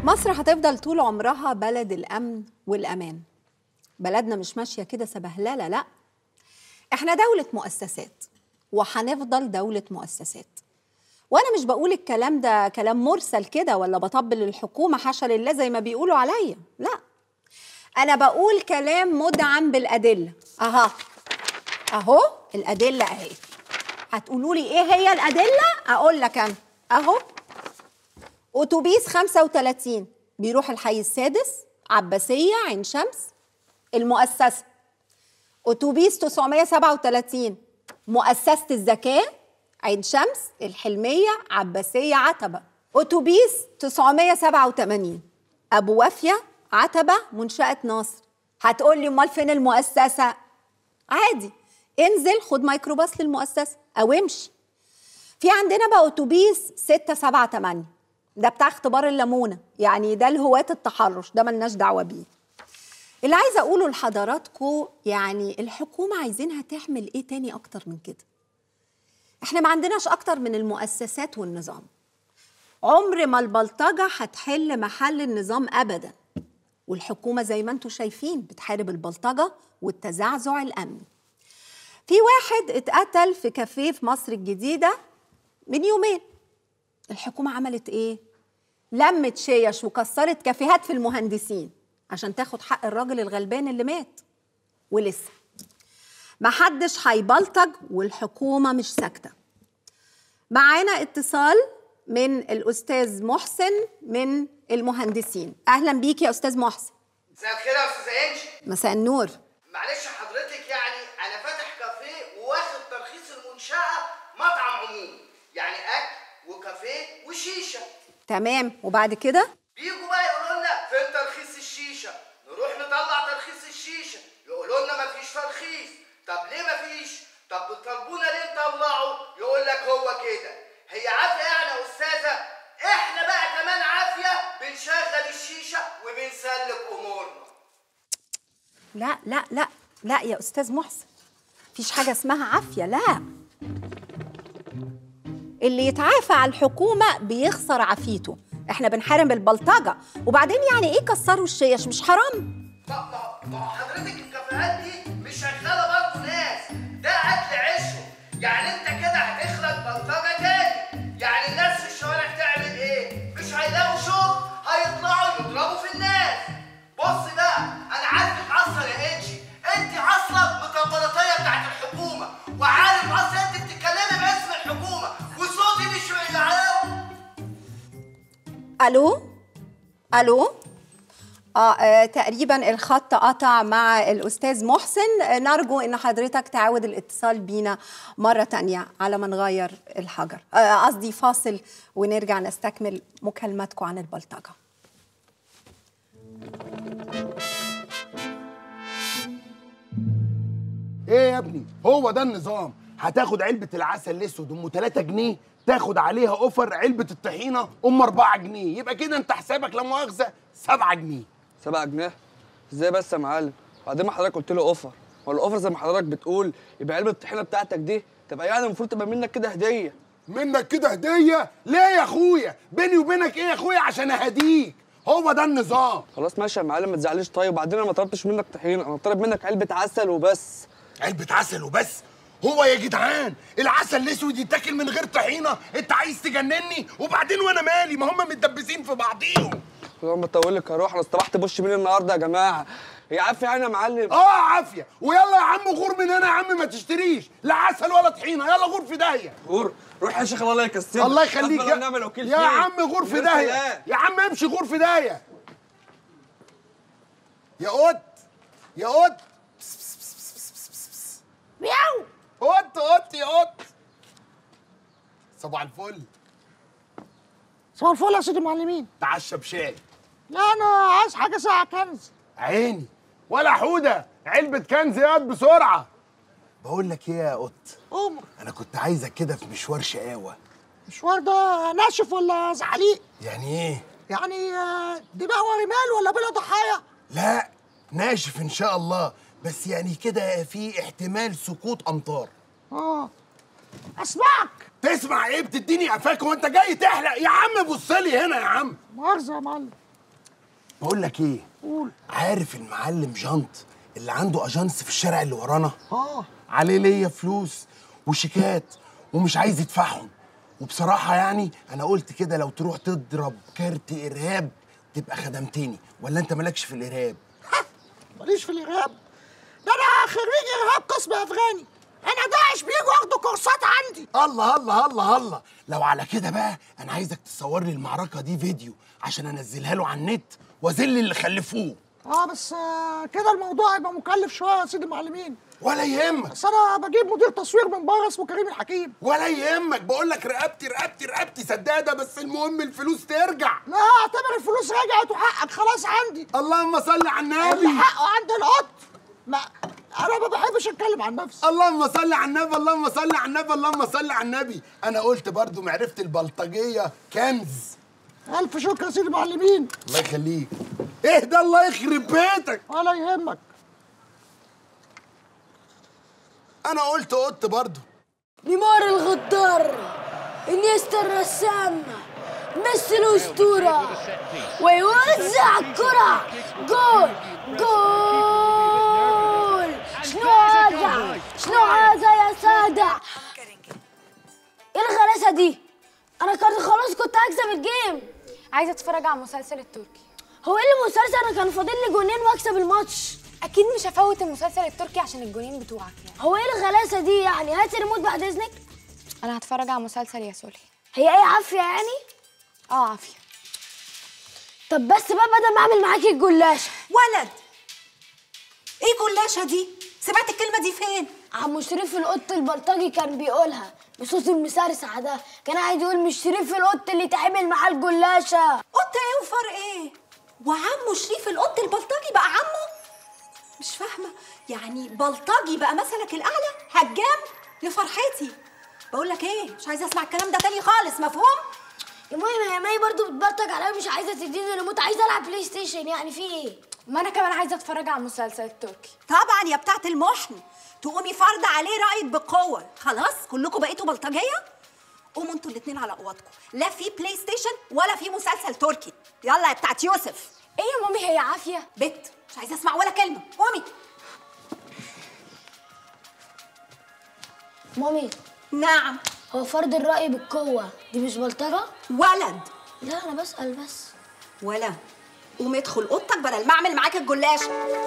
مصر هتفضل طول عمرها بلد الأمن والأمان بلدنا مش ماشية كده سبهللة لا احنا دولة مؤسسات وهنفضل دولة مؤسسات وانا مش بقول الكلام ده كلام مرسل كده ولا بطبل الحكومة حاشا لله زي ما بيقولوا عليا لا انا بقول كلام مدعم بالأدلة اها اهو الأدلة اهي هتقولوا لي ايه هي الأدلة اقول لك انا اهو اتوبيس 35 بيروح الحي السادس عباسيه عين شمس المؤسسه اتوبيس 937 مؤسسه الزكاه عين شمس الحلميه عباسيه عتبه اتوبيس 987 ابو وافيه عتبه منشاه ناصر هتقول لي امال فين المؤسسه عادي انزل خد ميكروباص للمؤسسه او امشي في عندنا بقى اتوبيس 678 ده بتاع اختبار الليمونه يعني ده لهواة التحرش ده ملناش دعوه بيه اللي عايزه اقوله لحضراتكم يعني الحكومه عايزينها تعمل ايه تاني اكتر من كده احنا ما عندناش اكتر من المؤسسات والنظام عمر ما البلطجه هتحل محل النظام ابدا والحكومه زي ما انتم شايفين بتحارب البلطجه والتزعزع الامني في واحد اتقتل في كافيه في مصر الجديده من يومين الحكومة عملت إيه؟ لمت شيش وكسرت كافيهات في المهندسين عشان تاخد حق الراجل الغلبان اللي مات ولسه محدش هيبلطج والحكومة مش ساكتة معانا اتصال من الأستاذ محسن من المهندسين أهلا بيك يا أستاذ محسن مساء الخير يا استاذ انجي مساء النور معلش حضرتك يعني انا فاتح كافيه وواخد ترخيص المنشاه مطعم عمومي يعني اكل وكافيه وشيشه تمام وبعد كده بيجوا بقى يقولوا لنا فين ترخيص الشيشه نروح نطلع ترخيص الشيشه يقولوا لنا مفيش ترخيص طب ليه مفيش طب بتطالبونا ليه نطلعه يقول لك هو كده هي عافيه يعني يا استاذه احنا بقى كمان عافيه بنشغل الشيشه وبنسلك امورنا لا لا لا لا يا أستاذ محسن مفيش حاجة اسمها عافية لا اللي يتعافى على الحكومة بيخسر عافيته احنا بنحارب البلطجة وبعدين يعني ايه كسروا الشيش مش حرام ما ما ما هو حضرتك الكافيهات دي مش شغاله برضه ناس ده اكل عيشهم يعني انت كده هتخلق بلطجه تاني يعني الناس في الشوارع تعمل ايه؟ مش هيلاقوا شغل هيطلعوا يضربوا في الناس بص بقى انا عارفك اصلا يا انجي انت اصلا مكبراتيه بتاعت الحكومه وعارف اصلا انت بتتكلمي باسم الحكومه وصوتي مش معاهم الو الو آه, اه تقريبا الخط قطع مع الاستاذ محسن آه، نرجو ان حضرتك تعاود الاتصال بينا مره تانية على ما نغير الحجر آه، قصدي فاصل ونرجع نستكمل مكالمتكم عن البلطجه ايه يا ابني هو ده النظام هتاخد علبة العسل الاسود ام 3 جنيه تاخد عليها اوفر علبة الطحينة ام 4 جنيه يبقى كده انت حسابك لا مؤاخذة 7 جنيه 7 جنيه ازاي بس يا معلم بعدين ما حضرتك قلت له اوفر هو الاوفر زي ما حضرتك بتقول يبقى علبه الطحينه بتاعتك دي تبقى يعني المفروض تبقى منك كده هديه منك كده هدية ليه يا اخويا بيني وبينك ايه يا اخويا عشان اهديك هو ده النظام خلاص ماشي يا معلم ما تزعليش طيب وبعدين انا ما طلبتش منك طحينه انا طالب منك علبه عسل وبس علبة عسل وبس هو يا جدعان العسل الاسود يتاكل من غير طحينه انت عايز تجنني وبعدين وانا مالي ما هم متدبسين في بعضيهم لما تطول لك هروح انا اصطبحت بوش مين النهارده يا جماعه هي عارف يعني يا معلم اه عافيه ويلا يا عم غور من هنا يا عم ما تشتريش لا عسل ولا طحينه يلا غور في داهيه غور روح يا شيخ الله يكسبك الله يخليك يا نعمل وكيل يا فيك. عم غور في يا داهيه سلام. يا عم امشي غور في داهيه يا قط يا قط بس بس بس بس بس بس بس. مياو قط قط يا قط صباح الفل صباح الفل يا سيدي المعلمين تعشى بشاي لا انا عايز حاجه ساعه كنز عيني ولا حوده علبه كنز ياض بسرعه بقول لك ايه يا قط عمر انا كنت عايزك كده في مشوار شقاوه المشوار ده ناشف ولا زعليق يعني ايه يعني آه، دماء ورمال ولا بلا ضحايا لا ناشف ان شاء الله بس يعني كده في احتمال سقوط امطار اه اسمعك تسمع ايه بتديني قفاك وانت جاي تحلق يا عم بص لي هنا يا عم مؤاخذه يا معلم بقول لك ايه قول عارف المعلم جانت اللي عنده اجانس في الشارع اللي ورانا اه عليه ليا فلوس وشيكات ومش عايز يدفعهم وبصراحة يعني أنا قلت كده لو تروح تضرب كارت إرهاب تبقى خدمتني ولا أنت مالكش في الإرهاب؟ ماليش في الارهاب ده انا خريج ارهاب قسم افغاني انا داعش بيجوا ياخدوا كورسات عندي الله الله الله الله لو على كده بقى أنا عايزك تصور لي المعركة دي فيديو عشان أنزلها له على النت وأذل اللي خلفوه اه بس آه كده الموضوع هيبقى مكلف شويه يا سيدي المعلمين ولا يهمك بس انا بجيب مدير تصوير من بره اسمه كريم الحكيم ولا يهمك بقول لك رقبتي رقبتي رقبتي سدادة بس المهم الفلوس ترجع لا اعتبر الفلوس رجعت وحقك خلاص عندي اللهم صل على اللي النبي حقه عند القط ما انا ما بحبش اتكلم عن نفسي اللهم صل على النبي اللهم صل على النبي اللهم صل على النبي انا قلت برضو معرفة البلطجية كنز الف شكر يا سيدي المعلمين الله يخليك اهدى الله يخرب بيتك ولا يهمك انا قلت قلت برضو نيمار الغدار انيستا الرسام ميسي الاسطوره ويوزع الكره جول جول شنو هذا شنو هذا يا ساده ايه الغلاسه دي انا كنت خلاص كنت هكسب الجيم عايزه اتفرج على المسلسل التركي هو ايه اللي مسلسل انا كان فاضل لي جونين واكسب الماتش اكيد مش هفوت المسلسل التركي عشان الجونين بتوعك يعني هو ايه الغلاسه دي يعني هات الريموت بعد اذنك انا هتفرج على مسلسل يا سولي هي ايه عافيه يعني اه عافيه طب بس بقى بدل ما اعمل معاكي الجلاشه ولد ايه جلاشه دي سمعت الكلمه دي فين عمو شريف القط البلطجي كان بيقولها بصوت المسرسع ده كان قاعد يقول مش شريف القط اللي تعمل معاه الجلاشه قط ايه وفرق ايه وعمه شريف القط البلطجي بقى عمه مش فاهمه يعني بلطجي بقى مثلك الاعلى هجام يا فرحتي بقول لك ايه مش عايزه اسمع الكلام ده تاني خالص مفهوم المهم يا ماي برضو بتبلطج عليا مش عايزه تديني ريموت عايزه العب بلاي ستيشن يعني في ايه ما انا كمان عايزه اتفرج على المسلسل التركي طبعا يا بتاعت المحن تقومي فرض عليه رايك بقوه خلاص كلكم بقيتوا بلطجيه قوموا انتوا الاتنين على اوضتكم لا في بلاي ستيشن ولا في مسلسل تركي يلا يا بتاعت يوسف ايه يا مامي هي عافيه بت مش عايزه اسمع ولا كلمه قومي مامي نعم هو فرض الرأي بالقوة دي مش بلطجة؟ ولد لا أنا بسأل بس ولا قوم ادخل اوضتك بدل ما اعمل معاك الجلاش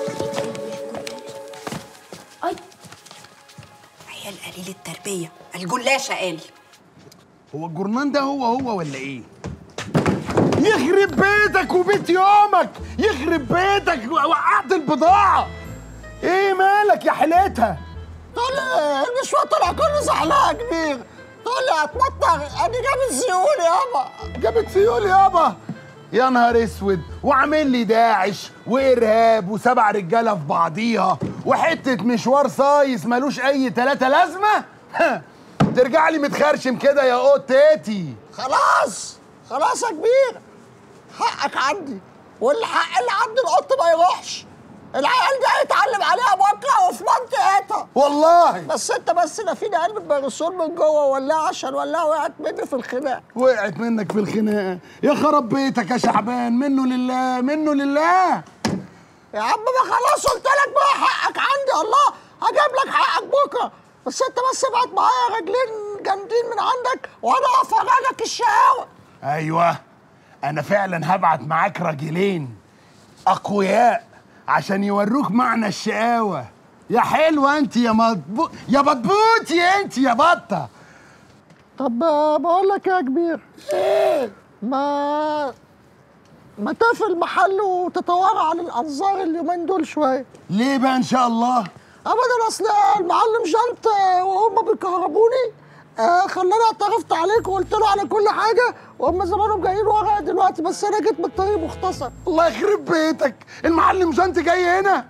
أي عيال قليل التربيه الجلاشه قال هو الجرنان ده هو هو ولا ايه يخرب بيتك وبيت يومك يخرب بيتك وقعت البضاعة ايه مالك يا حليتها تقول لي المشوار طلع كله زحلقه يا كبير تقول لي هتمطر ادي جابت سيول يابا جابت سيول يابا يا نهار اسود وعامل لي داعش وارهاب وسبع رجاله في بعضيها وحته مشوار صايص ملوش اي تلاته لازمه ترجع لي متخرشم كده يا قطتي خلاص خلاص يا كبير حقك عندي والحق اللي عند القط ما يروحش العيال دي هيتعلم عليها بكره وفي منطقتها والله بس انت بس ده فينا علبه بيرسول من جوه ولا عشان ولا وقعت مني في الخناق وقعت منك في الخناقه يا خراب بيتك يا شعبان منه لله منه لله يا عم ما خلاص قلت لك بقى حقك عندي الله هجيب لك حقك بكره بس انت بس ابعت معايا رجلين جامدين من عندك وانا افرجك الشقاوه ايوه انا فعلا هبعت معاك راجلين اقوياء عشان يوروك معنى الشقاوه يا حلوه انت يا مطبو يا بطبوتي انت يا بطه طب آه، بقول لك يا كبير ايه ما ما تقفل المحل وتتوارى عن الانظار اليومين دول شويه ليه بقى ان شاء الله ابدا اصل المعلم جنط آه، وهم بيكهربوني آه خلاني اعترفت عليك وقلت له على كل حاجه وهم زمانهم جايين ورايا دلوقتي بس انا جيت بالطريق مختصر الله يخرب بيتك المعلم جنت جاي هنا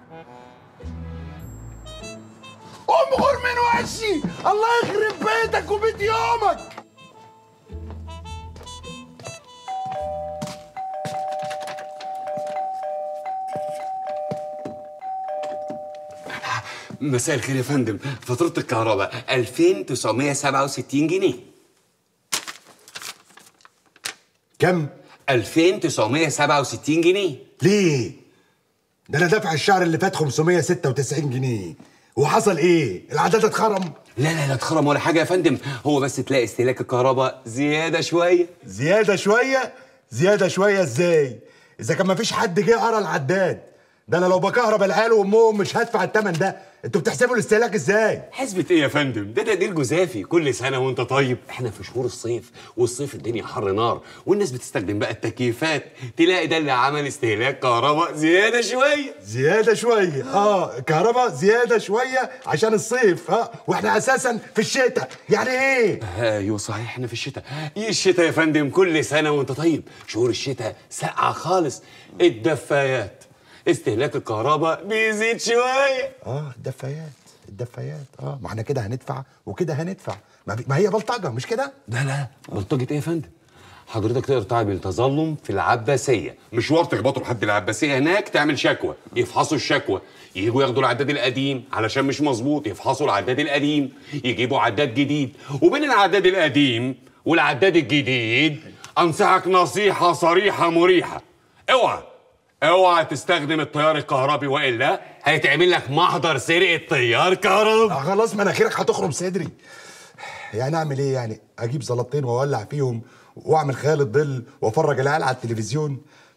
قوم غور من وشي الله يخرب بيتك وبيت يومك مساء الخير يا فندم فاتورة الكهرباء 2967 جنيه كم 2967 جنيه ليه؟ ده انا دافع الشهر اللي فات 596 جنيه وحصل ايه؟ العداد اتخرم لا لا لا اتخرم ولا حاجه يا فندم هو بس تلاقي استهلاك الكهرباء زياده شويه زياده شويه زياده شويه ازاي؟ اذا كان مفيش حد جه قرا العداد ده انا لو بكهرب العيال وامهم مش هدفع الثمن ده انتوا بتحسبوا الاستهلاك ازاي؟ حسبة ايه يا فندم؟ ده تقدير جزافي كل سنة وانت طيب احنا في شهور الصيف والصيف الدنيا حر نار والناس بتستخدم بقى التكييفات تلاقي ده اللي عمل استهلاك كهرباء زيادة شوية زيادة شوية اه كهرباء زيادة شوية عشان الصيف اه واحنا اساسا في الشتاء يعني ايه؟ ايوه صحيح احنا في الشتاء ايه الشتاء يا فندم كل سنة وانت طيب شهور الشتاء ساقعة خالص الدفايات استهلاك الكهرباء بيزيد شوية اه الدفايات الدفايات اه ما احنا كده هندفع وكده هندفع ما, ما هي بلطجة مش كده؟ لا لا بلطجة ايه يا فندم؟ حضرتك تقدر تعمل تظلم في العباسية مشوار تخبطه لحد العباسية هناك تعمل شكوى يفحصوا الشكوى يجوا ياخدوا العداد القديم علشان مش مظبوط يفحصوا العداد القديم يجيبوا عداد جديد وبين العداد القديم والعداد الجديد انصحك نصيحة صريحة مريحة اوعى اوعى تستخدم التيار الكهربي والا هيتعمل لك محضر سرقة تيار كهربي آه خلاص مناخيرك هتخرم صدري يعني اعمل ايه يعني اجيب زلطين واولع فيهم واعمل خيال الظل وافرج العيال على التلفزيون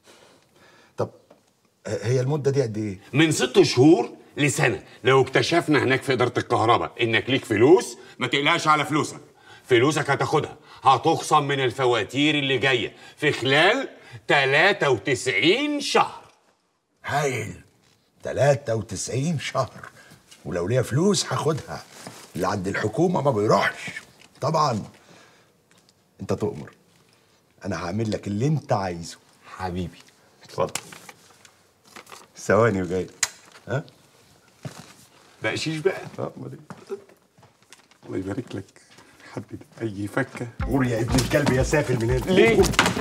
طب آه، هي المده دي قد ايه من ست شهور لسنة لو اكتشفنا هناك في إدارة الكهرباء إنك ليك فلوس ما تقلقش على فلوسك فلوسك هتاخدها هتخصم من الفواتير اللي جاية في خلال 93 شهر هايل 93 شهر ولو ليا فلوس هاخدها اللي عند الحكومه ما بيروحش طبعا انت تؤمر انا هعمل لك اللي انت عايزه حبيبي اتفضل ثواني وجاي ها بقشيش بقى اه امال إيه؟ الله يبارك لك حدد أي فكة قول يا ابن الكلب يا سافل من هنا ليه؟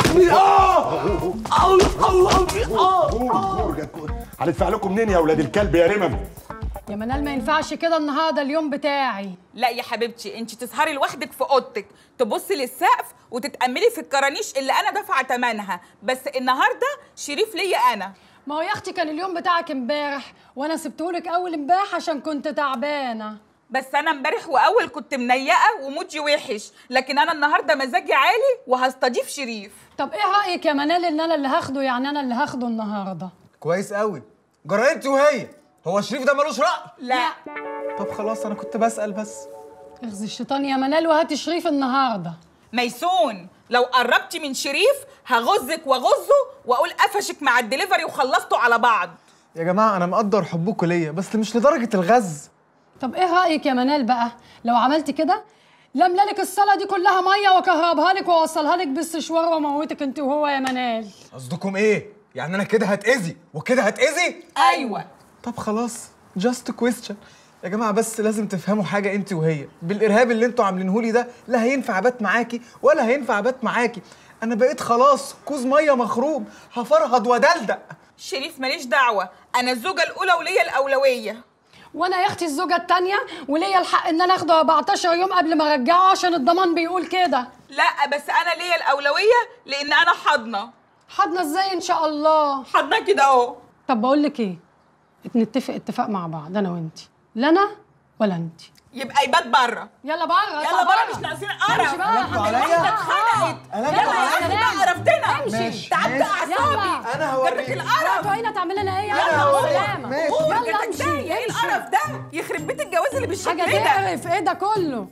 هندفع لكم منين يا ولاد الكلب يا رمم يا منال ما ينفعش كده النهارده اليوم بتاعي لا يا حبيبتي انت تسهري لوحدك في اوضتك تبصي للسقف وتتاملي في الكرانيش اللي انا دافعه ثمنها بس النهارده شريف ليا انا ما هو يا اختي كان اليوم بتاعك امبارح وانا سبتهولك اول امبارح عشان كنت تعبانه بس انا امبارح واول كنت منيقه ومودي وحش لكن انا النهارده مزاجي عالي وهستضيف شريف طب ايه رايك يا منال ان انا اللي هاخده يعني انا اللي هاخده النهارده كويس قوي جرى انت وهي هو شريف ده ملوش رأي لا طب خلاص انا كنت بسأل بس اغزي الشيطان يا منال وهاتي شريف النهارده ميسون لو قربتي من شريف هغزك واغزه واقول قفشك مع الدليفري وخلصتوا على بعض يا جماعة أنا مقدر حبكم ليا بس مش لدرجة الغز طب ايه رايك يا منال بقى لو عملت كده لملى لك الصاله دي كلها ميه واكهربها لك واوصلها لك بالسشوار واموتك انت وهو يا منال قصدكم إيه؟ يعني أنا كده هتأذي وكده هتأذي؟ ايوه طب خلاص جاست كويستشن يا جماعة بس لازم تفهموا حاجة انت وهي بالإرهاب اللي انتوا عاملينه لي ده لا هينفع أبات معاكي ولا هينفع أبات معاكي أنا بقيت خلاص كوز مية مخروم هفرهد ودلدق شريف ماليش دعوه انا الزوجه الاولى وليا الاولويه وانا يا اختي الزوجه التانية وليا الحق ان انا اخده 14 يوم قبل ما ارجعه عشان الضمان بيقول كده لا بس انا ليا الاولويه لان انا حاضنه حضنا ازاي ان شاء الله حاضنه كده اهو طب بقول لك ايه نتفق اتفاق مع بعض انا وانت لا انا ولا انت يبقى يبات بره يلا بره يلا بره مش ناقصين قرف امشي بقى قلبتوا عليا؟ واحده اتخنقت قلبتوا يلا يا اخي بقى قرفتنا امشي. تعبت ماشي. اعصابي أنا جربت هوريك القرف هنا تعملي لنا ايه أنا يلا هوريك. سلامه ماشي. يلا جربتك امشي ده ايه امشي. القرف ده يخرب بيت الجواز اللي بالشكل حاجه ده تقرف ايه ده كله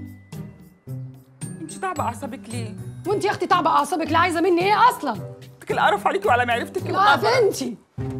انت تعبه اعصابك ليه؟ وانت يا اختي تعبى اعصابك لا عايزه مني ايه اصلا اتك القرف عليكي وعلى معرفتك لا القبر بنتي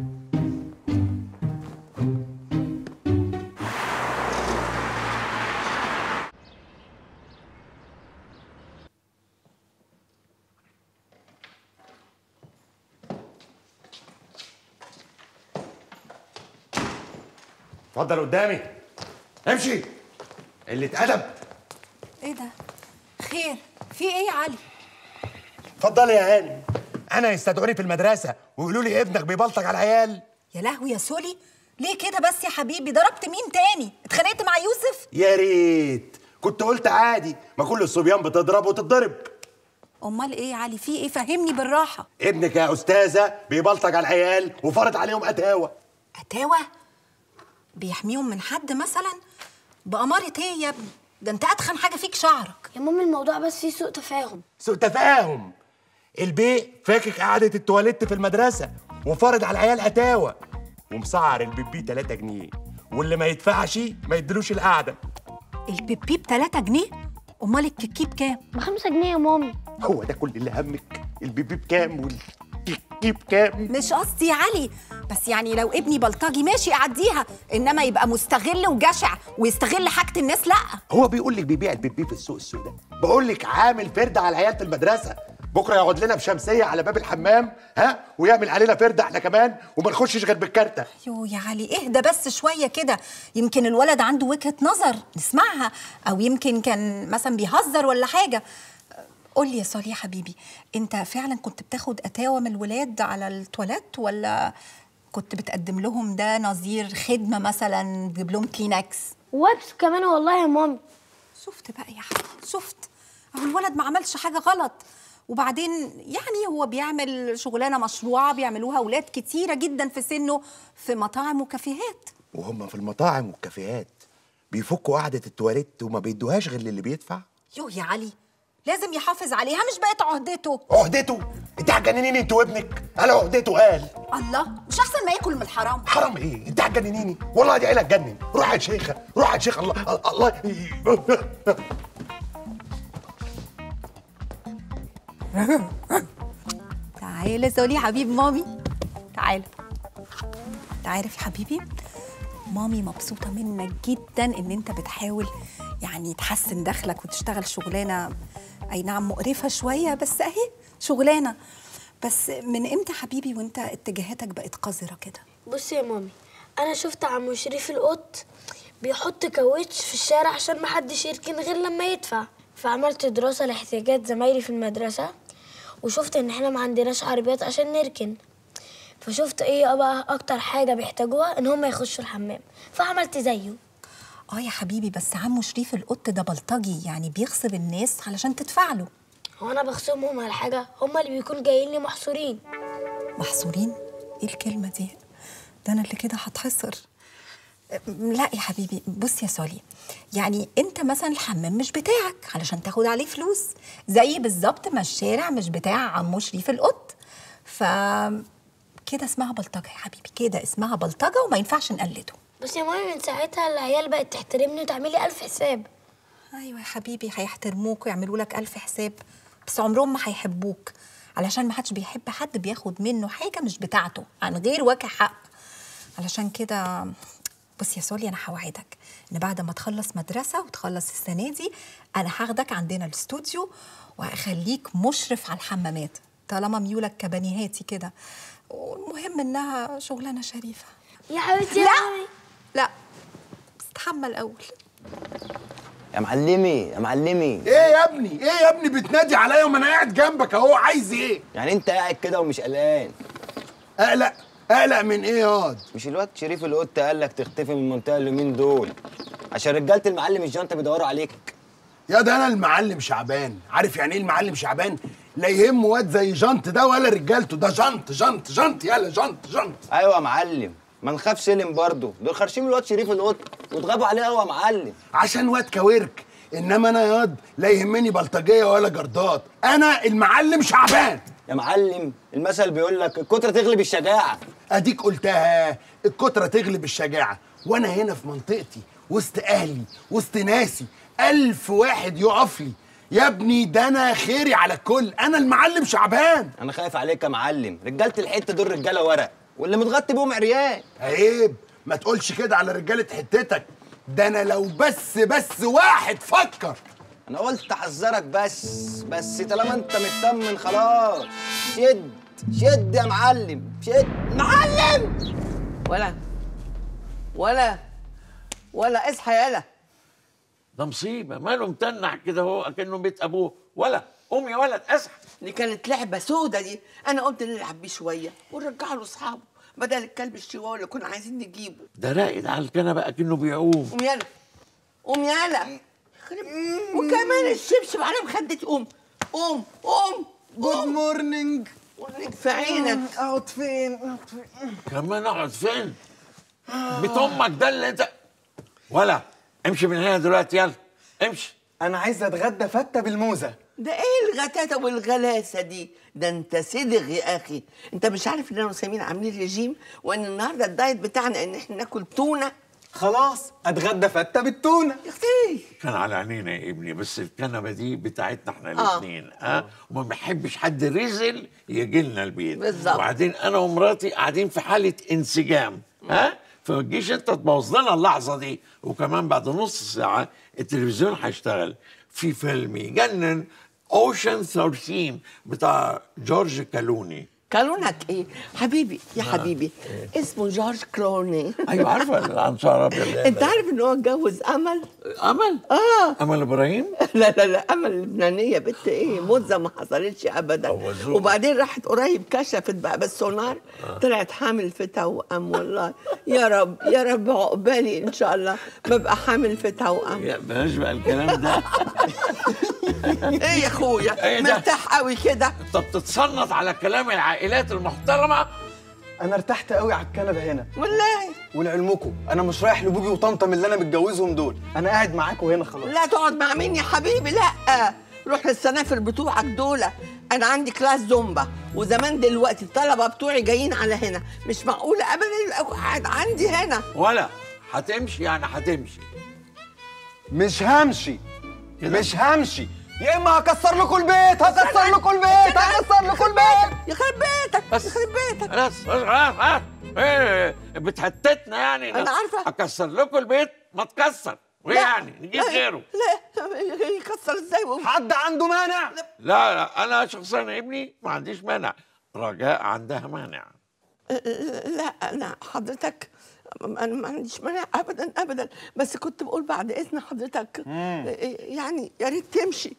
اتفضل قدامي امشي اللي اتأدب ايه ده خير في ايه يا علي اتفضلي يا هاني انا يستدعوني في المدرسه ويقولوا لي ابنك بيبلطج على العيال يا لهوي يا سولي ليه كده بس يا حبيبي ضربت مين تاني اتخانقت مع يوسف يا ريت كنت قلت عادي ما كل الصبيان بتضرب وتتضرب امال ايه يا علي في ايه فهمني بالراحه ابنك يا استاذه بيبلطج على العيال وفرض عليهم اتاوه اتاوه بيحميهم من حد مثلا بأمارة ايه يا ابني ده انت اتخن حاجه فيك شعرك يا مامي الموضوع بس فيه سوء تفاهم سوء تفاهم البي فاكك قعدة التواليت في المدرسة وفرض على العيال أتاوة ومسعر البيبي 3 جنيه واللي ما يدفعش ما يدلوش القعدة البيبي ب 3 جنيه امال الكيكي بكام بخمسة جنيه يا مامي هو ده كل اللي همك البيبي بكام والكيكي بكام مش قصدي يا علي بس يعني لو ابني بلطجي ماشي اعديها انما يبقى مستغل وجشع ويستغل حاجه الناس لا هو بيقول لك بيبيع البيبي في السوق السوداء بقول لك عامل فرد على العيال في المدرسة بكرة يقعد لنا بشمسية على باب الحمام ها ويعمل علينا فرد احنا كمان وما نخشش غير بالكارتة يو يا علي اهدى بس شويه كده يمكن الولد عنده وجهه نظر نسمعها او يمكن كان مثلا بيهزر ولا حاجه قول لي يا صالح يا حبيبي انت فعلا كنت بتاخد اتاوه من الولاد على التواليت ولا كنت بتقدم لهم ده نظير خدمه مثلا تجيب لهم كلينكس وابس كمان والله يا مامي شفت بقى يا حبيبي شفت اهو الولد ما عملش حاجه غلط وبعدين يعني هو بيعمل شغلانه مشروعه بيعملوها اولاد كتيره جدا في سنه في مطاعم وكافيهات وهم في المطاعم والكافيهات بيفكوا قعدة التواليت وما بيدوهاش غير للي بيدفع يوه يا علي لازم يحافظ عليها مش بقت عهدته عهدته انت هتجننيني انت وابنك انا عهدته قال الله مش احسن ما ياكل من الحرام حرام ايه انت هتجننيني والله دي عيله تجنن روح يا شيخه روح يا شيخ الله الله تعالى سولي حبيب مامي تعالى انت عارف يا حبيبي مامي مبسوطة منك جدا ان انت بتحاول يعني تحسن دخلك وتشتغل شغلانة اي نعم مقرفة شوية بس اهي شغلانة بس من امتى حبيبي وانت اتجاهاتك بقت قذرة كده بصي يا مامي انا شفت عمو شريف القط بيحط كاوتش في الشارع عشان محدش يركن غير لما يدفع فعملت دراسة لاحتياجات زمايلي في المدرسة وشفت ان احنا ما عندناش عربيات عشان نركن فشفت ايه بقى اكتر حاجة بيحتاجوها ان هم يخشوا الحمام فعملت زيه اه يا حبيبي بس عمو شريف القط ده بلطجي يعني بيغصب الناس علشان تدفع له هو انا بخصمهم على حاجة هم اللي بيكونوا جايين لي محصورين محصورين ايه الكلمة دي ده انا اللي كده هتحصر لا يا حبيبي بص يا سولي يعني انت مثلا الحمام مش بتاعك علشان تاخد عليه فلوس زي بالظبط ما الشارع مش بتاع عمو شريف القط ف كده اسمها بلطجه يا حبيبي كده اسمها بلطجه وما ينفعش نقلده بس يا مامي من ساعتها العيال بقت تحترمني وتعملي ألف حساب ايوه يا حبيبي هيحترموك ويعملوا لك الف حساب بس عمرهم ما هيحبوك علشان ما حدش بيحب حد بياخد منه حاجه مش بتاعته عن غير وجه حق علشان كده بص يا سولي انا هوعدك ان بعد ما تخلص مدرسه وتخلص السنه دي انا هاخدك عندنا الاستوديو وهخليك مشرف على الحمامات طالما ميولك كبنيهاتي كده والمهم انها شغلانه شريفه يا حبيبتي لا لا استحمى الاول يا معلمي يا معلمي ايه يا ابني ايه يا ابني بتنادي عليا وانا قاعد جنبك اهو عايز ايه يعني انت قاعد كده ومش قلقان اقلق اقلق من ايه ياض مش الواد شريف القط قال لك تختفي من المنطقه اليومين دول عشان رجاله المعلم الجنطه بيدوروا عليك يا ده انا المعلم شعبان عارف يعني ايه المعلم شعبان لا يهم واد زي جنط ده ولا رجالته ده جنط جنط جنط يلا جنط جنط ايوه يا معلم ما نخاف سلم برضه دول خارشين الواد شريف القط واتغابوا عليه قوي يا معلم عشان واد كويرك انما انا ياض لا يهمني بلطجيه ولا جردات انا المعلم شعبان يا معلم المثل بيقول لك الكتره تغلب الشجاعه اديك قلتها الكتره تغلب الشجاعه وانا هنا في منطقتي وسط اهلي وسط ناسي الف واحد يقف لي يا ابني ده انا خيري على الكل انا المعلم شعبان انا خايف عليك يا معلم رجاله الحته دول رجاله ورق واللي متغطي بيهم عريان عيب ما تقولش كده على رجاله حتتك ده انا لو بس بس واحد فكر انا قلت احذرك بس بس طالما انت مطمن خلاص شد شد يا معلم شد معلم ولا ولا ولا اصحى يالا ده مصيبه ماله متنح كده هو اكنه بيت ابوه ولا قوم يا ولد اصحى دي كانت لعبه سودة دي انا قلت نلعب بيه شويه ونرجع له اصحابه بدل الكلب الشواوي اللي كنا عايزين نجيبه ده راقد على الكنبه اكنه بيعوم قوم يالا قوم يالا وكمان الشبشب على مخدتي قوم قوم قوم جود مورنينج وريك في عينك اقعد فين اقعد فين كمان اقعد فين؟ بيت امك ده اللي انت ولا امشي من هنا دلوقتي يلا امشي انا عايز اتغدى فته بالموزه ده ايه الغتاتة والغلاسة دي؟ ده انت صدغ يا اخي، انت مش عارف ان انا وسمير عاملين ريجيم وان النهارده الدايت بتاعنا ان احنا ناكل تونة؟ خلاص اتغدى فته بالتونه يا اختي كان على عينينا يا ابني بس الكنبه دي بتاعتنا احنا آه. الاثنين ها وما بحبش حد رزل يجي لنا البيت بالظبط. وبعدين انا ومراتي قاعدين في حاله انسجام ها فما تجيش انت تبوظ لنا اللحظه دي وكمان بعد نص ساعه التلفزيون هيشتغل في فيلم يجنن اوشن 13 بتاع جورج كالوني كلونك ايه؟ حبيبي يا حبيبي اسمه جورج كلوني ايوه عارفه العنصر ابيض انت عارف ان هو اتجوز امل؟ امل؟ اه امل ابراهيم لا لا لا امل اللبنانيه بنت ايه موزه ما حصلتش ابدا أوزوها. وبعدين راحت قريب كشفت بقى بالسونار طلعت حامل في توأم والله يا رب يا رب عقبالي ان شاء الله ببقى حامل في توأم يا بلاش بقى الكلام ده ايه يا اخويا إيه ده؟ مرتاح قوي كده انت بتتصنط على كلام العائلات المحترمه انا ارتحت قوي على الكنبه هنا والله ولعلمكم انا مش رايح لبوجي وطمطم اللي انا متجوزهم دول انا قاعد معاكم هنا خلاص لا تقعد مع مين يا حبيبي لا روح للسنافر بتوعك دول انا عندي كلاس زومبا وزمان دلوقتي الطلبه بتوعي جايين على هنا مش معقوله ابدا يبقى قاعد عندي هنا ولا هتمشي يعني هتمشي مش همشي مش همشي يا اما هكسر لكم البيت هكسر لكم البيت هكسر لكم البيت يخرب بيتك يخرب بيتك خلاص خلاص خلاص ايه بتهتتنا يعني أنا عارفة. اكسر لكم البيت ما تكسر وايه لا، يعني نجيب لا، غيره لا يكسر ازاي و- حد عنده مانع لا لا انا شخصيا يا ابني ما عنديش مانع رجاء عندها مانع لا انا حضرتك انا ما عنديش مانع ابدا ابدا بس كنت بقول بعد اذن حضرتك يعني يا ريت تمشي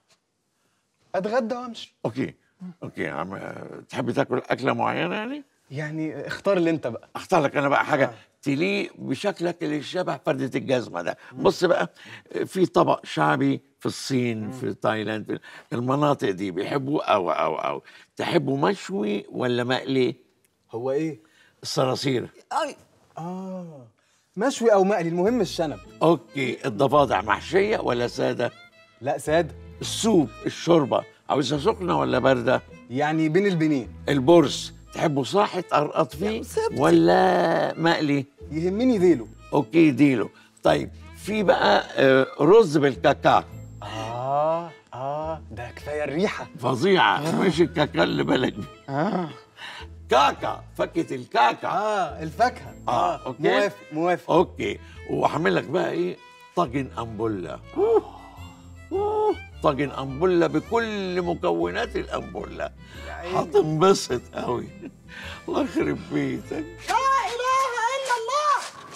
اتغدى وامشي اوكي اوكي يا عم تحب تاكل اكله معينه يعني يعني اختار اللي انت بقى اختار لك انا بقى حاجه تليق بشكلك اللي شبه فردة الجزمة ده بص بقى في طبق شعبي في الصين في تايلاند في المناطق دي بيحبوه أو أو أو تحبه مشوي ولا مقلي هو ايه الصراصير اي اه مشوي او مقلي المهم الشنب اوكي الضفادع محشية ولا سادة لا سادة السوب الشوربة عاوزها سخنة ولا باردة يعني بين البنين البرص تحبه صاحي تقرقط فيه ولا مقلي يهمني ديله اوكي ديله طيب في بقى آه، رز بالكاكا اه اه ده كفايه الريحه فظيعة مش الكاكا اللي بالك بيه. اه كاكا فكة الكاكا اه الفاكهه اه اوكي موافق موافق اوكي وهعمل لك بقى ايه طاجن امبولا أوه. أوه. طاجن امبولا بكل مكونات الامبولا هتنبسط قوي الله يخرب بيتك لا اله الا الله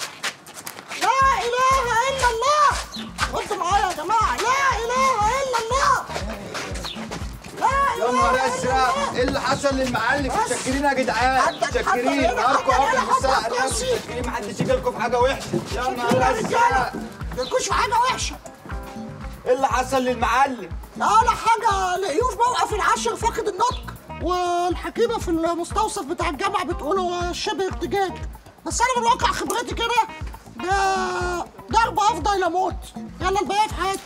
لا اله الا الله ردوا معايا يا جماعه لا اله الا الله لا يا نهار ازرق ايه اللي حصل للمعلم متشكرين يا جدعان متشكرين نهاركم ابيض في الساعه متشكرين محدش يجي لكم في حاجه وحشه يا نهار ازرق مالكوش في حاجه وحشه ايه اللي حصل للمعلم ولا حاجه لقيوه في موقف العاشر فاقد النطق والحكيمه في المستوصف بتاع الجامعه بتقول هو شبه ارتجاج بس انا من واقع خبرتي كده ده ضرب افضل الى موت يلا الباقي في حياتي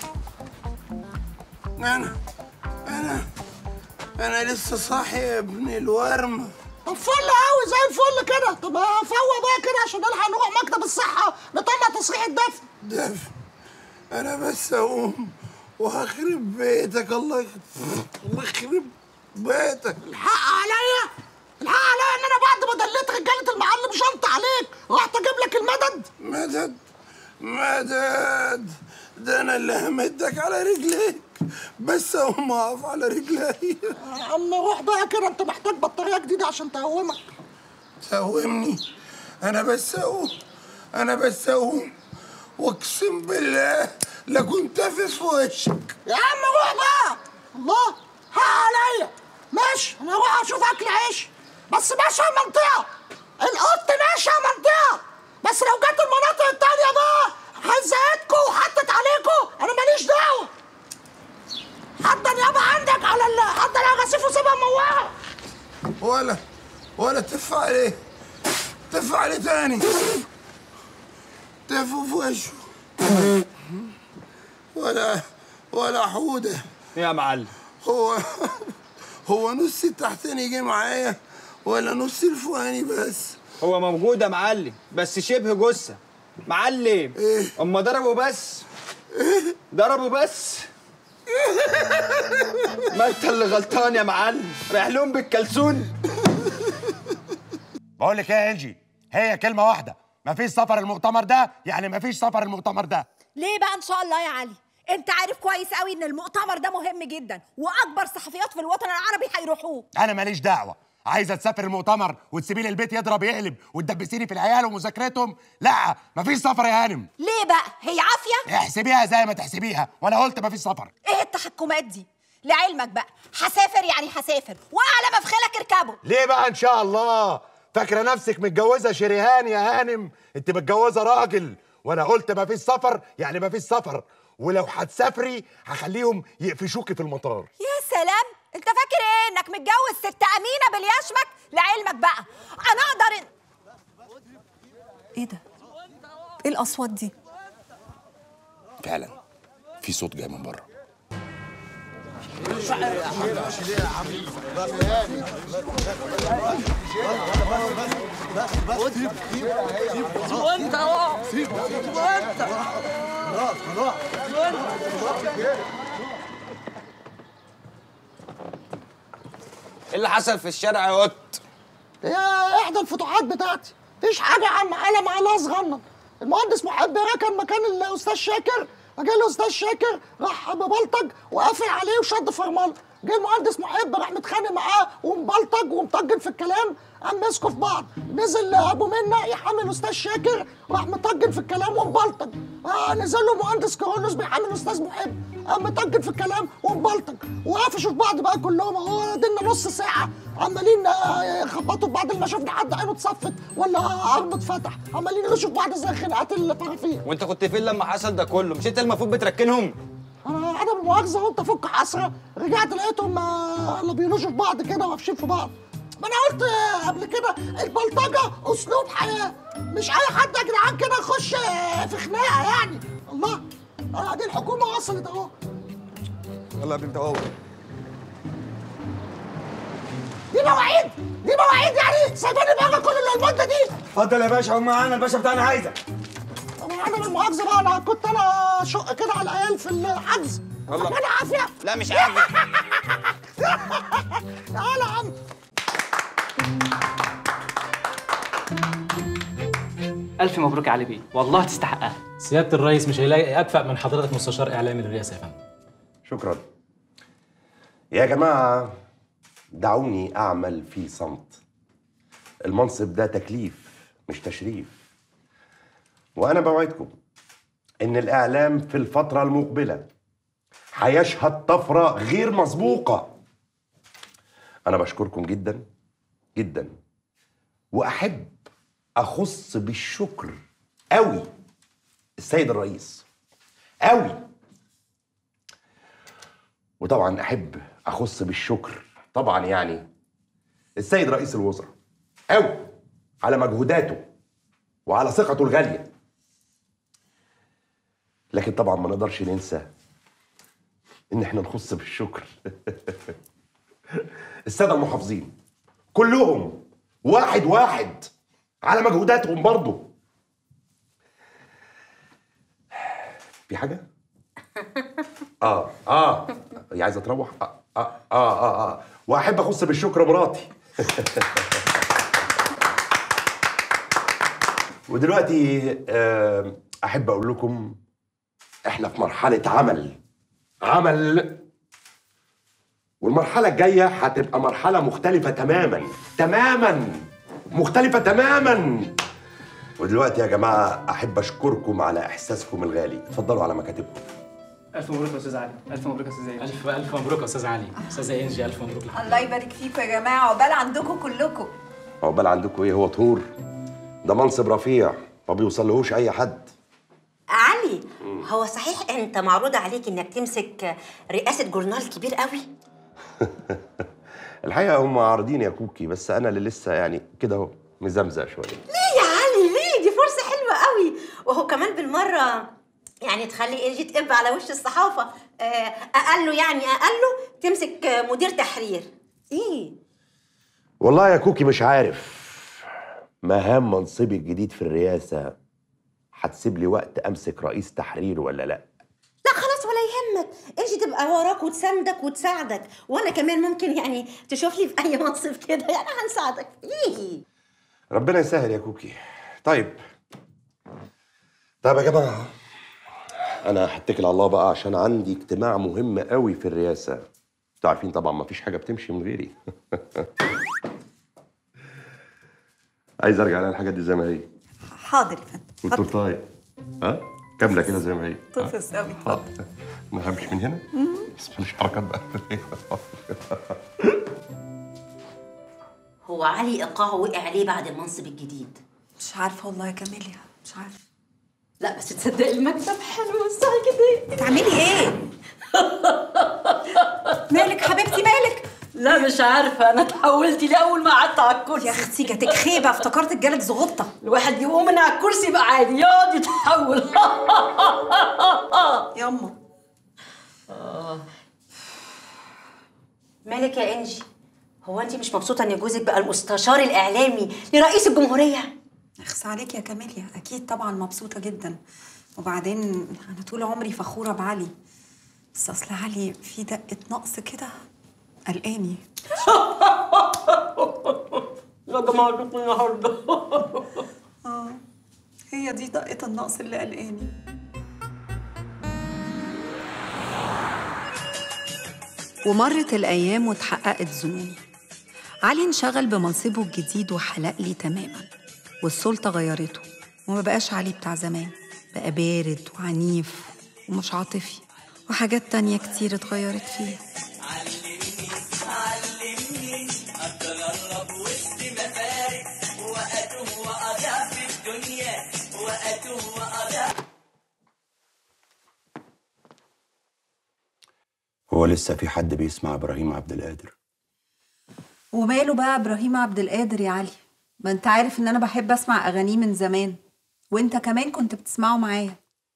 انا انا انا لسه صاحي يا ابن الورم طب فل قوي زي الفل كده طب فوق بقى كده عشان نلحق نروح مكتب الصحه نطلع تصريح الدفن دفن انا بس اقوم وهخرب بيتك الله يخ- الله يخرب بيتك الحق عليا الحق عليا ان انا بعد ما دليت رجاله المعلم شنط عليك رحت اجيب لك المدد مدد مدد ده انا اللي همدك على رجليك بس اقوم اقف على رجلي يا عم روح بقى كده انت محتاج بطاريه جديده عشان تقومك تقومني انا بس اقوم انا بس اقوم واقسم بالله لكنت في وشك يا عم روح بقى الله حق عليا ماشي انا هروح اشوف اكل عيش بس ماشي يا منطقه القط ماشي يا منطقه بس لو جت المناطق التانية بقى هزقتكوا وحطت عليكوا انا ماليش دعوه حتى يابا عندك على ال... حضر الغسيل وسيبها موعه ولا ولا تف عليه تف عليه تاني تف في وشه ولا ولا حوده يا معلم هو هو نص التحتاني جه معايا ولا نص الفوقاني بس هو موجود يا معلم بس شبه جثه معلم ايه اما ضربه بس ضربه بس ما انت اللي غلطان يا معلم رايح لهم بالكلسون بقول لك ايه يا انجي هي كلمه واحده مفيش سفر المؤتمر ده يعني مفيش سفر المؤتمر ده ليه بقى ان شاء الله يا علي انت عارف كويس قوي ان المؤتمر ده مهم جدا واكبر صحفيات في الوطن العربي هيروحوه انا ماليش دعوه عايزه تسافر المؤتمر وتسيبي لي البيت يضرب يقلب وتدبسيني في العيال ومذاكرتهم لا مفيش سفر يا هانم ليه بقى هي عافيه احسبيها زي ما تحسبيها وانا قلت مفيش سفر ايه التحكمات دي لعلمك بقى هسافر يعني هسافر واعلى ما في خيلك اركبه ليه بقى ان شاء الله فاكره نفسك متجوزه شريهان يا هانم انت متجوزه راجل وانا قلت مفيش سفر يعني مفيش سفر ولو هتسافري هخليهم يقفشوكي في المطار يا سلام انت فاكر ايه انك متجوز ست امينه باليشمك لعلمك بقى انا اقدر ايه ده ايه الاصوات دي فعلا في صوت جاي من بره وانت اهو وانت خلاص خلاص ايه اللي حصل في الشارع يا قط هي احدى الفتوحات بتاعتي مفيش حاجه يا عم علم على صغنن المهندس محب ركن مكان الاستاذ شاكر فجه الاستاذ شاكر راح مبلطج وقافل عليه وشد فرمله جه المهندس محب راح متخانق معاه ومبلطج ومطجن في الكلام قام مسكوا في بعض نزل ابو منى يحامي الاستاذ شاكر راح مطجن في الكلام ومبلطج آه نزل له مهندس كارولوس بيحامي الاستاذ محب قام مطجن في الكلام ومبلطج وقفشوا في بعض بقى كلهم اهو دينا نص ساعه عمالين آه، يخبطوا في بعض اللي ما شفنا حد عينه اتصفت ولا عرضه اتفتح عمالين يلوشوا في بعض زي خناقات الفرافير وانت كنت فين لما حصل ده كله مش انت المفروض بتركنهم انا انا بالمؤاخذه قلت افك حسره رجعت لقيتهم آه، اللي بيلوشوا في بعض كده وقافشين في بعض ما انا قلت آه، قبل كده البلطجه اسلوب حياه مش اي حد يا جدعان كده يخش آه، في خناقه يعني الله آه، دي الحكومه وصلت اهو يلا يا بنت اهو دي مواعيد دي مواعيد يعني سايباني بقى كل المده دي اتفضل يا باشا قوم معانا الباشا بتاعنا عايزك طب انا بالمؤاخذه بقى انا كنت انا شق كده على العيال في الحجز يلا. انا عافيه لا مش عافيه تعالى يا عم ألف مبروك يا علي بيه والله تستحقها سيادة الرئيس مش هيلاقي أكفأ من حضرتك مستشار إعلامي للرئاسة يا فندم شكرا يا جماعة دعوني أعمل في صمت المنصب ده تكليف مش تشريف وأنا بوعدكم إن الإعلام في الفترة المقبلة هيشهد طفرة غير مسبوقة أنا بشكركم جدا جدا وأحب أخص بالشكر أوي السيد الرئيس أوي وطبعا احب اخص بالشكر طبعا يعني السيد رئيس الوزراء قوي على مجهوداته وعلى ثقته الغاليه لكن طبعا ما نقدرش ننسى ان احنا نخص بالشكر الساده المحافظين كلهم واحد واحد على مجهوداتهم برضه في حاجه اه اه هي عايزه تروح آه آه, اه اه اه واحب اخص بالشكر مراتي ودلوقتي آه احب اقول لكم احنا في مرحله عمل عمل والمرحله الجايه هتبقى مرحله مختلفه تماما تماما مختلفه تماما ودلوقتي يا جماعه احب اشكركم على احساسكم الغالي اتفضلوا على مكاتبكم ألف مبروك يا أستاذ علي ألف مبروك يا أستاذ إيه ألف ألف مبروك يا أستاذ علي أستاذة إنجي ألف مبروك لحضرتك. الله يبارك فيكم يا جماعه عقبال عندكم كلكم عقبال عندكم ايه هو طهور ده منصب رفيع ما بيوصلهوش اي حد علي هو صحيح انت معروض عليك انك تمسك رئاسه جورنال كبير قوي الحقيقه هم عارضين يا كوكي بس انا اللي لسه يعني كده اهو مزمزق شويه ليه يا علي ليه دي فرصه حلوه قوي وهو كمان بالمره يعني تخلي انجي تقب على وش الصحافه آه، اقله يعني اقله تمسك آه، مدير تحرير ايه والله يا كوكي مش عارف مهام منصبي الجديد في الرئاسه هتسيب لي وقت امسك رئيس تحرير ولا لا لا خلاص ولا يهمك انجي تبقى وراك وتساندك وتساعدك وانا كمان ممكن يعني تشوف لي في اي منصب كده يعني هنساعدك ايه ربنا يسهل يا كوكي طيب طيب يا جماعه انا هتكل على الله بقى عشان عندي اجتماع مهم قوي في الرئاسه انتوا عارفين طبعا ما فيش حاجه بتمشي من غيري عايز ارجع على الحاجات دي زي ما هي حاضر يا فندم والتورتايه ها كامله كده زي ما هي طفس قوي حاضر ما همشي من هنا بس مش حركات بقى هو علي ايقاعه وقع عليه بعد المنصب الجديد مش عارفه والله يا كاميليا مش عارفه لا بس تصدقي المكتب حلو الساعه كده بتعملي ايه مالك حبيبتي مالك لا مش عارفه انا اتحولت ليه اول ما قعدت على الكرسي يا اختي جاتك خيبه افتكرت جالك زغطه الواحد يقوم من على الكرسي يبقى عادي يقعد يتحول ياما مالك يا انجي هو انت مش مبسوطه ان جوزك بقى المستشار الاعلامي لرئيس الجمهوريه اخس عليك يا كاميليا اكيد طبعا مبسوطه جدا وبعدين انا طول عمري فخوره بعلي بس اصل علي في دقه نقص كده قلقاني يا جماعه النهارده اه هي دي دقه النقص اللي قلقاني ومرت الأيام واتحققت ظنوني علي انشغل بمنصبه الجديد وحلق لي تماما والسلطة غيرته وما بقاش علي بتاع زمان بقى بارد وعنيف ومش عاطفي وحاجات تانية كتير اتغيرت فيه علمني اتغرب وسط مفارق واتوه واضيع في الدنيا واتوه واضيع هو لسه في حد بيسمع ابراهيم عبد القادر وماله بقى إبراهيم عبد القادر يا علي ما انت عارف ان انا بحب اسمع اغانيه من زمان وانت كمان كنت بتسمعه معايا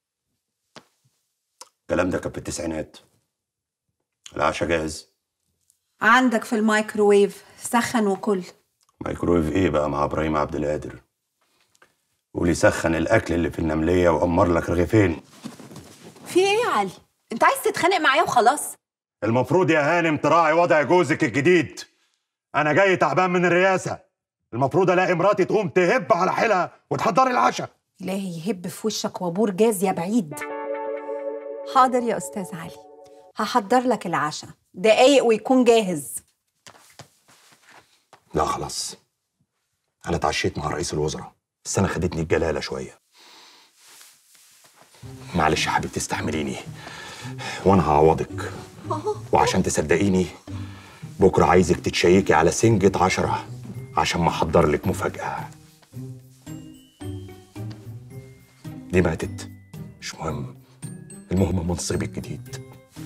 الكلام ده كان في التسعينات العشاء جاهز عندك في الميكروويف سخن وكل مايكرويف ايه بقى مع ابراهيم عبد القادر قولي سخن الاكل اللي في النمليه وامر لك رغيفين في ايه يا علي انت عايز تتخانق معايا وخلاص المفروض يا هانم تراعي وضع جوزك الجديد انا جاي تعبان من الرئاسه المفروض الاقي مراتي تقوم تهب على حيلها وتحضري العشاء إلهي يهب في وشك وابور جاز يا بعيد حاضر يا استاذ علي هحضر لك العشاء دقايق ويكون جاهز لا خلاص انا اتعشيت مع رئيس الوزراء بس انا خدتني الجلاله شويه معلش يا حبيبتي استحمليني وانا هعوضك وعشان تصدقيني بكره عايزك تتشيكي على سنجة عشرة عشان ما احضر لك مفاجأة دي ماتت مش مهم المهم منصبي الجديد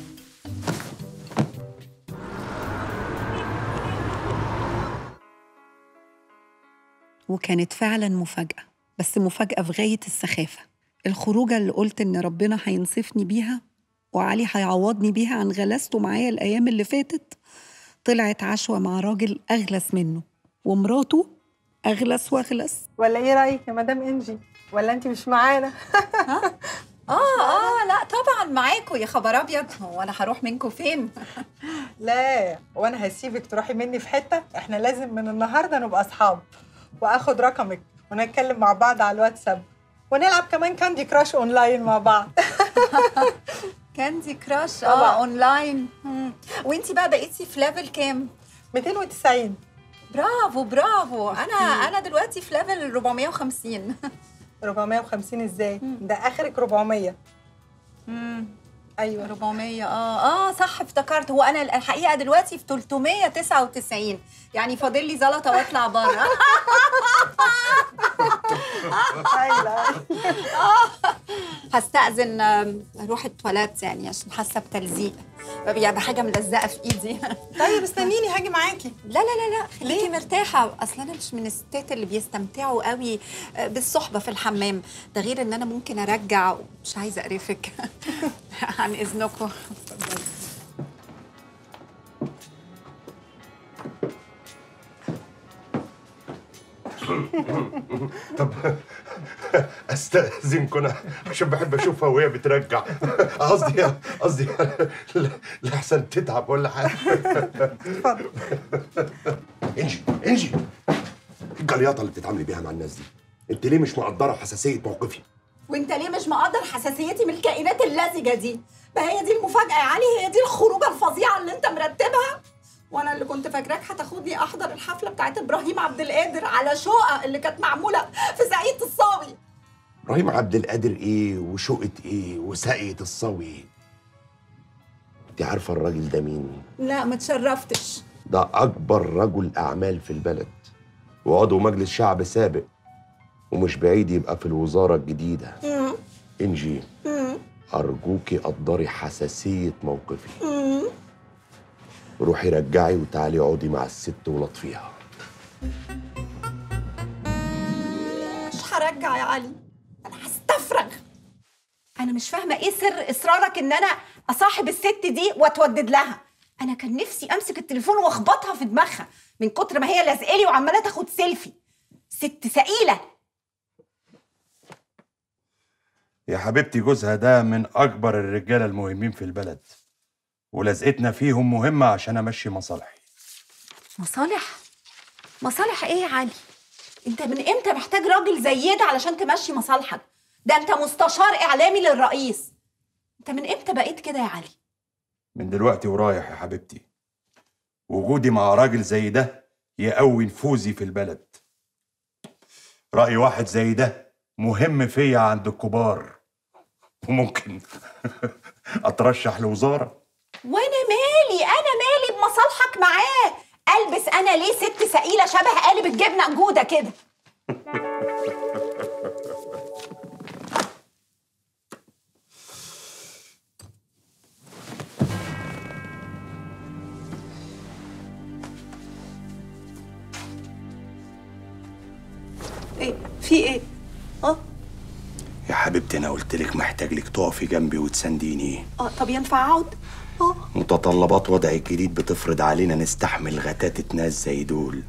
وكانت فعلا مفاجأة بس مفاجأة في غاية السخافة الخروجة اللي قلت إن ربنا هينصفني بيها وعلي هيعوضني بيها عن غلاسته معايا الأيام اللي فاتت طلعت عشوة مع راجل أغلس منه ومراته أغلس وأغلس ولا ايه رايك يا مدام انجي ولا انت مش معانا اه اه لا طبعا معاكم يا خبر ابيض هو انا هروح منكم فين لا وانا هسيبك تروحي مني في حته احنا لازم من النهارده نبقى اصحاب واخد رقمك ونتكلم مع بعض على الواتساب ونلعب كمان كاندي كراش اونلاين مع بعض كاندي كراش طبعاً. اه اونلاين مم. وانتي بقى بقيتي في ليفل كام 290 برافو برافو انا انا دلوقتي في ليفل 450 450 ازاي ده اخرك 400 امم ايوه 400 اه اه صح افتكرت هو انا الحقيقه دلوقتي في 399 يعني فاضل لي زلطه واطلع بره هستأذن آم، اروح التواليت يعني عشان حاسه بتلزيق يعني بحاجه ملزقه في ايدي طيب استنيني هاجي معاكي لا لا لا لا خليكي مرتاحه اصل انا مش من الستات اللي بيستمتعوا قوي آه، بالصحبه في الحمام ده غير ان انا ممكن ارجع مش عايزه اقرفك عن اذنكم طب استاذنكم انا عشان بحب اشوفها وهي بترجع قصدي قصدي لحسن تتعب ولا حاجه انجي انجي الجلياطه اللي بتتعاملي بيها مع الناس دي انت ليه مش مقدره حساسيه موقفي وانت ليه مش مقدر حساسيتي من الكائنات اللزجه دي ما هي دي المفاجاه يا علي هي دي الخروجه الفظيعه اللي انت مرتبها وانا اللي كنت فاكراك هتاخدني احضر الحفله بتاعت ابراهيم عبد القادر على شقه اللي كانت معموله في سعيد الصاوي ابراهيم عبد القادر ايه وشقه ايه وساقية الصاوي انت عارفه الراجل ده مين لا ما تشرفتش ده اكبر رجل اعمال في البلد وعضو مجلس شعب سابق ومش بعيد يبقى في الوزاره الجديده مم. انجي مم. ارجوكي قدري حساسيه موقفي مم. روحي رجعي وتعالي اقعدي مع الست ولطفيها مش هرجع يا علي انا هستفرغ انا مش فاهمه ايه سر اصرارك ان انا اصاحب الست دي واتودد لها انا كان نفسي امسك التليفون واخبطها في دماغها من كتر ما هي لازقالي وعماله تاخد سيلفي ست سئيله يا حبيبتي جوزها ده من اكبر الرجاله المهمين في البلد ولازقتنا فيهم مهمه عشان امشي مصالحي مصالح مصالح ايه يا علي انت من امتى محتاج راجل زي ده علشان تمشي مصالحك ده انت مستشار اعلامي للرئيس انت من امتى بقيت كده يا علي من دلوقتي ورايح يا حبيبتي وجودي مع راجل زي ده يقوي نفوذي في البلد رأي واحد زي ده مهم فيا عند الكبار وممكن اترشح لوزاره وانا مالي انا مالي بمصالحك معاه البس انا ليه ست سئيله شبه قالب الجبنه جوده كده ايه في ايه اه يا حبيبتي انا قلت لك محتاج لك تقفي جنبي وتسانديني اه طب ينفع اقعد متطلبات وضع الجديد بتفرض علينا نستحمل غتاتة ناس زي دول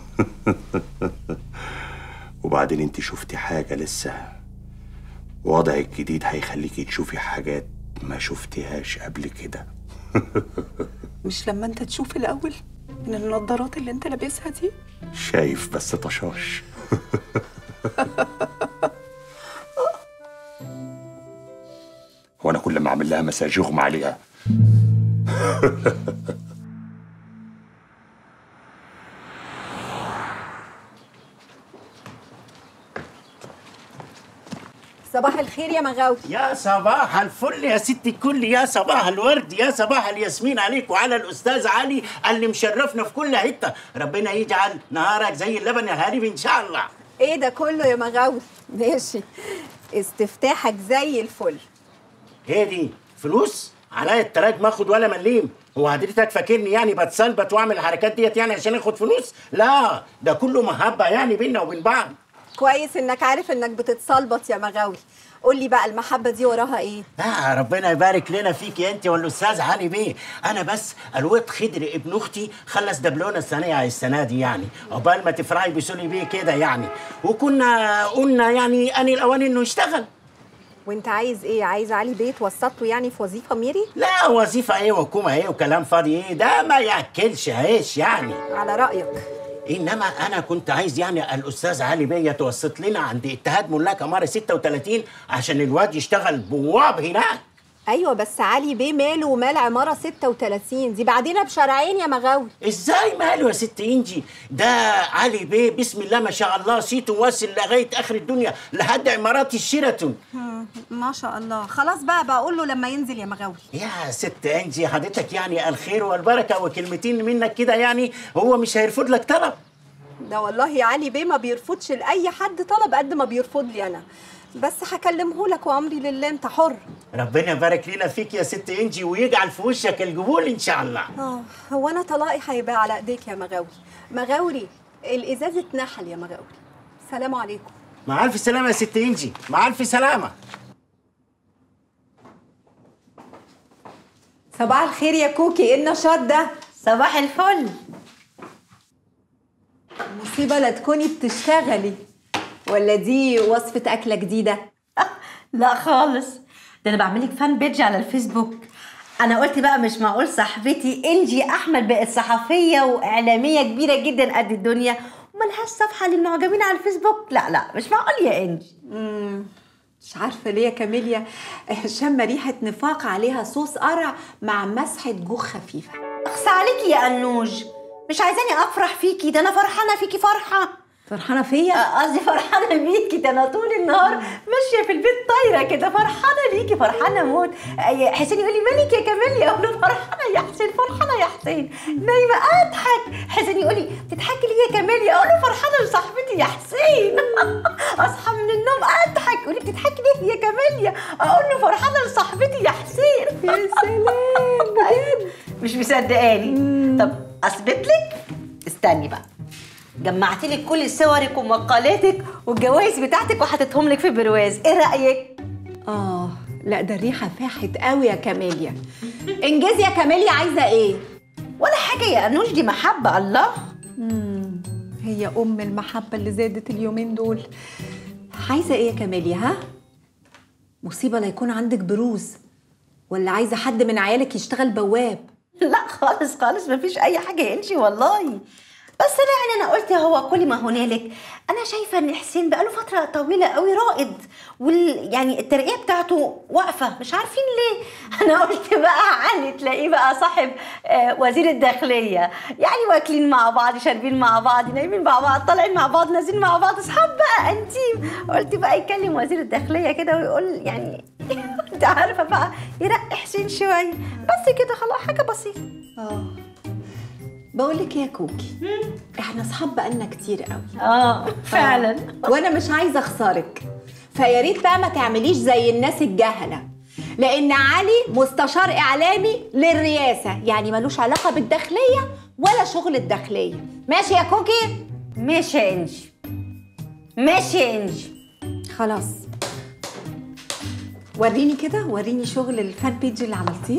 وبعدين انت شفتي حاجة لسه وضع الجديد هيخليكي تشوفي حاجات ما شفتيهاش قبل كده مش لما انت تشوف الاول من النضارات اللي انت لابسها دي شايف بس طشاش وانا كل ما اعمل لها مساج يغمى عليها صباح الخير يا مغاوي يا صباح الفل يا ست الكل يا صباح الورد يا صباح الياسمين عليك وعلى الاستاذ علي اللي مشرفنا في كل حته ربنا يجعل نهارك زي اللبن يا هارب ان شاء الله ايه ده كله يا مغاوي ماشي استفتاحك زي الفل ايه دي فلوس عليا التراج ما اخد ولا مليم هو حضرتك فاكرني يعني بتسلبت واعمل الحركات ديت يعني عشان اخد فلوس لا ده كله محبه يعني بينا وبين بعض كويس انك عارف انك بتتصلبط يا مغاوي قول لي بقى المحبه دي وراها ايه آه ربنا يبارك لنا فيك يا انت والاستاذ علي بيه انا بس الواد خضر ابن اختي خلص دبلونه الثانيه السنه دي يعني عقبال ما تفرحي بسولي بيه كده يعني وكنا قلنا يعني ان الاوان انه يشتغل وانت عايز ايه عايز علي بيت وسط له يعني في وظيفه ميري لا وظيفه ايه وحكومه ايه وكلام فاضي ايه ده ما ياكلش عيش يعني على رايك انما انا كنت عايز يعني الاستاذ علي بيه يتوسط لنا عند اتحاد ملاك عماره 36 عشان الواد يشتغل بواب هناك ايوه بس علي بيه ماله ومال عماره 36 دي بعدين بشرعين يا مغاوي ازاي ماله يا ست انجي ده علي بيه بسم الله ما شاء الله صيته واصل لغايه اخر الدنيا لحد عمارات الشيراتون مم، ما شاء الله خلاص بقى بقول له لما ينزل يا مغاوي يا ست انجي حضرتك يعني الخير والبركه وكلمتين منك كده يعني هو مش هيرفض لك طلب ده والله علي بيه ما بيرفضش لاي حد طلب قد ما بيرفض لي انا بس هكلمه لك وامري لله انت حر ربنا يبارك لنا فيك يا ست انجي ويجعل في وشك القبول ان شاء الله اه هو انا طلاقي هيبقى على ايديك يا مغاوري مغاوري الازاز اتنحل يا مغاوري سلام عليكم مع الف سلامه يا ست انجي مع الف سلامه صباح الخير يا كوكي ايه النشاط ده صباح الفل مصيبه لا تكوني بتشتغلي ولا دي وصفه اكله جديده لا خالص ده انا بعملك فان بيج على الفيسبوك انا قلت بقى مش معقول صاحبتي انجي احمد بقت صحفيه واعلاميه كبيره جدا قد الدنيا وملهاش صفحه للمعجبين على الفيسبوك لا لا مش معقول يا انجي مم. مش عارفه ليه يا كاميليا شامه ريحه نفاق عليها صوص قرع مع مسحه جوخ خفيفه اخس عليكي يا انوج مش عايزاني افرح فيكي ده انا فرحانه فيكي فرحه فرحانه فيا آه، قصدي فرحانه بيكي ده انا طول النهار ماشيه في البيت طايره كده فرحانه ليكي فرحانه موت آه، حسين يقول لي مالك يا كمال اقول له فرحانه يا حسين فرحانه يا حسين نايمه اضحك حسين يقول لي بتضحكي ليه يا كمال اقول له فرحانه لصاحبتي يا حسين اصحى من النوم اضحك يقول لي بتضحكي ليه يا كمال اقول له فرحانه لصاحبتي يا حسين يا سلام بجد مش مصدقاني طب اثبت لك استني بقى جمعت لك كل صورك ومقالاتك والجوائز بتاعتك وحطيتهم لك في برواز ايه رايك اه لا ده الريحه فاحت قوي يا كاميليا انجزي يا كاميليا عايزه ايه ولا حاجه يا انوش دي محبه الله مم. هي ام المحبه اللي زادت اليومين دول عايزه ايه يا كاميليا ها مصيبه لا يكون عندك بروز ولا عايزه حد من عيالك يشتغل بواب لا خالص خالص مفيش اي حاجه يمشي والله بس انا يعني انا قلت هو كل ما هنالك انا شايفه ان حسين بقاله فتره طويله قوي رائد وال يعني الترقيه بتاعته واقفه مش عارفين ليه انا قلت بقى علي تلاقيه بقى صاحب آه وزير الداخليه يعني واكلين مع بعض شاربين مع بعض نايمين مع بعض طالعين مع بعض نازلين مع بعض اصحاب بقى انتيم قلت بقى يكلم وزير الداخليه كده ويقول يعني انت عارفه بقى يرقي حسين شويه بس كده خلاص حاجه بسيطه اه بقول لك يا كوكي احنا اصحاب بقالنا كتير قوي اه فعلا وانا مش عايزه اخسرك فيا ريت بقى ما تعمليش زي الناس الجهله لان علي مستشار اعلامي للرئاسه يعني ملوش علاقه بالداخليه ولا شغل الداخليه ماشي يا كوكي ماشي يا انجي ماشي يا انجي خلاص وريني كده وريني شغل الفان بيج اللي عملتيه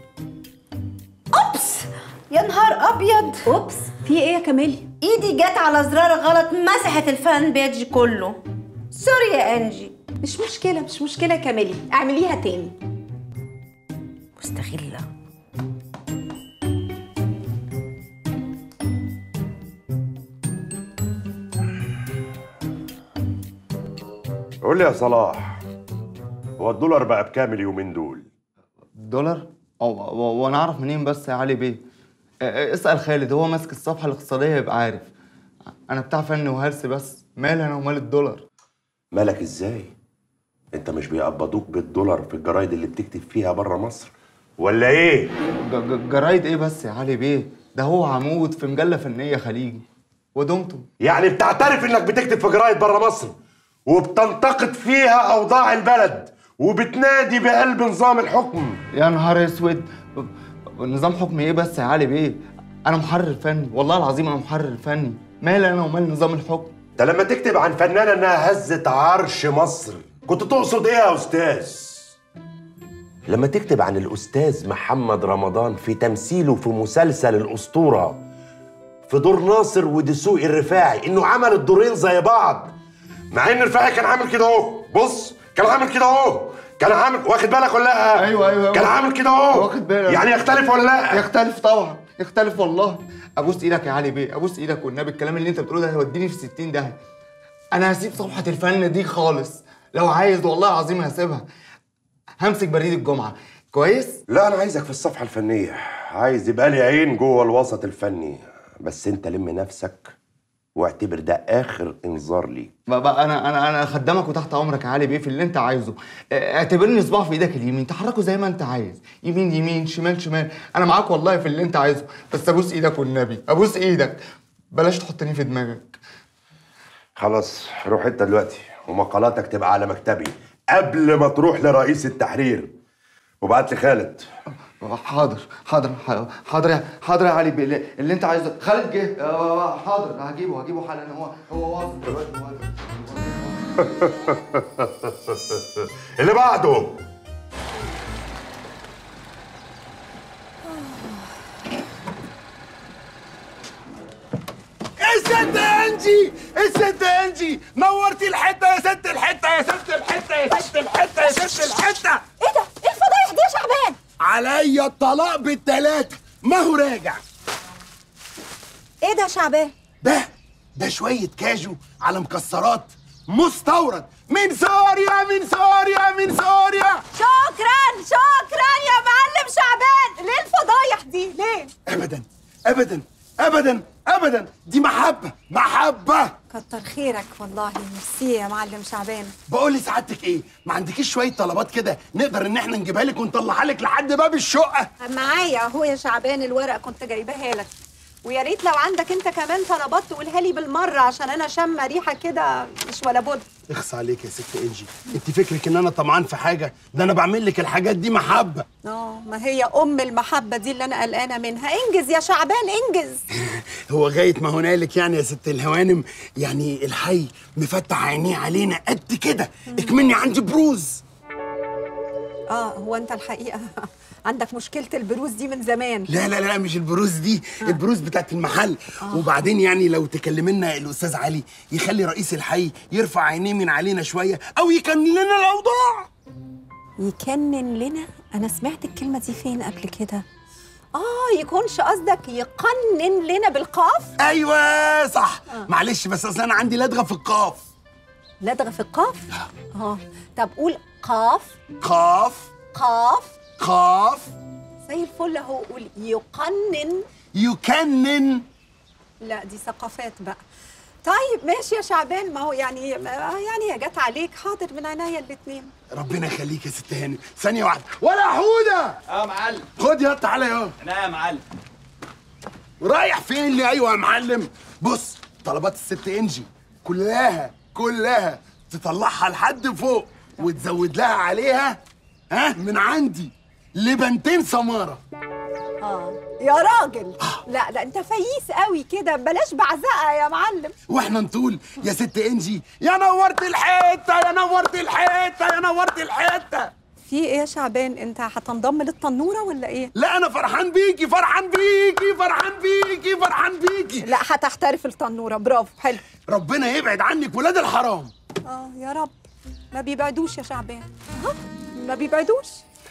اوبس يا نهار ابيض اوبس في ايه يا كمالي ايدي جت على زرار غلط مسحت الفان بيج كله سوري يا انجي مش مشكله مش مشكله يا كمالي اعمليها تاني مستغله قول لي يا صلاح هو الدولار بقى بكام اليومين دول؟ دولار؟ أو أو- وانا اعرف منين بس يا علي بيه؟ آه، آه، اسال خالد هو ماسك الصفحه الاقتصاديه يبقى عارف انا بتاع فن وهلس بس مال انا ومال الدولار مالك ازاي؟ انت مش بيقبضوك بالدولار في الجرايد اللي بتكتب فيها بره مصر؟ ولا ايه؟ ج- ج- جرايد ايه بس يا علي بيه؟ ده هو عمود في مجله فنيه خليجي ودمتم يعني بتعترف انك بتكتب في جرايد بره مصر وبتنتقد فيها اوضاع البلد وبتنادي بقلب نظام الحكم يا نهار اسود نظام حكم ايه بس يا علي بيه؟ انا محرر فني والله العظيم انا محرر فني مال انا ومال نظام الحكم ده لما تكتب عن فنانه انها هزت عرش مصر كنت تقصد ايه يا استاذ لما تكتب عن الاستاذ محمد رمضان في تمثيله في مسلسل الاسطوره في دور ناصر ودسوقي الرفاعي انه عمل الدورين زي بعض مع ان الرفاعي كان عامل كده اهو بص كان عامل كده اهو كان عامل واخد بالك ولا لا ايوه ايوه كان عامل كده اهو واخد بالك يعني يختلف ولا لا يختلف طبعا يختلف والله ابوس ايدك يا علي بيه ابوس ايدك والنبي الكلام اللي انت بتقوله ده هيوديني في 60 داهيه انا هسيب صفحه الفن دي خالص لو عايز والله العظيم هسيبها همسك بريد الجمعه كويس لا انا عايزك في الصفحه الفنيه عايز يبقى لي عين جوه الوسط الفني بس انت لم نفسك واعتبر ده اخر انذار ليك بقى انا انا انا خدامك وتحت امرك يا علي بيه في اللي انت عايزه اه، اعتبرني صباع في ايدك اليمين تحركه زي ما انت عايز يمين يمين شمال شمال انا معاك والله في اللي انت عايزه بس ابوس ايدك والنبي ابوس ايدك بلاش تحطني في دماغك خلاص روح انت دلوقتي ومقالاتك تبقى على مكتبي قبل ما تروح لرئيس التحرير وبعت لي خالد حاضر حاضر حاضر يا حاضر يا علي بيه اللي, اللي انت عايزه خالد جه آه، حاضر هجيبه هجيبه حالا هو هو واصل دلوقتي اللي بعده الست انجي الست انجي نورتي الحته يا ست الحته يا ست الحته يا ست الحته يا ست الحته ايه ده؟ ايه الفضايح دي يا شعبان؟ عليا الطلاق بالتلاته ما هو راجع ايه ده يا شعبان؟ ده ده شويه كاجو على مكسرات مستورد من سوريا من سوريا من سوريا شكرا شكرا يا معلم شعبان ليه الفضايح دي ليه ابدا ابدا ابدا ابدا دي محبه محبه كتر خيرك والله ميرسي يا معلم شعبان بقول لسعادتك ايه ما عندكيش شويه طلبات كده نقدر ان احنا نجيبها لك ونطلعها لك لحد باب الشقه معايا اهو يا شعبان الورق كنت جايباها لك ويا ريت لو عندك انت كمان طلبات تقولها لي بالمره عشان انا شامه ريحه كده مش ولا بد اخص عليك يا ست انجي انت فكرك ان انا طمعان في حاجه ده انا بعمل لك الحاجات دي محبه اه ما هي ام المحبه دي اللي انا قلقانه منها انجز يا شعبان انجز هو غايه ما هنالك يعني يا ست الهوانم يعني الحي مفتح عينيه علينا قد كده اكمني عندي بروز اه هو انت الحقيقه عندك مشكله البروز دي من زمان لا لا لا مش البروز دي البروز بتاعت المحل وبعدين يعني لو تكلم لنا الاستاذ علي يخلي رئيس الحي يرفع عينيه من علينا شويه او يكن لنا الاوضاع يكنن لنا انا سمعت الكلمه دي فين قبل كده اه يكونش قصدك يقنن لنا بالقاف ايوه صح معلش بس اصل انا عندي لدغه في القاف لدغه في القاف اه طب قول قاف قاف قاف قاف زي الفل اهو قول يقنن يكنن لا دي ثقافات بقى طيب ماشي يا شعبان ما هو يعني يعني هي جت عليك حاضر من عينيا الاتنين ربنا يخليك يا ست هاني ثانيه واحده ولا حوده اه معلم خد يا تعالى يا انا يا معلم رايح فين لي ايوه يا معلم بص طلبات الست انجي كلها كلها تطلعها لحد فوق وتزود لها عليها ها من عندي لبنتين سماره اه يا راجل لا ده انت فييس قوي كده بلاش بعزقه يا معلم واحنا نطول يا ست انجي يا نورت الحته يا نورت الحته يا نورت الحته في ايه يا شعبان انت هتنضم للتنوره ولا ايه لا انا فرحان بيكي فرحان بيكي فرحان بيكي فرحان بيكي لا هتحترف التنوره برافو حلو ربنا يبعد عنك ولاد الحرام اه يا رب ما بيبعدوش يا شعبان ها ما بيبعدوش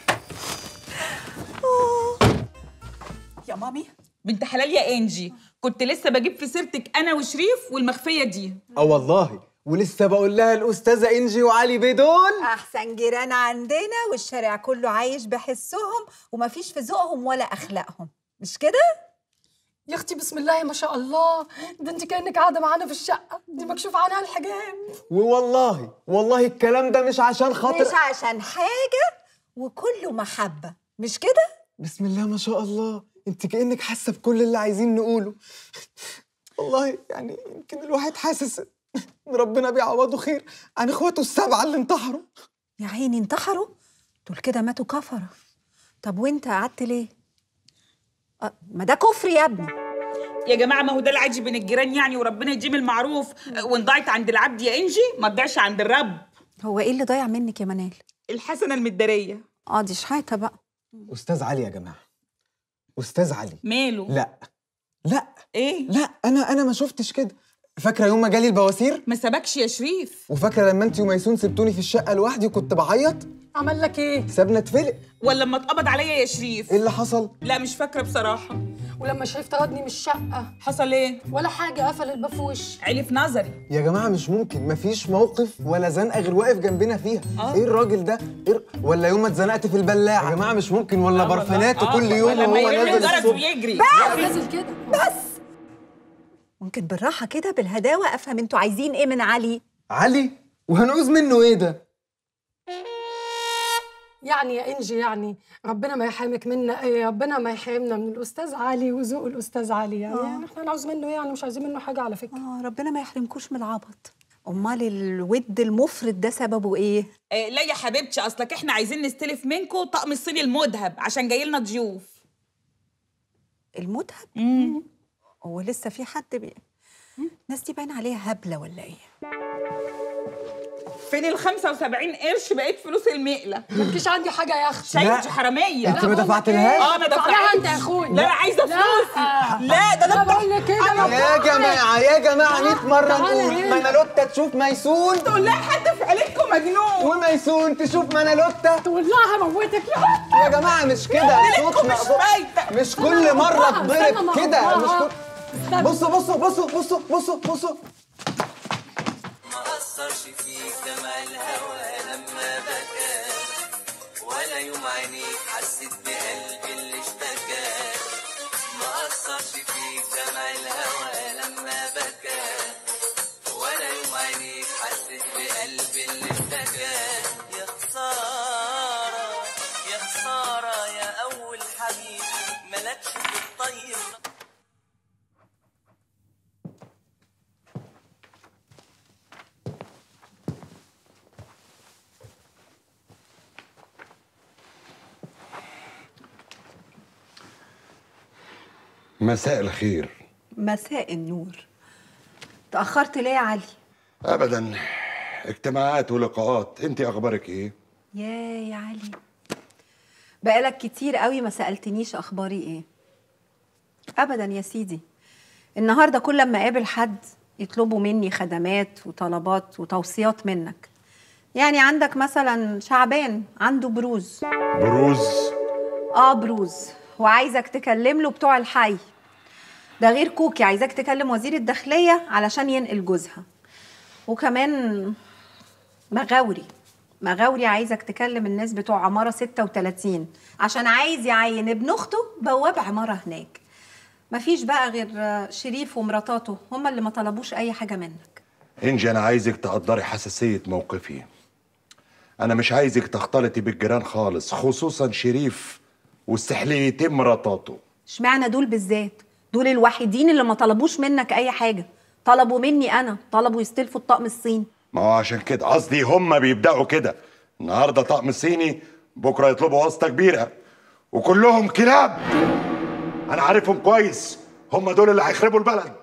يا مامي بنت حلال يا انجي كنت لسه بجيب في سيرتك انا وشريف والمخفيه دي اه والله ولسه بقول لها الاستاذه انجي وعلي بيه دول احسن جيران عندنا والشارع كله عايش بحسهم ومفيش في ذوقهم ولا اخلاقهم مش كده يا اختي بسم الله ما شاء الله ده انت كانك قاعده معانا في الشقه دي مكشوف عنها الحجاب ووالله والله الكلام ده مش عشان خاطر مش عشان حاجه وكله محبه مش كده بسم الله ما شاء الله انت كانك حاسه بكل اللي عايزين نقوله والله يعني يمكن الواحد حاسس ان ربنا بيعوضه خير عن اخواته السبعه اللي انتحروا يا عيني انتحروا دول كده ماتوا كفره طب وانت قعدت ليه آه، ما ده كفر يا ابني يا جماعه ما هو ده العادي بين الجيران يعني وربنا يديم المعروف وان ضاعت عند العبد يا انجي ما تضيعش عند الرب هو ايه اللي ضايع منك يا منال الحسنه المداريه اه دي شحاته بقى استاذ علي يا جماعه استاذ علي ماله لا لا ايه لا انا انا ما شفتش كده فاكره يوم ما جالي البواسير ما سبكش يا شريف وفاكره لما انت وميسون سبتوني في الشقه لوحدي وكنت بعيط عمل لك ايه سابنا اتفلق ولا لما اتقبض عليا يا شريف ايه اللي حصل لا مش فاكره بصراحه ولما شريف طردني من الشقه حصل ايه ولا حاجه قفل الباب في وشي عيني في نظري يا جماعه مش ممكن مفيش موقف ولا زنقه غير واقف جنبنا فيها آه. ايه الراجل ده إيه ر- ولا يوم ما اتزنقت في البلاعه يا جماعه مش ممكن ولا برفانات آه، كل يوم ولا وهو ما يرن نازل الجرس الصبح ويجري بس نازل كده بس ممكن بالراحه كده بالهداوه افهم انتوا عايزين ايه من علي علي وهنعوز منه ايه ده يعني يا انجي يعني ربنا ما يحرمك منا إيه ربنا ما يحرمنا من الاستاذ علي وذوق الاستاذ علي يعني, آه. يعني احنا نعوز منه ايه يعني مش عايزين منه حاجه على فكره اه ربنا ما يحرمكوش من العبط امال الود المفرط ده سببه ايه آه لا يا حبيبتي اصلك احنا عايزين نستلف منكم طقم الصيني المذهب عشان جاي لنا ضيوف المذهب هو لسه في حد بي... الناس دي باين عليها هبله ولا ايه فين ال 75 قرش بقيت فلوس المقله مفيش عندي حاجه يا اختي شايفه انت حراميه انت ما دفعتلهاش؟ اه انا دفعتها دفعت انت يا اخويا لا انا عايزه لا. فلوسي لا ده انا بقول لك كده أنا يا بقول. جماعة يا جماعة 100 مرة تعالى نقول هنا. منالوتا تشوف ميسون تقول لها حد في عيلتكم مجنون وميسون تشوف منالوتا تقول لها هموتك يا يا جماعة مش كده صوت مش مقبول. فايتة. مش كل مرة استنى تضرب ما كده أقطعها. مش كل بصوا بصوا بصوا بصوا بصوا بصوا ما أثرش فيك دمع الهوى لما بكى ولا يوم عينيك حسيت بقلبي اللي اشتكى ما أثرش فيك دمع الهوى لما بكى ولا يوم عينيك حسيت بقلبي اللي اشتكى يا خسارة يا خسارة يا أول حبيب ملكش في الطيب مساء الخير مساء النور تاخرت ليه يا علي ابدا اجتماعات ولقاءات انت اخبارك ايه يا يا علي بقالك كتير قوي ما سالتنيش اخباري ايه ابدا يا سيدي النهارده كل ما اقابل حد يطلبوا مني خدمات وطلبات وتوصيات منك يعني عندك مثلا شعبان عنده بروز بروز اه بروز وعايزك تكلم له بتوع الحي ده غير كوكي عايزاك تكلم وزير الداخلية علشان ينقل جوزها وكمان مغاوري مغاوري عايزك تكلم الناس بتوع عمارة 36 عشان عايز يعين ابن أخته بواب عمارة هناك مفيش بقى غير شريف ومراتاته هما اللي ما طلبوش أي حاجة منك انجي انا عايزك تقدري حساسيه موقفي انا مش عايزك تختلطي بالجيران خالص خصوصا شريف واستحليتين مراتاته اشمعنى دول بالذات دول الوحيدين اللي ما طلبوش منك أي حاجة طلبوا مني أنا طلبوا يستلفوا الطقم الصيني ما هو عشان كده قصدي هم بيبداوا كده النهارده طقم صيني بكره يطلبوا واسطه كبيره وكلهم كلاب انا عارفهم كويس هم دول اللي هيخربوا البلد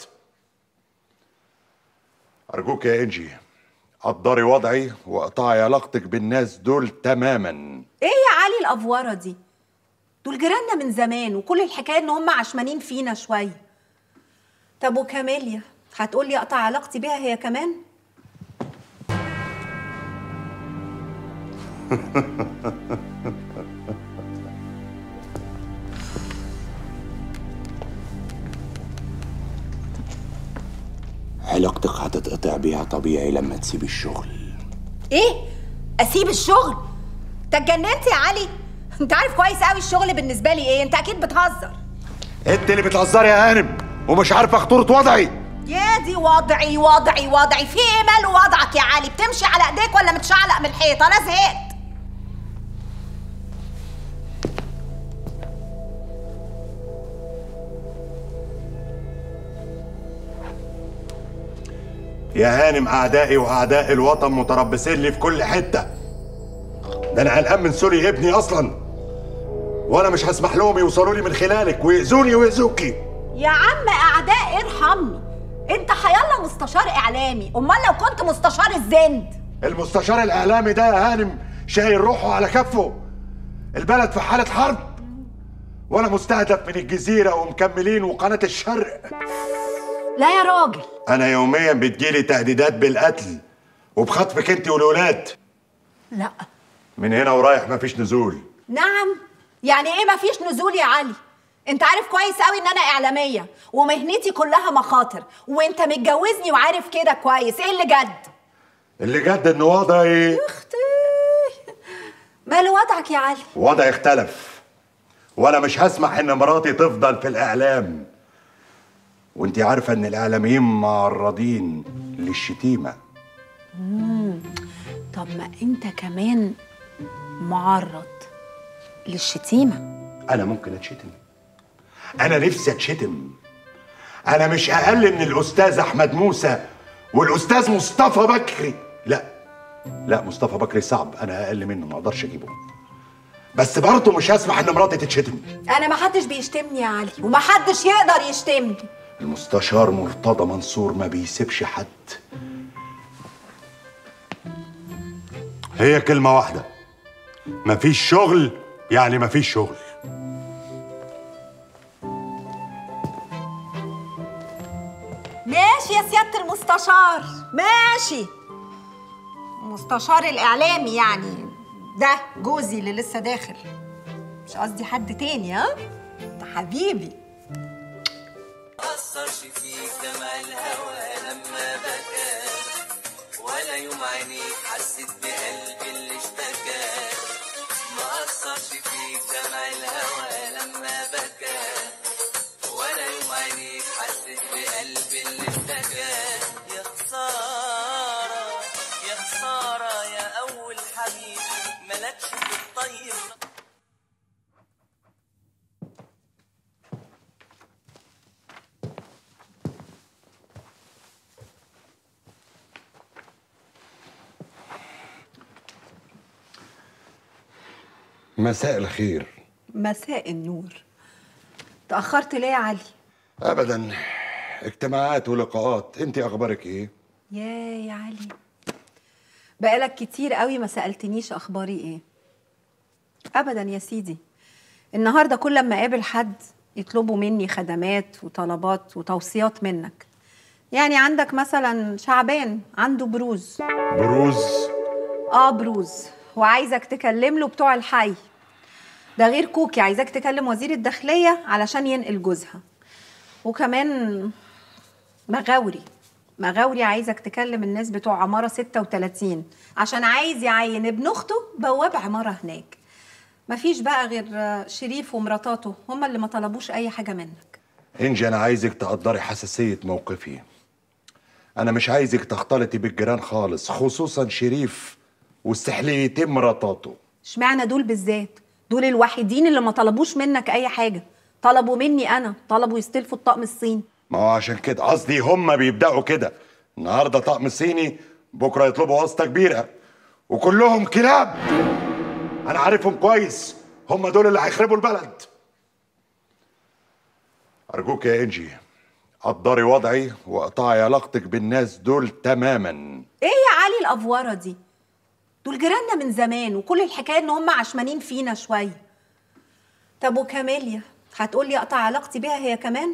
ارجوك يا انجي قدري وضعي واقطعي علاقتك بالناس دول تماما ايه يا علي الافوره دي دول جيراننا من زمان وكل الحكايه ان هم عشمانين فينا شويه طب وكاميليا هتقولي اقطع علاقتي بيها هي كمان علاقتك هتتقطع بيها طبيعي لما تسيب الشغل ايه اسيب الشغل انت اتجننت يا علي انت عارف كويس قوي الشغل بالنسبه لي ايه انت اكيد بتهزر انت اللي بتهزري يا هانم ومش عارفه خطوره وضعي يا دي وضعي وضعي وضعي في ايه مال وضعك يا علي بتمشي على ايديك ولا متشعلق من الحيط انا زهقت يا هانم اعدائي واعداء الوطن متربصين لي في كل حته ده انا قلقان من سوري ابني اصلا وانا مش هسمح لهم يوصلوا لي من خلالك ويأذوني ويأذوكي يا عم اعداء ارحمني انت حيالله مستشار اعلامي امال لو كنت مستشار الزند المستشار الاعلامي ده يا هانم شايل روحه على كفه البلد في حاله حرب وانا مستهدف من الجزيره ومكملين وقناه الشرق لا يا راجل انا يوميا بتجيلي تهديدات بالقتل وبخطفك انت والولاد لا من هنا ورايح مفيش نزول نعم يعني ايه مفيش نزول يا علي انت عارف كويس قوي ان انا اعلاميه ومهنتي كلها مخاطر وانت متجوزني وعارف كده كويس ايه اللي جد اللي جد ان وضعي مال وضعك يا علي وضعي اختلف وانا مش هسمح ان مراتي تفضل في الاعلام وانت عارفه ان الاعلاميين معرضين للشتيمه مم. طب ما انت كمان معرض للشتيمه انا ممكن اتشتم انا نفسي اتشتم انا مش اقل من الاستاذ احمد موسى والاستاذ مصطفى بكري لا لا مصطفى بكري صعب انا اقل منه ما اقدرش اجيبه بس برضه مش هسمح ان مراتي تتشتم انا ما حدش بيشتمني يا علي وما حدش يقدر يشتمني المستشار مرتضى منصور ما بيسيبش حد هي كلمة واحدة مفيش شغل يعني مفيش شغل ماشي يا سيادة المستشار ماشي المستشار الإعلامي يعني ده جوزي اللي لسه داخل مش قصدي حد تاني ها ده حبيبي أثرش فيك دمع الهوى لما بكى ولا يوم عينيك حسيت بقلبي اللي اشتكى ما أثرش فيك دمع الهوى لما بكى ولا يوم عينيك حسيت بقلبي اللي اشتكى يا خسارة يا خسارة يا أول حبيب ملكش في الطيب مساء الخير مساء النور تأخرت ليه يا علي ابدا اجتماعات ولقاءات انت اخبارك ايه يا يا علي بقالك كتير قوي ما سألتنيش أخباري إيه أبدا يا سيدي النهاردة كل ما أقابل حد يطلبوا مني خدمات وطلبات وتوصيات منك يعني عندك مثلا شعبان عنده بروز بروز اه بروز وعايزك تكلم له بتوع الحي ده غير كوكي عايزاك تكلم وزير الداخلية علشان ينقل جوزها وكمان مغاوري مغاوري عايزك تكلم الناس بتوع عمارة 36 عشان عايز يعين ابن أخته بواب عمارة هناك مفيش بقى غير شريف ومراتاته هما اللي ما طلبوش أي حاجة منك انجي انا عايزك تقدري حساسية موقفي انا مش عايزك تختلطي بالجيران خالص خصوصا شريف واستحليتين مراتاته اشمعنى دول بالذات دول الوحيدين اللي ما طلبوش منك أي حاجة طلبوا مني أنا طلبوا يستلفوا الطقم الصيني ما هو عشان كده قصدي هم بيبدأوا كده النهارده طقم صيني بكره يطلبوا واسطة كبيرة وكلهم كلاب انا عارفهم كويس هم دول اللي هيخربوا البلد ارجوك يا انجي قدري وضعي واقطعي علاقتك بالناس دول تماما ايه يا علي الافوره دي دول جيراننا من زمان وكل الحكايه ان هم عشمانين فينا شويه طب وكاميليا هتقولي اقطع علاقتي بيها هي كمان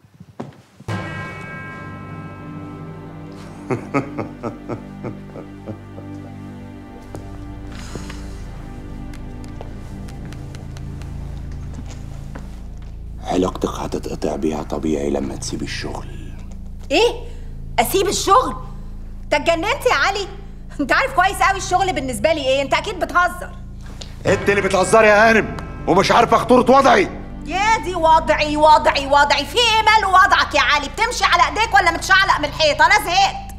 علاقتك هتتقطع بيها طبيعي لما تسيب الشغل ايه اسيب الشغل انت اتجننت يا علي انت عارف كويس قوي الشغل بالنسبه لي ايه انت اكيد بتهزر انت اللي بتهزري يا هانم ومش عارفه خطوره وضعي يا دي وضعي وضعي وضعي في ايه مال وضعك يا علي بتمشي على ايديك ولا متشعلق من الحيط انا زهقت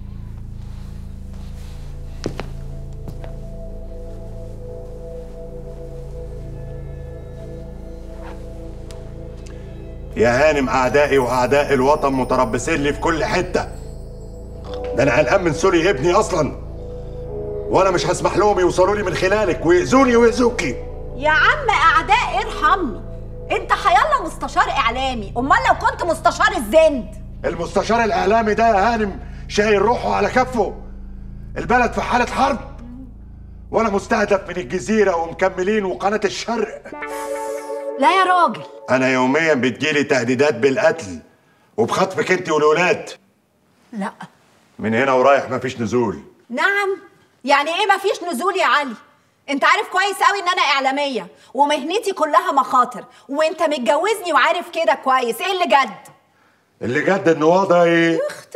يا هانم اعدائي واعداء الوطن متربصين لي في كل حته ده انا قلقان من سوري ابني اصلا وانا مش هسمح لهم يوصلوا لي من خلالك ويأذوني ويأذوكي يا عم اعداء ارحمني انت حيالله مستشار اعلامي امال لو كنت مستشار الزند المستشار الاعلامي ده يا هانم شايل روحه على كفه البلد في حاله حرب وانا مستهدف من الجزيره ومكملين وقناه الشرق لا يا راجل انا يوميا بتجيلي تهديدات بالقتل وبخطفك انت والولاد لا من هنا ورايح مفيش نزول نعم يعني ايه مفيش نزول يا علي انت عارف كويس قوي ان انا اعلاميه ومهنتي كلها مخاطر وانت متجوزني وعارف كده كويس ايه اللي جد اللي جد ان وضعي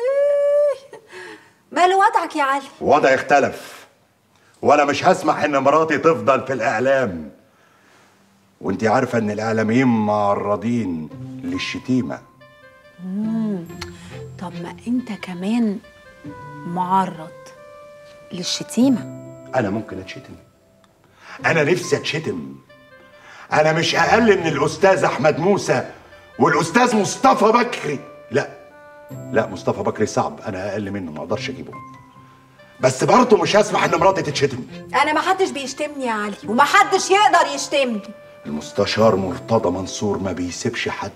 مال وضعك يا علي وضعي اختلف وانا مش هسمح ان مراتي تفضل في الاعلام وانت عارفه ان الاعلاميين معرضين للشتيمه مم. طب ما انت كمان معرض للشتيمه انا ممكن اتشتم انا نفسي اتشتم انا مش اقل من الاستاذ احمد موسى والاستاذ مصطفى بكري لا لا مصطفى بكري صعب انا اقل منه ما اقدرش اجيبه بس برضه مش هسمح ان مراتي تتشتم انا ما حدش بيشتمني يا علي وما حدش يقدر يشتمني المستشار مرتضى منصور ما بيسيبش حد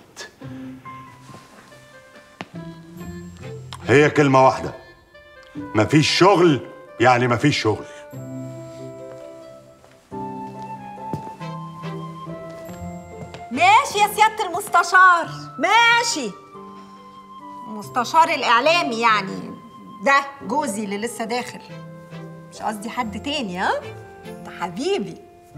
هي كلمة واحدة مفيش شغل يعني مفيش شغل ماشي يا سيادة المستشار ماشي مستشار الإعلامي يعني ده جوزي اللي لسه داخل مش قصدي حد تاني ها ده حبيبي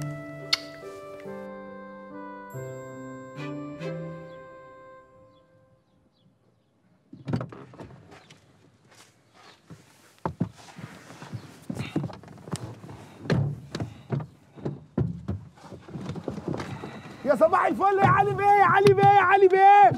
يا صباح الفل يا علي بيه يا علي بيه يا علي بيه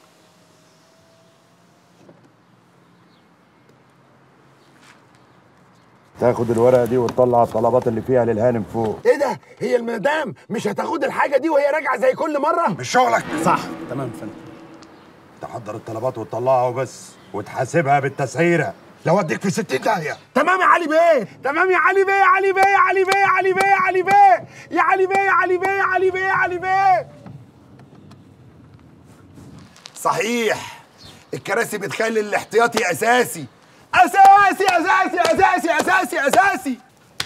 تاخد الورقة دي وتطلع الطلبات اللي فيها للهانم فوق ايه ده هي المدام مش هتاخد الحاجه دي وهي راجعه زي كل مره مش شغلك صح تمام فندم تحضر الطلبات وتطلعها وبس وتحاسبها بالتسعيرة لو اديك في 60 داهية تمام يا علي بيه تمام يا علي بيه يا علي بيه يا علي بيه يا علي بيه يا علي بيه يا علي بيه يا علي بيه يا علي بيه يا علي بيه صحيح الكراسي بتخلي الاحتياطي اساسي اساسي اساسي اساسي اساسي اساسي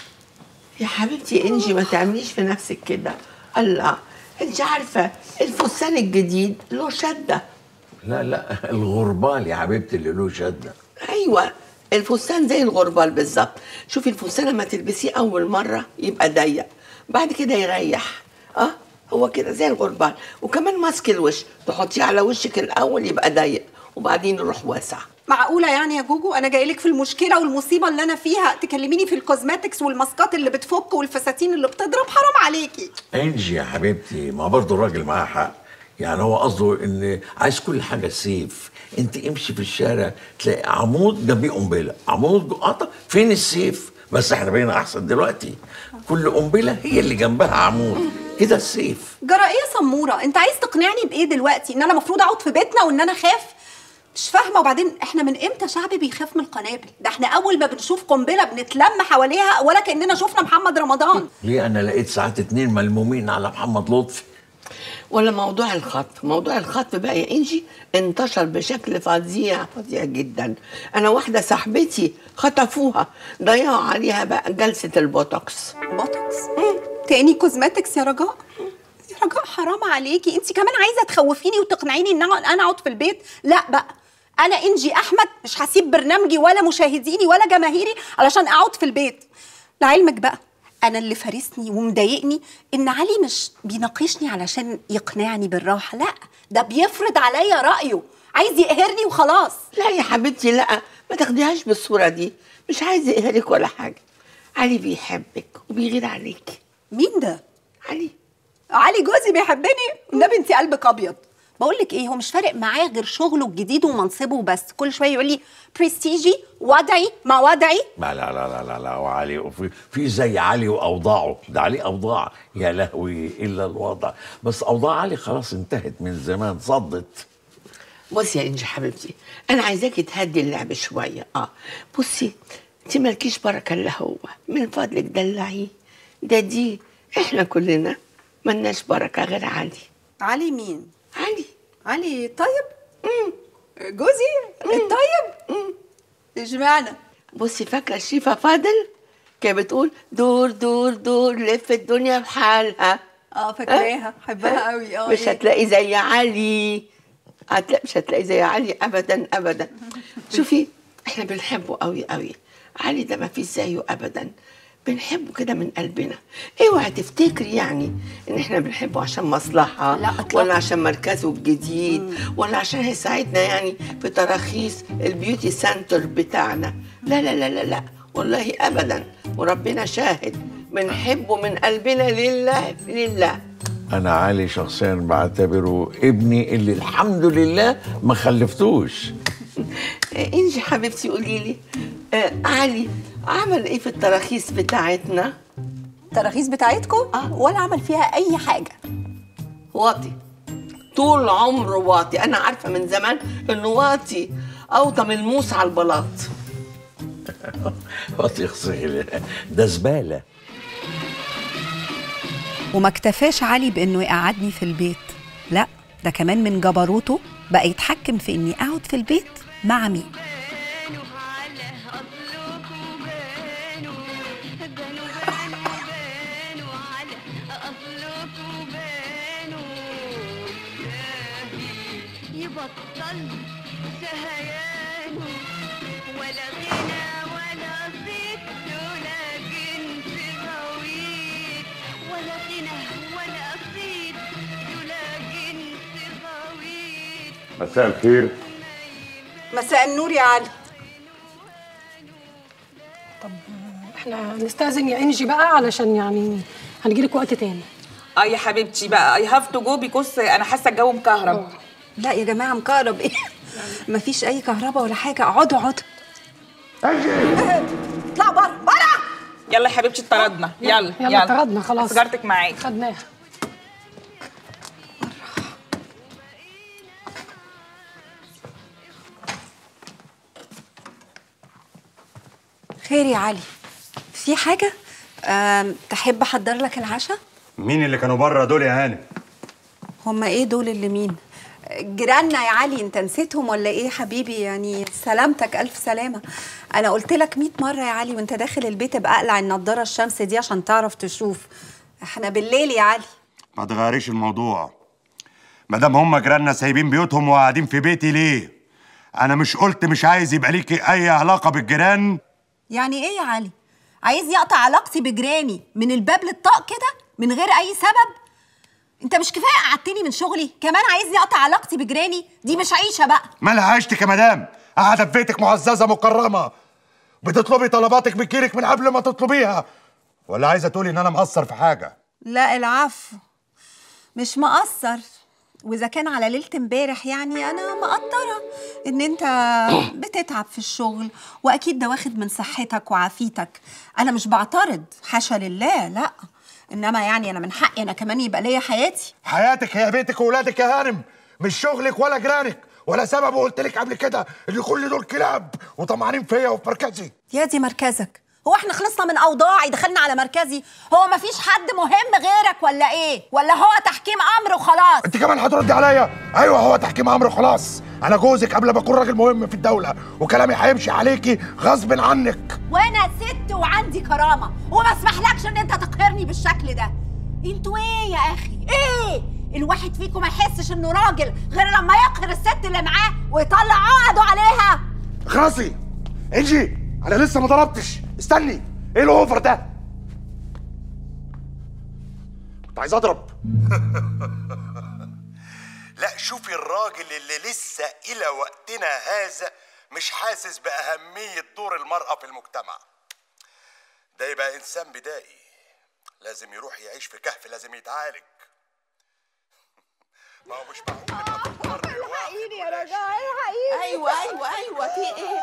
يا حبيبتي انجي ما تعمليش في نفسك كده الله انت عارفه الفستان الجديد له شده لا لا الغربال يا حبيبتي اللي له شده ايوه الفستان زي الغربال بالظبط شوفي الفستان لما تلبسيه اول مره يبقى ضيق بعد كده يريح اه هو كده زي الغربال وكمان ماسك الوش تحطيه على وشك الاول يبقى ضيق وبعدين يروح واسع معقولة يعني يا جوجو أنا جايلك في المشكلة والمصيبة اللي أنا فيها تكلميني في الكوزماتكس والماسكات اللي بتفك والفساتين اللي بتضرب حرام عليكي انجي يا حبيبتي ما برضه الراجل معاه حق يعني هو قصده ان عايز كل حاجه سيف انت امشي في الشارع تلاقي عمود جنبيه قنبله عمود جو- قطع فين السيف بس احنا بقينا احسن دلوقتي كل قنبله هي اللي جنبها عمود كده السيف جرى إيه يا سمورة أنت عايز تقنعني بإيه دلوقتي إن أنا المفروض أقعد في بيتنا وإن أنا خاف مش فاهمة وبعدين إحنا من إمتى شعب بيخاف من القنابل ده إحنا أول ما بنشوف قنبلة بنتلم حواليها ولا كأننا شفنا محمد رمضان ليه انا لقيت ساعات اتنين ملمومين على محمد لطفي ولا موضوع الخطف موضوع الخطف بقى يا انجي انتشر بشكل فظيع فظيع جدا انا واحده صاحبتي خطفوها ضيعوا عليها بقى جلسه البوتوكس بوتوكس تاني كوزماتكس يا رجاء يا رجاء حرام عليكي انت كمان عايزه تخوفيني وتقنعيني ان انا أنا اقعد في البيت لا بقى انا انجي احمد مش هسيب برنامجي ولا مشاهديني ولا جماهيري علشان اقعد في البيت لعلمك بقى انا اللي فارسني ومضايقني ان علي مش بيناقشني علشان يقنعني بالراحه لا ده بيفرض عليا رايه عايز يقهرني وخلاص لا يا حبيبتي لا ما تاخديهاش بالصوره دي مش عايز يقهرك ولا حاجه علي بيحبك وبيغير عليك مين ده علي علي جوزي بيحبني والنبي انت قلبك ابيض بقول لك ايه هو مش فارق معاه غير شغله الجديد ومنصبه وبس كل شويه يقول لي برستيجي وضعي ما وضعي لا لا لا لا لا, لا وعلي وفي في زي علي واوضاعه ده عليه اوضاع يا لهوي الا الوضع بس اوضاع علي خلاص انتهت من زمان صدت بصي يا انجي حبيبتي انا عايزاكي تهدي اللعب شويه اه بصي انت مالكيش بركه الا هو من فضلك دلعيه ده دي احنا كلنا ملناش بركه غير علي علي مين علي علي طيب جوزي الطيب اشمعنى بصي فاكره الشيفه فاضل كانت بتقول دور دور دور لف الدنيا بحالها اه فاكراها حبها قوي اه مش إيه؟ هتلاقي زي علي هتلاقي مش هتلاقي زي علي ابدا ابدا شوفي احنا بنحبه قوي قوي علي ده ما فيش زيه ابدا بنحبه كده من قلبنا اوعي تفتكري يعني ان احنا بنحبه عشان مصلحه لا، إطلاقاً. ولا عشان مركزه الجديد ولا عشان هيساعدنا يعني في تراخيص البيوتي سنتر بتاعنا لا لا لا لا لا والله ابدا وربنا شاهد بنحبه من قلبنا لله لله انا علي شخصيا بعتبره ابني اللي الحمد لله ما خلفتوش آه، انجي حبيبتي قولي لي آه علي عمل ايه في التراخيص بتاعتنا التراخيص بتاعتكم ولا عمل فيها اي حاجه واطي طول عمره واطي انا عارفه من زمان انه واطي اوطى من الموس على البلاط وتغسل ده زباله وما اكتفاش علي بانه يقعدني في البيت لا ده كمان من جبروته بقى يتحكم في اني اقعد في البيت مع مين يبطل سهيان ولا غنى ولا صيت ولا جنس غويط ولا غنى ولا صيت ولا جنس غويط مساء الخير مساء النور يا علي احنا نستأذن يا انجي بقى علشان يعني هنجيلك وقت تاني اه يا حبيبتي بقى اي هاف تو جو بيكوز انا حاسه الجو مكهرب لا يا جماعه مكهرب ايه مفيش اي كهرباء ولا حاجه اقعدوا اقعدوا اطلعوا بره بره يلا يا حبيبتي اتطردنا يلا يلا اتطردنا خلاص. سيجارتك معاك خدناها خير يا علي في حاجه أم، تحب احضر لك العشاء مين اللي كانوا بره دول يا هانم هما ايه دول اللي مين جيراننا يا علي انت نسيتهم ولا ايه حبيبي يعني سلامتك الف سلامه انا قلت لك 100 مره يا علي وانت داخل البيت ابقى اقلع النضاره الشمس دي عشان تعرف تشوف احنا بالليل يا علي ما تغيريش الموضوع ما دام هم جيراننا سايبين بيوتهم وقاعدين في بيتي ليه انا مش قلت مش عايز يبقى ليكي اي علاقه بالجيران يعني ايه يا علي عايز يقطع علاقتي بجيراني من الباب للطاق كده من غير اي سبب انت مش كفايه قعدتني من شغلي كمان عايزني اقطع علاقتي بجيراني دي مش عيشه بقى مالها عيشتك يا مدام قاعده في بيتك معززه مكرمه بتطلبي طلباتك بكيرك من قبل ما تطلبيها ولا عايزه تقولي ان انا مقصر في حاجه لا العفو مش مقصر واذا كان على ليله امبارح يعني انا مقدره ان انت بتتعب في الشغل واكيد ده واخد من صحتك وعافيتك انا مش بعترض حاشا لله لا انما يعني انا من حقي انا كمان يبقى ليا حياتي حياتك هي بيتك وولادك يا هانم مش شغلك ولا جيرانك ولا سبب قلت لك قبل كده ان كل دول كلاب وطمعانين فيا وفي مركزي يا دي مركزك هو احنا خلصنا من اوضاعي دخلنا على مركزي هو مفيش حد مهم غيرك ولا ايه ولا هو تحكيم امر وخلاص انت كمان هتردي عليا ايوه هو تحكيم امر خلاص انا جوزك قبل ما اكون راجل مهم في الدوله وكلامي هيمشي عليكي غصب عنك وانا ست وعندي كرامه وما اسمحلكش ان انت تقهرني بالشكل ده انتوا ايه يا اخي ايه الواحد فيكم ما يحسش انه راجل غير لما يقهر الست اللي معاه ويطلع عقده عليها خلاصي انجي انا لسه ما ضربتش استني ايه الاوفر ده كنت عايز اضرب لا شوفي الراجل اللي لسه الى وقتنا هذا مش حاسس باهميه دور المراه في المجتمع ده يبقى انسان بدائي لازم يروح يعيش في كهف لازم يتعالج ما هو مش معقول الحقيني يا رجاء الحقيني ايوه ايوه ايوه في ايه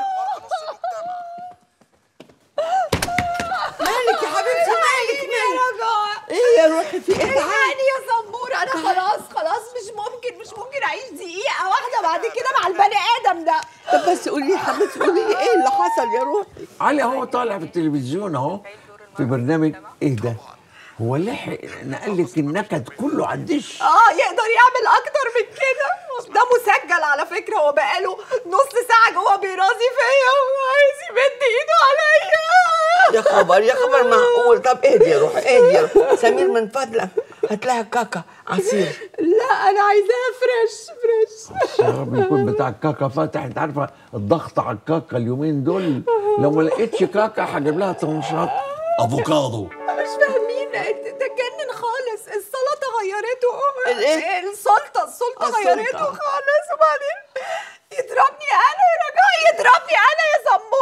مالك يا حبيبتي مالك يا رجاء ايه يا روحي في ايه الحقني يا زنبور انا خلاص خلاص مش ممكن مش ممكن اعيش دقيقه واحده بعد كده مع البني ادم ده طب بس قولي لي يا حبيبتي قولي لي ايه اللي حصل يا روحي علي هو طالع في التلفزيون اهو في برنامج ايه ده هو لحق نقل لك النكد كله على الدش اه يقدر يعمل اكتر من كده ده مسجل على فكره هو بقاله نص ساعه جوه بيرازي فيا وعايز يمد ايده عليا يا خبر يا خبر معقول طب اهدي يا روحي اهدي يا روحي سمير من فضلك هات لها كاكا عصير لا انا عايزاها فريش فريش يا رب يكون بتاع الكاكا فاتح انت عارفه الضغط على الكاكا اليومين دول لو ما لقيتش كاكا هجيب لها طنشات افوكادو مش فاهمين ده اتجنن خالص السلطه غيرته الإيه؟ السلطه السلطه السلطة. غيرته خالص وبعدين يضربني انا يا رجاء يضربني انا يا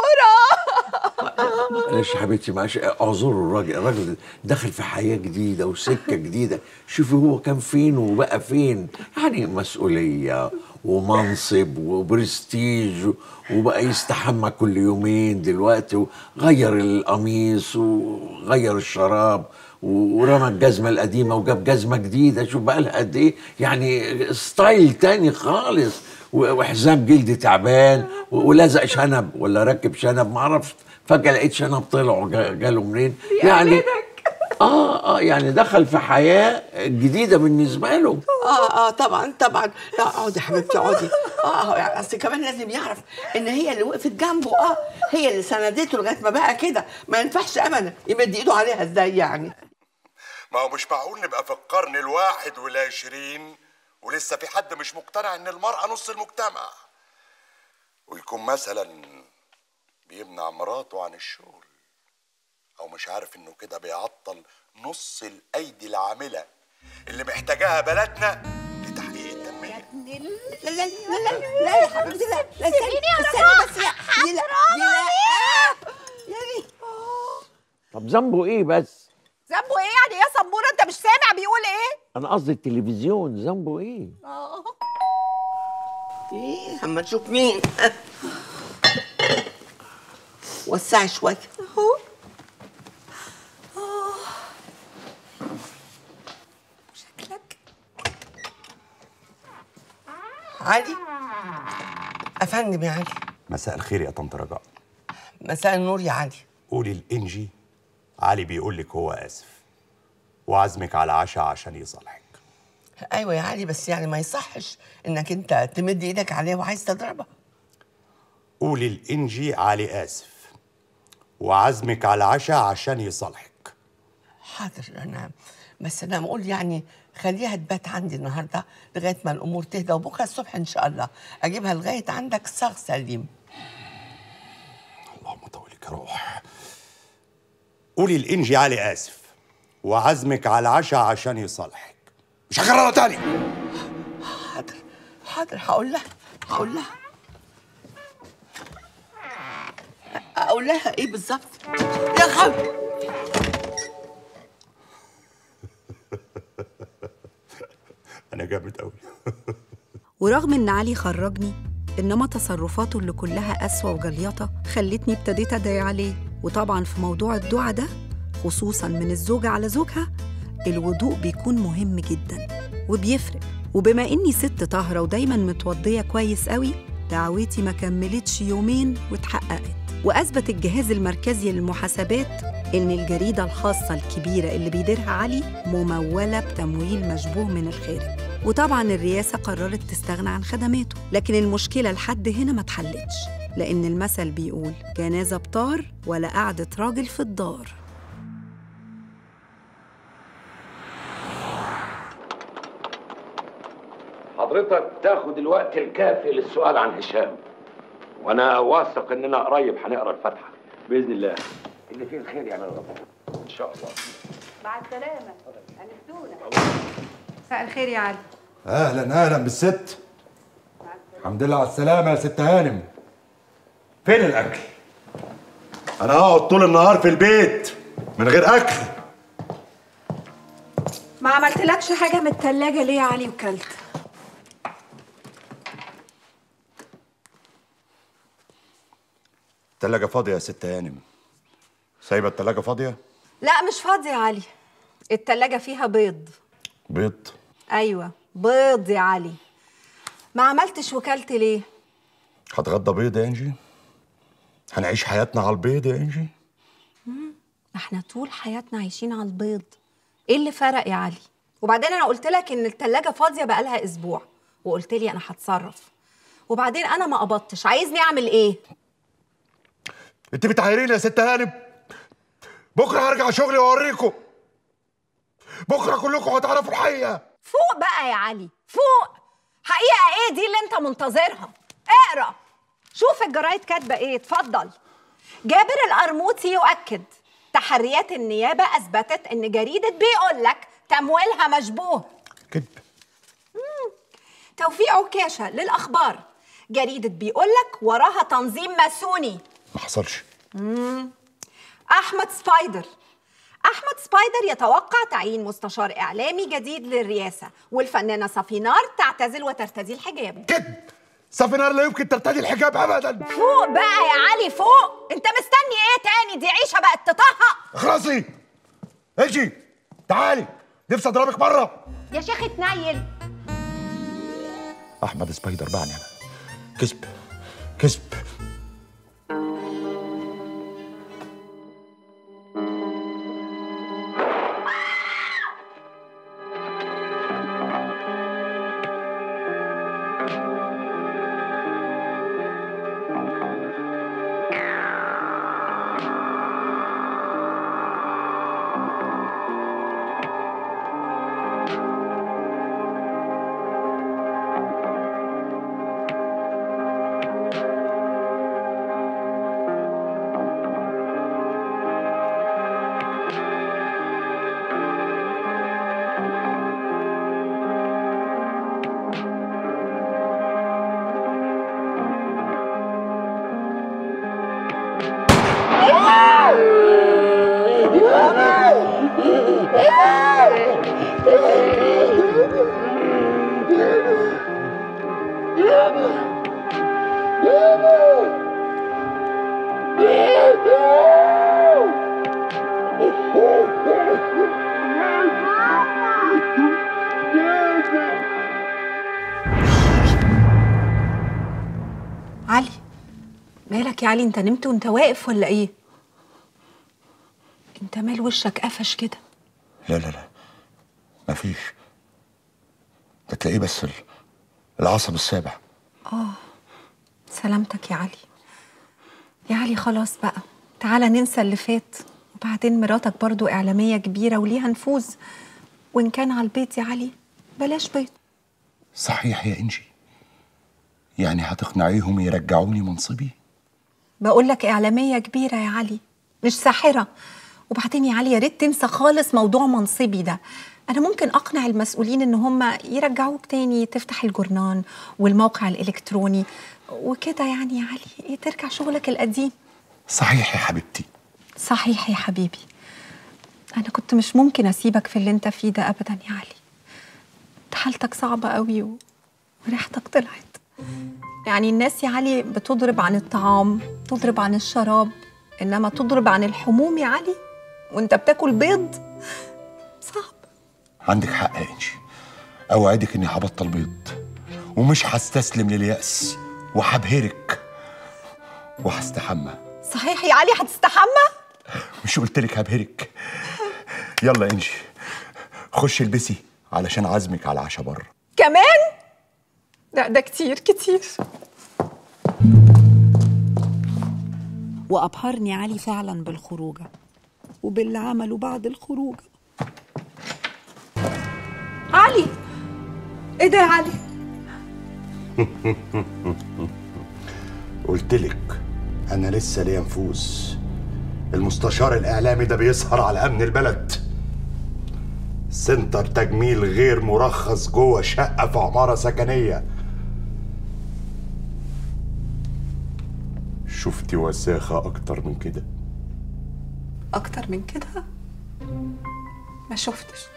زنبوره معلش يا حبيبتي معلش اعذروا الراجل الراجل داخل في حياه جديده وسكه جديده شوفي هو كان فين وبقى فين يعني مسؤوليه ومنصب وبرستيج وبقى يستحمى كل يومين دلوقتي وغير القميص وغير الشراب و- ورمى الجزمه القديمه وجاب جزمه جديده شوف بقى لها قد ايه يعني ستايل تاني خالص و- وحزام جلد تعبان و- ولزق شنب ولا ركب شنب معرفش فجاه لقيت شنب طلع وجا- جاله منين يعني اه اه يعني دخل في حياه جديده بالنسبه له اه اه طبعا طبعا لا اقعدي يا حبيبتي اقعدي اه اه يعني اصل كمان لازم يعرف ان هي اللي وقفت جنبه اه هي اللي سندته لغايه ما بقى كده ما ينفعش ابدا يمد ايده عليها ازاي يعني ما هو مش معقول نبقى في القرن الواحد والعشرين ولسه في حد مش مقتنع ان المرأة نص المجتمع ويكون مثلا بيمنع مراته عن الشغل او مش عارف انه كده بيعطل نص الايدي العاملة اللي محتاجاها بلدنا لتحقيق التنمية لا لا لا لا لا يا حبيبتي لا لا استني استني بس يا دي لا دي لا يعني طب ذنبه ايه بس ذنبه ايه يعني يا سموره انت مش سامع بيقول ايه انا قصدي التلفزيون ذنبه ايه ايه اما نشوف مين وسعي شويه اهو علي افندم يا علي مساء الخير يا طنط رجاء مساء النور يا علي قولي الانجي علي بيقول لك هو اسف وعزمك على عشاء عشان يصالحك ايوه يا علي بس يعني ما يصحش انك انت تمد ايدك عليها وعايز تضربها قولي الانجي علي اسف وعزمك على عشاء عشان يصالحك حاضر انا بس انا بقول يعني خليها تبات عندي النهارده لغايه ما الامور تهدى وبكره الصبح ان شاء الله اجيبها لغايه عندك صاغ سليم لك روح قولي الانجي علي اسف وعزمك على العشاء عشان يصالحك مش هكررها تاني حاضر حاضر هقول لها هقول لها اقول لها ايه بالظبط يا خبر انا جامد قوي ورغم ان علي خرجني انما تصرفاته اللي كلها قسوه وجليطه خلتني ابتديت ادعي عليه وطبعا في موضوع الدعاء ده خصوصا من الزوجه على زوجها الوضوء بيكون مهم جدا وبيفرق وبما اني ست طاهره ودايما متوضيه كويس قوي دعوتي ما كملتش يومين واتحققت واثبت الجهاز المركزي للمحاسبات ان الجريده الخاصه الكبيره اللي بيديرها علي مموله بتمويل مشبوه من الخارج وطبعا الرئاسه قررت تستغنى عن خدماته لكن المشكله لحد هنا ما اتحلتش لان المثل بيقول جنازه بطار ولا قعده راجل في الدار حضرتك تاخد الوقت الكافي للسؤال عن هشام وانا واثق اننا قريب هنقرا الفاتحه باذن الله اللي فيه الخير يعمل ربنا ان شاء الله مع السلامة أنستونا مساء الخير يا علي اهلا اهلا بالست الحمد لله على السلامه يا ست هانم فين الاكل انا هقعد طول النهار في البيت من غير اكل ما عملتلكش حاجة من التلاجة ليه يا علي وكلت التلاجة فاضية يا ست هانم سايبة التلاجة فاضية لا مش فاضي يا علي التلاجة فيها بيض بيض أيوة بيض يا علي ما عملتش وكلت ليه هتغدى بيض يا انجي هنعيش حياتنا على البيض يا انجي مم، احنا طول حياتنا عايشين على البيض ايه اللي فرق يا علي وبعدين انا قلت لك ان التلاجة فاضية بقالها اسبوع وقلت لي انا هتصرف وبعدين انا ما قبضتش عايزني اعمل ايه انت بتعايريني يا ست هانم بكره هرجع شغلي واوريكم بكره كلكم هتعرفوا الحقيقه فوق بقى يا علي فوق حقيقة ايه دي اللي انت منتظرها اقرا شوف الجرايد كاتبة ايه اتفضل جابر القرموطي يؤكد تحريات النيابة أثبتت إن جريدة بيقول لك تمويلها مشبوه كذب توفيق عكاشة للأخبار جريدة بيقول لك وراها تنظيم ماسوني ما حصلش مم. أحمد سبايدر أحمد سبايدر يتوقع تعيين مستشار إعلامي جديد للرئاسة والفنانة صفينار تعتزل وترتدي الحجاب سفينار لا يمكن ترتدي الحجاب ابدا فوق بقى يا علي فوق انت مستني ايه تاني دي عيشة بقت تطهق اخلصي اجي تعالي نفسي اضربك مره يا شيخ اتنيل احمد سبايدر بعني انا كذب كذب علي مالك يا علي انت نمت وانت واقف ولا ايه انت مال وشك قفش كده لا لا لا مفيش ده تلاقيه بس ال- العصب السابع اه سلامتك يا علي يا علي خلاص بقى تعالى ننسى اللي فات وبعدين مراتك برضو إعلامية كبيرة وليها نفوذ وإن كان على البيت يا علي بلاش بيت صحيح يا انجي يعني هتقنعيهم يرجعوني منصبي بقول لك إعلامية كبيرة يا علي مش ساحرة وبعدين يا علي يا ريت تنسى خالص موضوع منصبي ده أنا ممكن أقنع المسؤولين إن هم يرجعوك تاني تفتح الجورنان والموقع الإلكتروني وكده يعني يا علي إيه ترجع شغلك القديم صحيح يا حبيبتي صحيح يا حبيبي أنا كنت مش ممكن أسيبك في اللي أنت فيه ده أبدا يا علي أنت حالتك صعبة قوي و- وريحتك طلعت يعني الناس يا علي بتضرب عن الطعام تضرب عن الشراب إنما تضرب عن الحموم يا علي وأنت بتاكل بيض عندك حق يا انجي اوعدك اني هبطل بيض ومش هستسلم لليأس وهبهرك وهستحمى صحيح يا علي هتستحمى مش قلت لك هبهرك يلا يا انجي خشي البسي علشان عزمك على العشاء بره كمان لا ده كتير كتير وأبهرني علي فعلا بالخروجة وباللي عمله بعد الخروجة علي ايه ده يا علي قلت لك انا لسه ليا نفوذ المستشار الاعلامي ده بيسهر على امن البلد سنتر تجميل غير مرخص جوه شقه في عماره سكنيه شفتي وساخه اكتر من كده اكتر من كده ما شفتش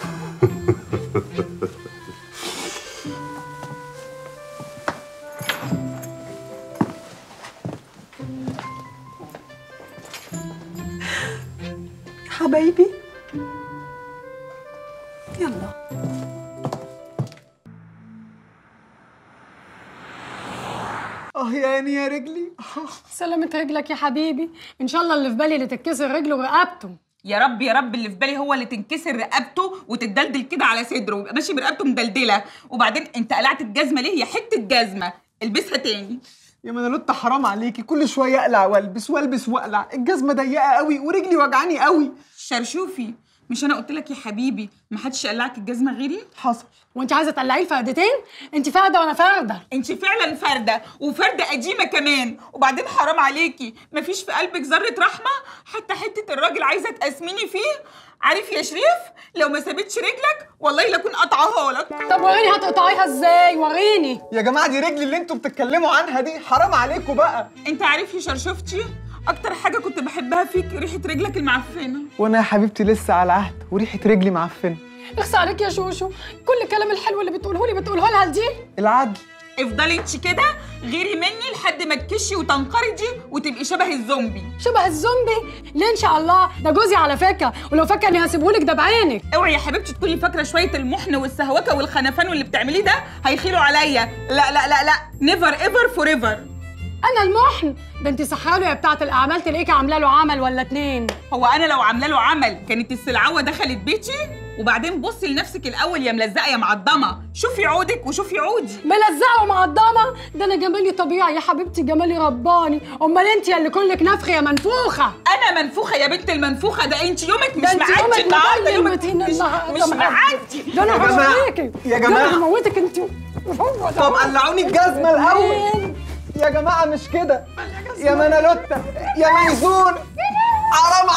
حبايبي يلا اه يعني يا رجلي سلامة رجلك يا حبيبي ان شاء الله اللي في بالي اللي تتكسر رجله رقبته يا رب يا رب اللي في بالي هو اللي تنكسر رقبته وتتدلدل كده على صدره ويبقى ماشي برقبته مدلدله وبعدين انت قلعت الجزمه ليه هي حته جزمه البسها تاني يا منالوت حرام عليكي كل شويه اقلع والبس والبس واقلع الجزمه ضيقه قوي ورجلي وجعاني قوي شرشوفي مش انا قلت لك يا حبيبي ما حدش قلعك الجزمه غيري حصل وانت عايزه تقلعيه الفردتين انت فرده وانا فرده انت فعلا فرده وفرده قديمه كمان وبعدين حرام عليكي مفيش في قلبك ذره رحمه حتى حته الراجل عايزه تقسميني فيه عارف يا شريف لو ما سابتش رجلك والله لاكون قطعها لك طب وريني هتقطعيها ازاي وريني يا جماعه دي رجلي اللي انتوا بتتكلموا عنها دي حرام عليكم بقى انت عارف يا شرشفتي اكتر حاجه كنت بحبها فيك ريحه رجلك المعفنه وانا يا حبيبتي لسه على عهد وريحه رجلي معفنه اخس عليك يا شوشو كل الكلام الحلو اللي بتقوله لي بتقوله لها لدي العدل افضلي انت كده غيري مني لحد ما تكشي وتنقرضي وتبقي شبه الزومبي شبه الزومبي ليه ان شاء الله ده جوزي على فكره ولو فاكره اني هسيبهولك ده بعينك اوعي يا حبيبتي تكوني فاكره شويه المحن والسهوكه والخنفان واللي بتعمليه ده هيخيلوا عليا لا لا لا لا نيفر ايفر فور ايفر انا المحن ده انت صحاله يا بتاعه الاعمال تلاقيكي عامله له عمل ولا اتنين هو انا لو عامله له عمل كانت السلعوه دخلت بيتي وبعدين بصي لنفسك الاول يا ملزقه يا معضمه شوفي عودك وشوفي عودي ملزقه ومعضمه ده انا جمالي طبيعي يا حبيبتي جمالي رباني امال انت اللي كلك نفخ يا منفوخه انا منفوخه يا بنت المنفوخه ده انت يومك مش ده انت معدي يومك النهارده مبين يومك متين مش, النهارده مش معدي. معدي ده انا يا جماعة، هوريكي يا ده جماعة. انا هموتك انت هو ده. طب قلعوني الجزمه الاول يا جماعه مش كده يا منالوتا يا ميزون حرام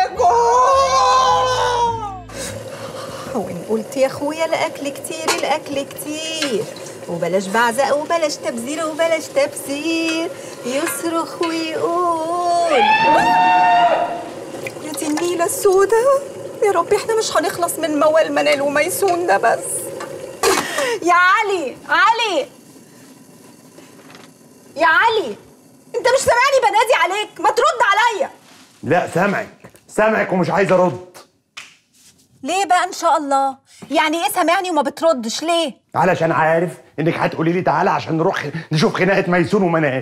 عليكم وإن قلت يا أخويا الأكل كتير الأكل كتير وبلاش بعزق وبلاش تبذير وبلاش تبذير يصرخ ويقول يا دي النيلة السودة يا رب احنا مش هنخلص من موال منال وميسون ده بس يا علي علي يا علي انت مش سامعني بنادي عليك ما ترد عليا لا سامعك سامعك ومش عايز ارد ليه بقى ان شاء الله يعني ايه سامعني وما بتردش ليه علشان عارف انك هتقولي لي تعالى عشان نروح نشوف خناقه ميسون ومنال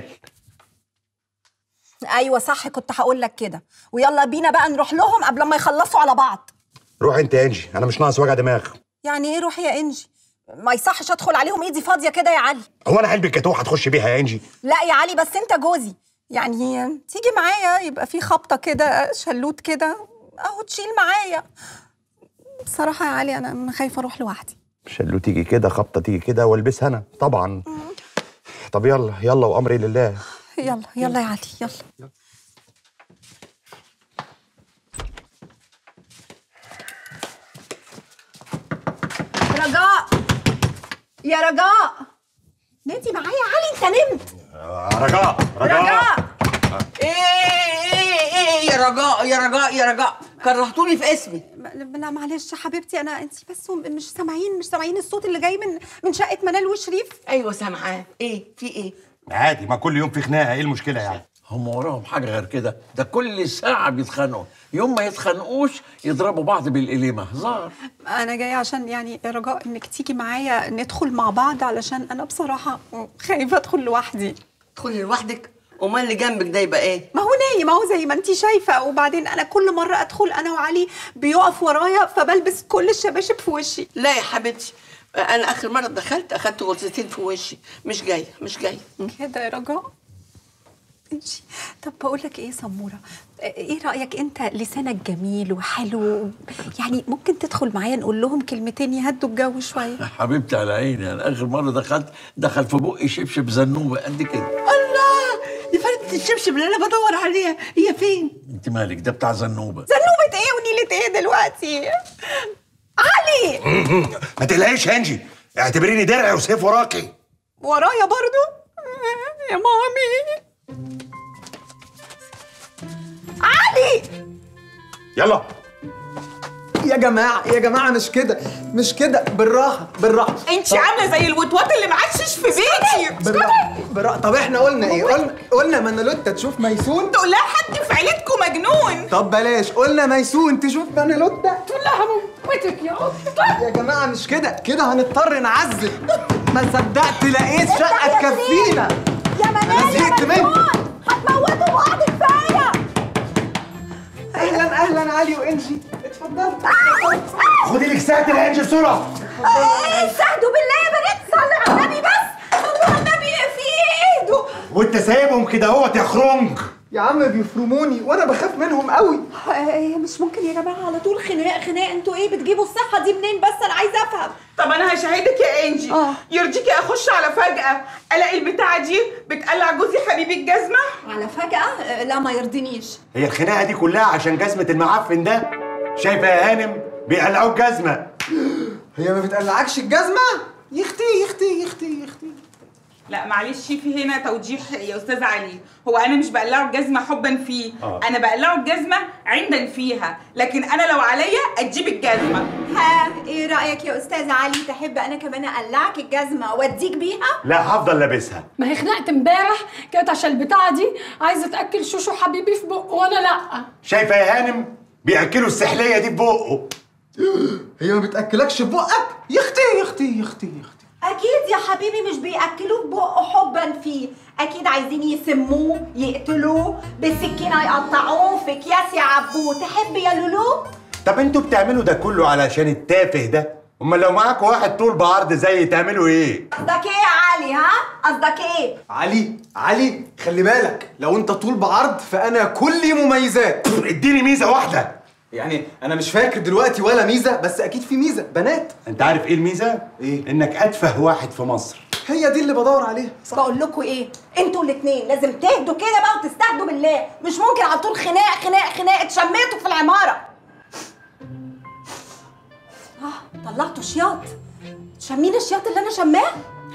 ايوه صح كنت هقول لك كده ويلا بينا بقى نروح لهم قبل ما يخلصوا على بعض روح انت يا انجي انا مش ناقص وجع دماغ يعني ايه روح يا انجي ما يصحش ادخل عليهم ايدي فاضيه كده يا علي هو انا علبه كاتوه هتخش بيها يا انجي لا يا علي بس انت جوزي يعني تيجي معايا يبقى في خبطه كده شلوت كده اهو تشيل معايا بصراحه يا علي انا أنا خايفه اروح لوحدي شلو تيجي كده خبطه تيجي كده والبسها انا طبعا طب يلا يلا وامري لله يلا يلا يا علي يلا رجاء يا رجاء نادي معايا يا علي انت نمت رجاء رجاء ايه ايه ايه يا رجاء يا رجاء يا رجاء كرهتوني في اسمي لا معلش يا حبيبتي انا انت بس مش سامعين مش سامعين الصوت اللي جاي من من شقه منال وشريف ايوه سامعاه ايه في ايه عادي ما كل يوم في خناقه ايه المشكله يعني هم وراهم حاجه غير كده ده كل ساعه بيتخانقوا يوم ما يتخانقوش يضربوا بعض بالقليمه هزار انا جايه عشان يعني يا رجاء انك تيجي معايا ندخل مع بعض علشان انا بصراحه خايفه ادخل لوحدي تدخلي لوحدك امال اللي جنبك ده يبقى ايه ما هو نايم اهو زي ما انت شايفه وبعدين انا كل مره ادخل انا وعلي بيقف ورايا فبلبس كل الشباشب في وشي لا يا حبيبتي انا اخر مره دخلت اخدت غرزتين في وشي مش جايه مش جايه كده يا رجاء ماشي طب بقول لك ايه يا سموره ايه رايك انت لسانك جميل وحلو يعني ممكن تدخل معايا نقول لهم كلمتين يهدوا الجو شويه حبيبتي على عيني انا اخر مره دخلت دخل في بقي شبشب زنوبه قد كده الله دي فردة الشبشب اللي انا بدور عليها هي فين انت مالك ده بتاع زنوبه زنوبه ايه ونيله ايه دلوقتي علي ما تقلقيش يا انجي اعتبريني درع وسيف وراكي ورايا برضو يا مامي علي يلا يا جماعه يا جماعه مش كده مش كده بالراحه بالراحه انت عامله زي الوطواط اللي معكشش في بيتي بالراحه بالراحه طب احنا قلنا ايه قلنا قلنا منالوتا تشوف ميسون تقول لها حد في عيلتكم مجنون طب بلاش قلنا ميسون تشوف منالوتا تقول لها موتك يا قطه يا جماعه مش كده كده هنضطر نعذب ما صدقت لقيت شقه تكفينا يا انا منال زهقت يا منك مجنون هتموتوا بعض كفايه اهلا اهلا علي وانجي اتفضلوا خدي لك ساتر يا انجي بسرعه ايه استهدوا بالله يا بنات صلوا على النبي بس صلوا على النبي في ايه اهدوا وانت سايبهم كده اهوت يا خرنج يا عم بيفرموني وانا بخاف منهم قوي إيه مش ممكن يا جماعه على طول خناق خناق انتوا ايه بتجيبوا الصحه دي منين بس انا عايزه افهم طب انا هشاهدك يا انجي آه. يرضيكي اخش على فجأة الاقي البتاعة دي بتقلع جوزي حبيبي الجزمة على فجأة آه، لا ما يرضينيش هي الخناقه دي كلها عشان جزمه المعفن ده شايفه يا هانم بيقلعوك جزمه هي ما بتقلعكش الجزمه يختي يختي يختي يختي لا معلش في هنا توضيح يا استاذ علي هو انا مش بقلعه الجزمه حبا فيه آه. انا بقلعه الجزمه عندا فيها لكن انا لو عليا اجيب الجزمه ها ايه رايك يا استاذ علي تحب انا كمان اقلعك الجزمه واديك بيها لا هفضل لابسها ما هي خناقه امبارح كانت عشان البتاعه دي عايزه تاكل شوشو حبيبي في بقه وانا لا شايفه يا هانم بياكلوا السحليه دي في بقه هي ما بتاكلكش في بقك يا اختي يا اختي يا اختي يا اختي اكيد يا حبيبي مش بياكلوه بقه حبا فيه اكيد عايزين يسموه يقتلوه بالسكينه يقطعوه في اكياس يعبوه تحب يا لولو طب انتوا بتعملوا ده كله علشان التافه ده امال لو معاكوا واحد طول بعرض زي تعملوا ايه قصدك ايه يا علي ها قصدك ايه علي علي خلي بالك لو انت طول بعرض فانا كلي مميزات اديني ميزه واحده يعني انا مش فاكر دلوقتي ولا ميزه بس اكيد في ميزه بنات انت عارف ايه الميزه ايه انك اتفه واحد في مصر هي دي اللي بدور عليها بقول لكم ايه انتوا الاثنين لازم تهدوا كده بقى وتستهدوا بالله مش ممكن على طول خناق خناق خناق اتشميتوا في العماره اه طلعتوا شياط شمين الشياط اللي انا شماه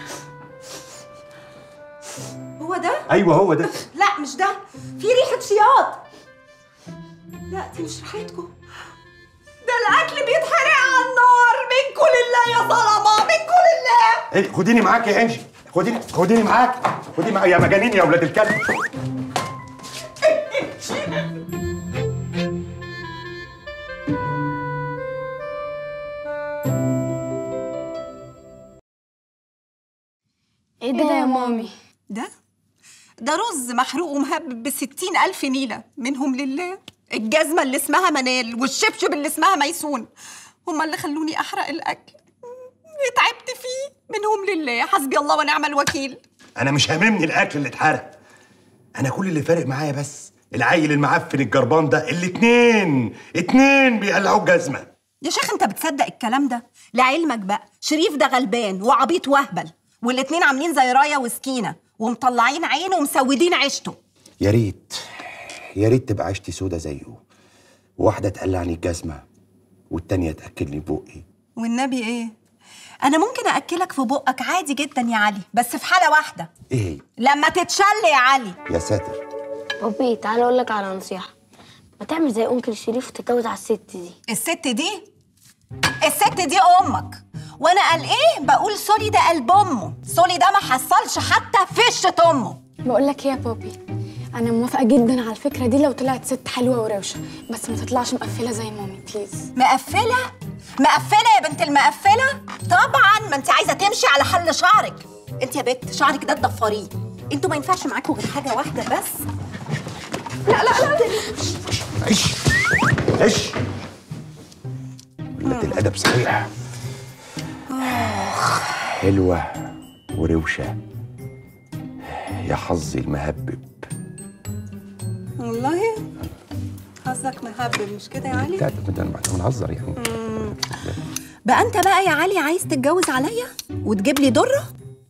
هو ده ايوه هو ده لا مش ده في ريحه شياط لا دي مش ريحتكم ده الاكل بيتحرق على النار منكم لله يا ظلمه منكم لله إيه، خديني معاك يا انجي خديني خديني معاك خديني معاك يا مجانين يا ولاد الكلب ايه ده يا مامي ده ده رز محروق ومهبب بستين ألف نيلة منهم لله الجزمة اللي اسمها منال والشبشب اللي اسمها ميسون هما اللي خلوني أحرق الأكل تعبت فيه منهم لله حسبي الله ونعم الوكيل انا مش هاممني الاكل اللي اتحرق انا كل اللي فارق معايا بس العيل المعفن الجربان ده الاتنين اتنين بيقلعوه الجزمه يا شيخ انت بتصدق الكلام ده لعلمك بقى شريف ده غلبان وعبيط وهبل والاتنين عاملين زي رايه وسكينه ومطلعين عينه ومسودين عيشته يا ريت يا ريت تبقى عيشتي سودا زيه واحده تقلعني الجزمه والتانيه تاكلني بقي والنبي ايه انا ممكن ااكلك في بقك عادي جدا يا علي بس في حاله واحده ايه هي؟ لما تتشل يا علي يا ساتر بابي تعالى اقول لك على نصيحه ما تعمل زي انكل شريف وتتجوز على الست دي الست دي الست دي امك وانا قال ايه بقول سوري ده قلب امه سوري ده ما حصلش حتى فشة امه بقول لك ايه يا بابي انا موافقه جدا على الفكره دي لو طلعت ست حلوه وروشه بس ما تطلعش مقفله زي مامي بليز مقفله مقفله يا بنت المقفله طبعا ما انت عايزه تمشي على حل شعرك انت يا بنت شعرك ده تضفريه انتوا ما ينفعش معاكم غير حاجه واحده بس لا لا لا ايش ايش قلة الادب صحيح حلوه وروشه يا حظي المهبب والله حظك مهبب مش كده يا علي لا ده ده بنهزر يعني مم. بقى انت بقى يا علي عايز تتجوز عليا وتجيب لي دره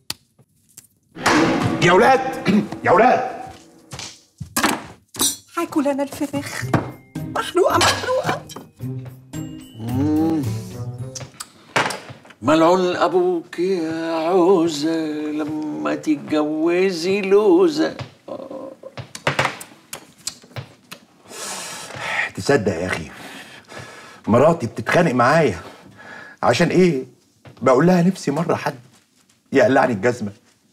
يا ولاد يا ولاد هاكل انا الفراخ محروقه محروقه ملعون ابوك يا عوزه لما تتجوزي لوزه تصدق يا اخي مراتي بتتخانق معايا عشان ايه بقول لها نفسي مره حد يقلعني الجزمه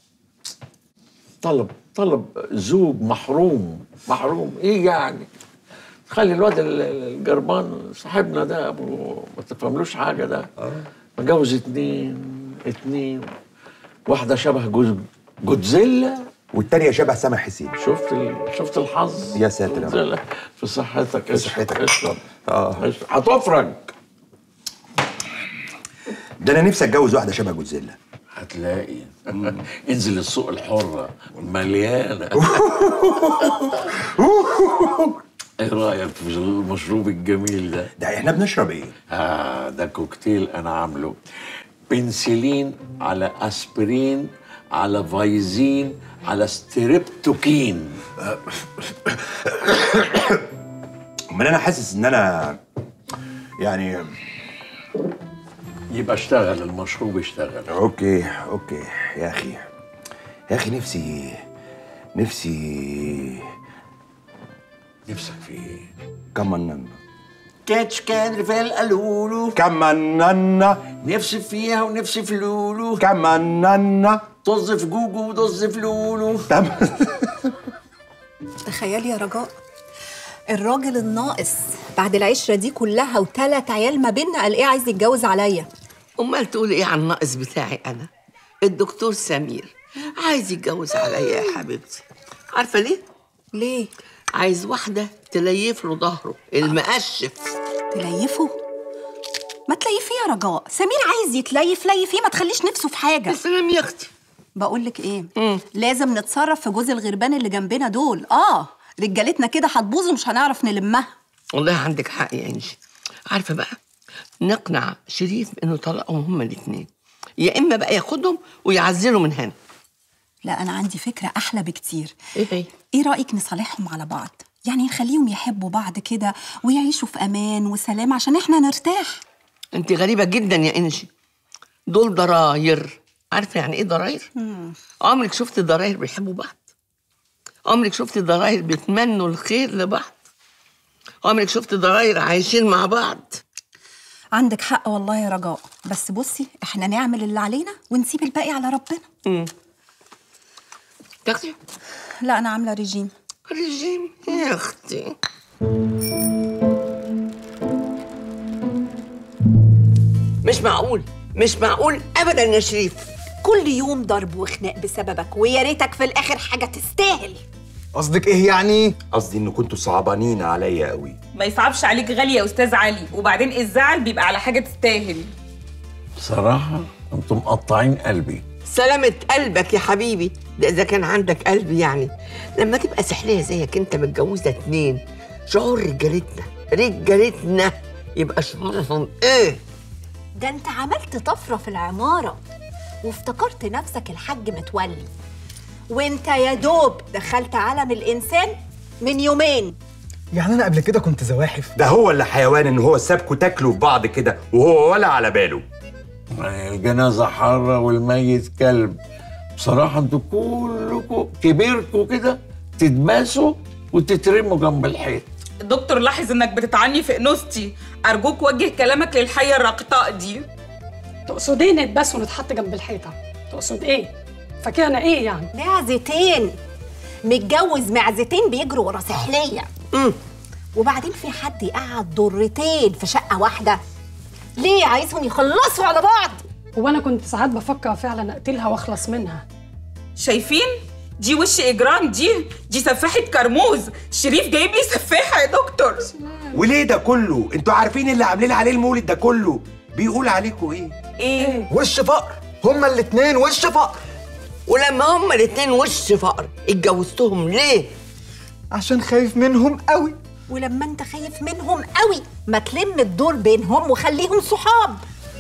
طلب طلب زوج محروم محروم ايه يعني خلي الواد ال- ال- الجربان صاحبنا ده ابو ما تفهملوش حاجه ده متجوز اتنين اتنين واحده شبه جوز جودزيلا والتانيه شبه سامح حسين شفت ال... شفت الحظ يا ساتر يا رب. جودزيلا. في صحتك في صحتك. اشرب اه اشرب. هتفرج ده انا نفسي اتجوز واحده شبه جوزيلا هتلاقي انزل السوق الحرة مليانة ايه رأيك في المشروب الجميل ده؟ ده احنا بنشرب ايه؟ آه ده كوكتيل انا عامله بنسلين على اسبرين على فايزين على ستريبتوكين امال انا حاسس ان انا يعني يبقى اشتغل المشروب اشتغل اوكي اوكي يا اخي يا اخي نفسي نفسي نفسك في ايه؟ كمان كاتش كان في القلولو كمان نفسي فيها ونفسي في لولو كمان طز في جوجو وطز في لولو تخيلي يا رجاء الراجل الناقص بعد العشره دي كلها وثلاث عيال ما بينا قال ايه عايز يتجوز عليا امال تقول ايه عن الناقص بتاعي انا الدكتور سمير عايز يتجوز عليا يا حبيبتي عارفه ليه ليه عايز واحده تليف له ظهره المقشف تليفه ما تليفيه يا رجاء سمير عايز يتليف ليفيه ما تخليش نفسه في حاجه سلام يا اختي بقول لك ايه لازم نتصرف في جوز الغربان اللي جنبنا دول اه رجالتنا كده هتبوظ ومش هنعرف نلمها والله عندك حق يا انجي عارفه بقى نقنع شريف انه طلقهم هما الاثنين يا اما بقى ياخدهم ويعزلوا من هنا لا انا عندي فكره احلى بكتير ايه هي ايه رايك نصالحهم على بعض يعني نخليهم يحبوا بعض كده ويعيشوا في امان وسلام عشان احنا نرتاح انت غريبه جدا يا انجي دول ضراير عارفه يعني ايه ضراير عمرك شفت ضراير بيحبوا بعض عمرك شفت ضراير بيتمنوا الخير لبعض عمرك شفت ضراير عايشين مع بعض عندك حق والله يا رجاء بس بصي احنا نعمل اللي علينا ونسيب الباقي على ربنا امم تاخدي لا انا عامله ريجيم ريجيم يا اختي مش معقول مش معقول ابدا يا شريف كل يوم ضرب وخناق بسببك ويا ريتك في الاخر حاجه تستاهل قصدك ايه يعني قصدي ان كنتوا صعبانين عليا قوي ما يصعبش عليك غالي يا استاذ علي وبعدين الزعل بيبقى على حاجه تستاهل بصراحة انتم مقطعين قلبي سلامة قلبك يا حبيبي ده إذا كان عندك قلب يعني لما تبقى سحلية زيك أنت متجوزة اتنين شعور رجالتنا رجالتنا يبقى شعورهم إيه؟ ده انت عملت طفره في العماره وافتكرت نفسك الحاج متولي وانت يا دوب دخلت عالم الانسان من يومين يعني انا قبل كده كنت زواحف ده هو اللي حيوان ان هو سابكوا تاكلوا في بعض كده وهو ولا على باله الجنازة حارة والميت كلب بصراحة انتوا كلكم كبركوا كده تتباسوا وتترموا جنب الحيط دكتور لاحظ انك بتتعني في انوثتي ارجوك وجه كلامك للحيه الرقطاء دي تقصد ايه نتبس ونتحط جنب الحيطه تقصد ايه فاكرنا ايه يعني معزتين متجوز معزتين بيجروا ورا سحليه وبعدين في حد يقعد ضرتين في شقه واحده ليه عايزهم يخلصوا على بعض هو انا كنت ساعات بفكر فعلا اقتلها واخلص منها شايفين دي وش اجرام دي دي سفاحه كرموز شريف جايب لي سفاحه يا دكتور وليه ده كله انتوا عارفين اللي عاملين عليه المولد ده كله بيقول عليكم ايه ايه وش فقر هما الاتنين وش فقر ولما هما الاتنين وش فقر اتجوزتهم ليه؟ عشان خايف منهم قوي ولما انت خايف منهم قوي ما تلم الدور بينهم وخليهم صحاب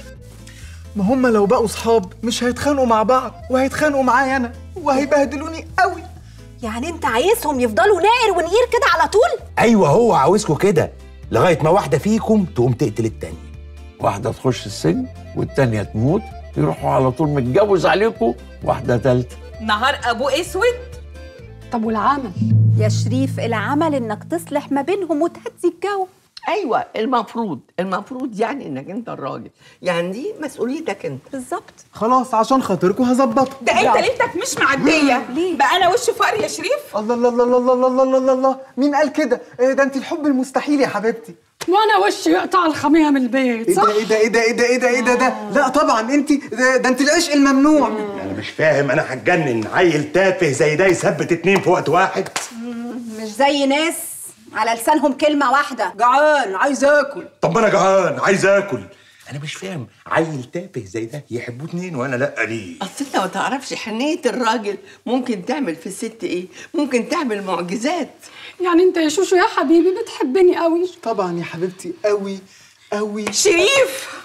ما هما لو بقوا صحاب مش هيتخانقوا مع بعض وهيتخانقوا معايا انا وهيبهدلوني قوي يعني انت عايزهم يفضلوا نائر ونقير كده على طول ايوه هو عاوزكم كده لغايه ما واحده فيكم تقوم تقتل التانيه واحدة تخش السجن والتانية تموت يروحوا على طول متجوز عليكم واحدة تالتة نهار ابو اسود طب والعمل يا شريف العمل انك تصلح ما بينهم وتهدي الجو ايوه المفروض المفروض يعني انك انت الراجل يعني دي مسؤوليتك انت بالظبط خلاص عشان خاطركم هظبطها ده انت ليلتك مش معديه ليه بقى انا وش فقر يا شريف الله الله الله الله الله الله الله الله الله مين قال كده إيه ده انت الحب المستحيل يا حبيبتي وانا وشي يقطع الخميره من البيت ايه صح ده ايه ده ايه ده ايه ده ايه ده ايه ده ده لا طبعا انت ده, ده انت العشق الممنوع انا مش فاهم انا هتجنن عيل تافه زي ده يثبت اتنين في وقت واحد مش زي ناس على لسانهم كلمه واحده جعان عايز اكل طب ما انا جعان عايز اكل انا مش فاهم عيل تافه زي ده يحبوه اتنين وانا لا ليه اصل انت ما تعرفش حنيه الراجل ممكن تعمل في الست ايه ممكن تعمل معجزات يعني انت يا شوشو يا حبيبي بتحبني قوي طبعا يا حبيبتي قوي قوي شريف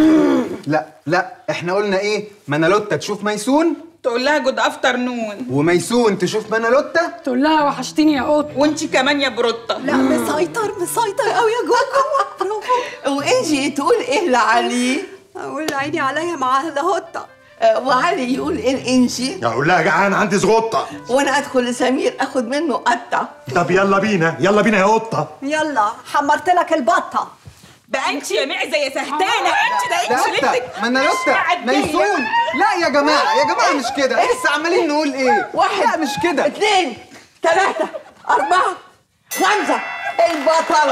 لا لا احنا قلنا ايه منالوتا تشوف ميسون تقول لها جود افتر نون وميسون تشوف منالوتا تقول لها وحشتني يا قط وانت كمان يا بروتا لا مسيطر مسيطر قوي يا جوجو برافو وانجي تقول ايه لعلي اقول عيني عليا مع هلاهوتا آه، وعلي يقول ايه الانجي اقول لها جعان عندي زغطه وانا ادخل لسمير اخد منه قطه طب يلا بينا يلا بينا يا قطه يلا حمرت لك البطه بقى انت يا معزه يا سهتانه انت ده انت لا ليلتك ما انا لسه ميسون لا يا جماعه يا جماعه مش كده لسه عمالين نقول ايه واحد لا مش كده اثنين ثلاثة أربعة خمسة البطل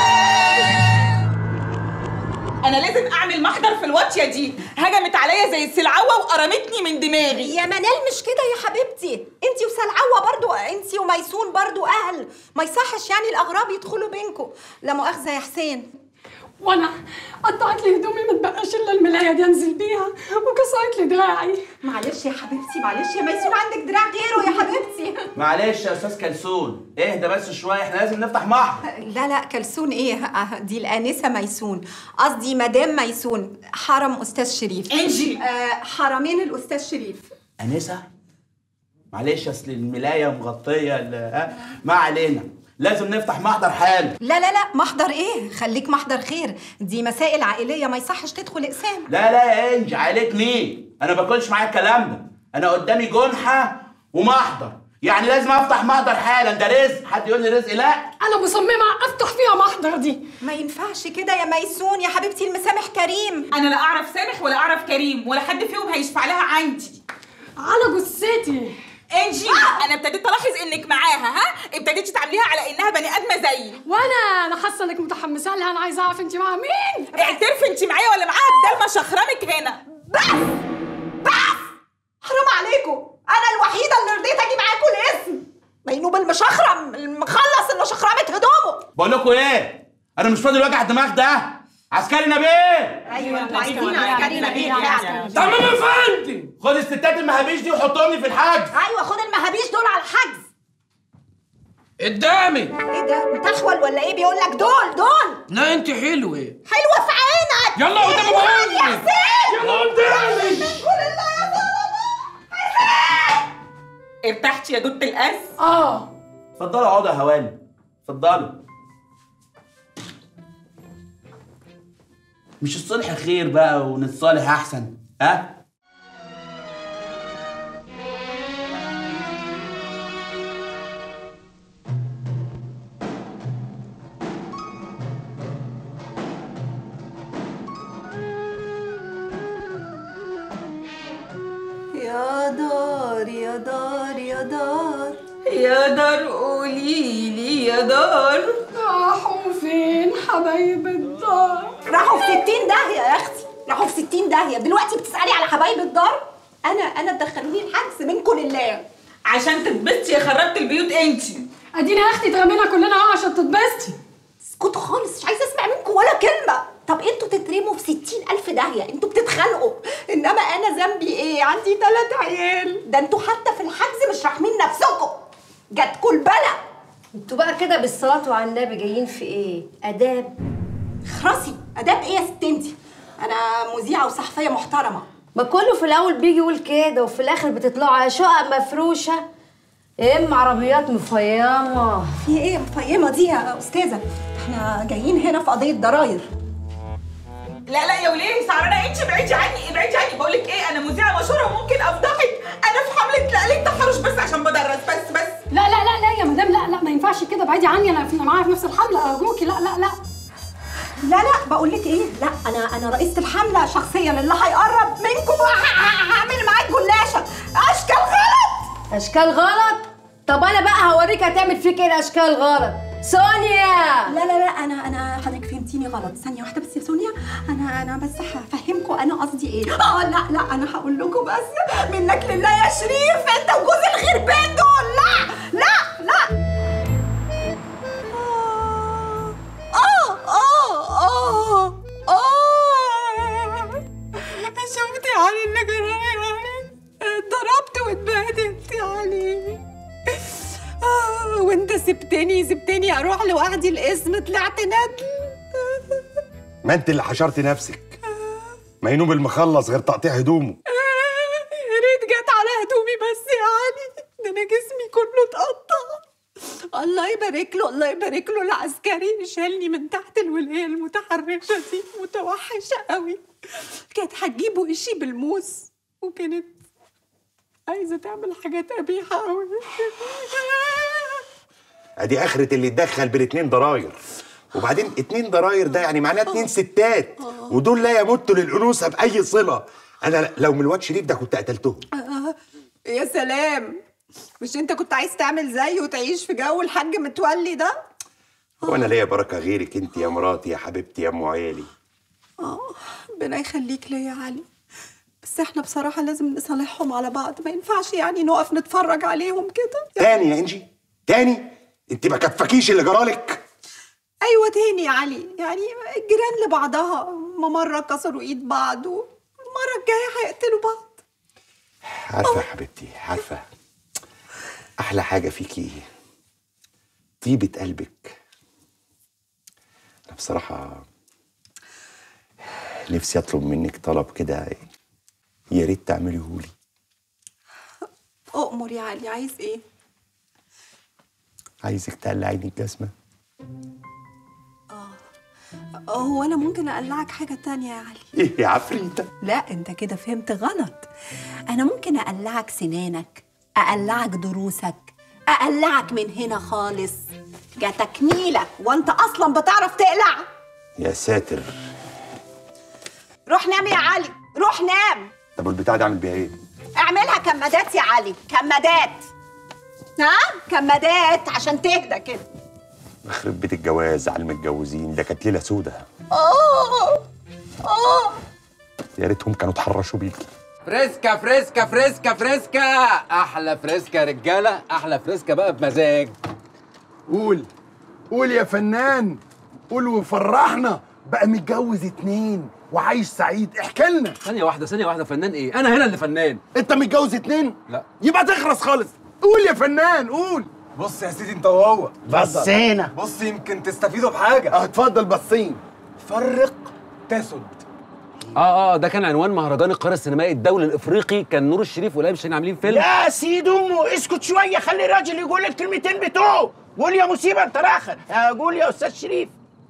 انا لازم اعمل محضر في الواتيه دي هجمت عليا زي السلعوه وقرمتني من دماغي يا منال مش كده يا حبيبتي انتي وسلعوه برضو انتي وميسون برضو اهل ما يصحش يعني الاغراب يدخلوا بينكم لا مؤاخذه يا حسين وانا قطعت لي هدومي ما تبقاش الا الملايه دي انزل بيها وكسرت لي دراعي معلش يا حبيبتي معلش يا ميسون عندك دراع غيره يا حبيبتي معلش يا استاذ كلسون اهدى بس شويه احنا لازم نفتح محضر لا لا كلسون ايه آه، دي الانسه ميسون قصدي مدام ميسون حرم استاذ شريف انجي. آه حرمين الاستاذ شريف انسه معلش اصل الملايه مغطيه ال- ها ما علينا لازم نفتح محضر حالا لا لا لا محضر ايه خليك محضر خير دي مسائل عائليه ما يصحش تدخل اقسام لا لا يا انجي عليك مين انا باكلش معايا الكلام ده انا قدامي جنحه ومحضر يعني لازم افتح محضر حالا ده رزق حد يقول لي رزق لا انا مصممه افتح فيها محضر دي ما ينفعش كده يا ميسون يا حبيبتي المسامح كريم انا لا اعرف سامح ولا اعرف كريم ولا حد فيهم هيشفع لها عندي على جثتي انجي انا ابتديت الاحظ انك معاها ها ابتديتي تعامليها على انها بني ادمه زيي وانا انا حاسه انك متحمسه لها انا عايزه اعرف انت مع مين اعترفي انت معايا ولا معاها بدل ما شخرمك هنا حرام عليكم انا الوحيده اللي رضيت اجي معاكم الاسم مينوب المشخرم المخلص اللي شخرمت هدومه بقول لكم ايه انا مش فاضي وجع الدماغ ده عسكري نبيل ايوه انتوا عايزين عسكري نبيل تمام يا فندم خد الستات المهابيش دي وحطهم لي في الحجز ايوه خد المهابيش دول على الحجز قدامي ايه ده متحول ولا ايه بيقول لك دول دول لا انت حلوه حلوه في عينك يلا قدامي حلوة بقول يا لك. حسين يلا قدامي. ارتحتي يا دوت القس اه اتفضلوا اقعدوا يا هواني اتفضلوا مش الصلح خير بقى ونتصالح احسن ها يا دار يا دار يا دار يا دار قولي لي يا دار راحوا فين حبايب الدار راحوا في 60 داهيه يا اختي راحوا في 60 داهيه دلوقتي بتسالي على حبايب الدار انا انا تدخلوني الحجز منكم لله عشان تتبسطي يا خربت البيوت انت ادينا يا اختي اترمينا كلنا اهو عشان تتبسطي اسكتوا خالص مش عايزه اسمع منكم ولا كلمه طب انتوا تترموا في 60 الف داهيه انتوا بتتخانقوا انما انا ذنبي ايه عندي ثلاث عيال ده انتوا حتى في الحجز مش راحمين نفسكم جاتكوا البلا انتوا بقى كده بالصلاة على النبي جايين في ايه؟ آداب خرسي اداب ايه يا ست انتي انا مذيعه وصحفيه محترمه ما كله في الأول بيجي يقول كده وفي الآخر بتطلعوا على شقق مفروشة يا إما عربيات مفيمة في ايه مفيمه دي يا استاذه احنا جايين هنا في قضيه ضراير لا لا يا وليه سعرانه انت ابعدي عني ابعدي عني بقول لك ايه انا مذيعه مشهوره وممكن افضحك انا في حمله تقليد تحرش بس عشان بدرس بس بس لا لا لا لا يا مدام لا لا ما ينفعش كده بعيدي عني انا أنا معايا في نفس الحمله ارجوكي لا لا لا لا لا بقول لك ايه لا انا انا رئيسه الحمله شخصيا اللي هيقرب منكم ه- ه- هعمل معاك جلاشه اشكال غلط أشكال غلط؟ طب أنا بقى هوريك هتعمل فيك إيه الأشكال غلط سونيا لا لا لا انا انا حضرتك فهمتيني غلط ثانيه واحده بس يا سونيا انا انا بس هفهمكم انا قصدي ايه اه لا لا انا هقول لكم بس منك لله يا شريف انت وجوز الغربان دول لا لا لا اه اه اه اه شفتي علي اللي جراي علي ضربت واتبهدلت يا علي آه وانت سبتني سبتني اروح لوحدي الاسم طلعت ندل ما انت اللي حشرت نفسك ما ينوب المخلص غير تقطيع هدومه يا ريت جت على هدومي بس يا علي ده انا جسمي كله اتقطع الله يبارك له الله يبارك له العسكري شالني من تحت الولايه المتحرشه دي متوحشه قوي كانت هتجيب وشي بالموس وكانت عايزه تعمل حاجات قبيحه قوي ادي اخرة اللي اتدخل بالاتنين ضراير وبعدين اتنين ضراير ده يعني معناه اتنين ستات ودول لا يمتوا للانوثه باي صله انا لو من الواد شريف ده كنت قتلتهم آه، يا سلام مش انت كنت عايز تعمل زيه وتعيش في جو الحاج متولي ده وانا ليا بركه غيرك انت يا مراتي يا حبيبتي يا ام عيالي اه ربنا يخليك ليا يا علي بس احنا بصراحة لازم نصالحهم على بعض ما ينفعش يعني نقف نتفرج عليهم كده تاني يا انجي تاني انت ما كفاكيش اللي جرالك ايوه تاني يا علي يعني الجيران لبعضها ما مرة كسروا ايد بعض والمرة الجاية هيقتلوا بعض عارفه يا حبيبتي عارفه احلى حاجه فيكي طيبه قلبك انا بصراحه نفسي اطلب منك طلب كده يا ريت تعمليهولي اؤمر يا علي عايز ايه عايزك تقلعيني الجزمه هو انا ممكن اقلعك حاجة تانية يا علي ايه يا عفريته لا انت كده فهمت غلط انا ممكن اقلعك سنانك اقلعك دروسك اقلعك من هنا خالص جاتك نيلة وانت اصلا بتعرف تقلع يا ساتر روح نام يا علي روح نام طب والبتاع ده اعمل بيها ايه اعملها كمادات يا علي كمادات ها كمادات عشان تهدى كده يخرب بيت الجواز على المتجوزين ده كانت ليله سودة اه اه يا ريتهم كانوا اتحرشوا بيكي فريسكا فريسكا فريسكا فريسكا احلى فريسكا يا رجاله احلى فريسكا بقى بمزاج قول قول يا فنان قول وفرحنا بقى متجوز اتنين وعايش سعيد احكي لنا ثانيه واحده ثانيه واحده فنان ايه انا هنا اللي فنان انت متجوز اتنين لا يبقى تخرس خالص قول يا فنان قول بص يا سيدي انت وهو بصينا. بص يمكن تستفيدوا بحاجه اه اتفضل بصين فرق تسد اه اه ده كان عنوان مهرجان القاهره السينمائي الدولي الافريقي كان نور الشريف والهام شاهين عاملين فيلم يا سيد امه اسكت شويه خلي الراجل يقول الكلمتين بتوعه قول يا مصيبه انت راخر قول يا استاذ شريف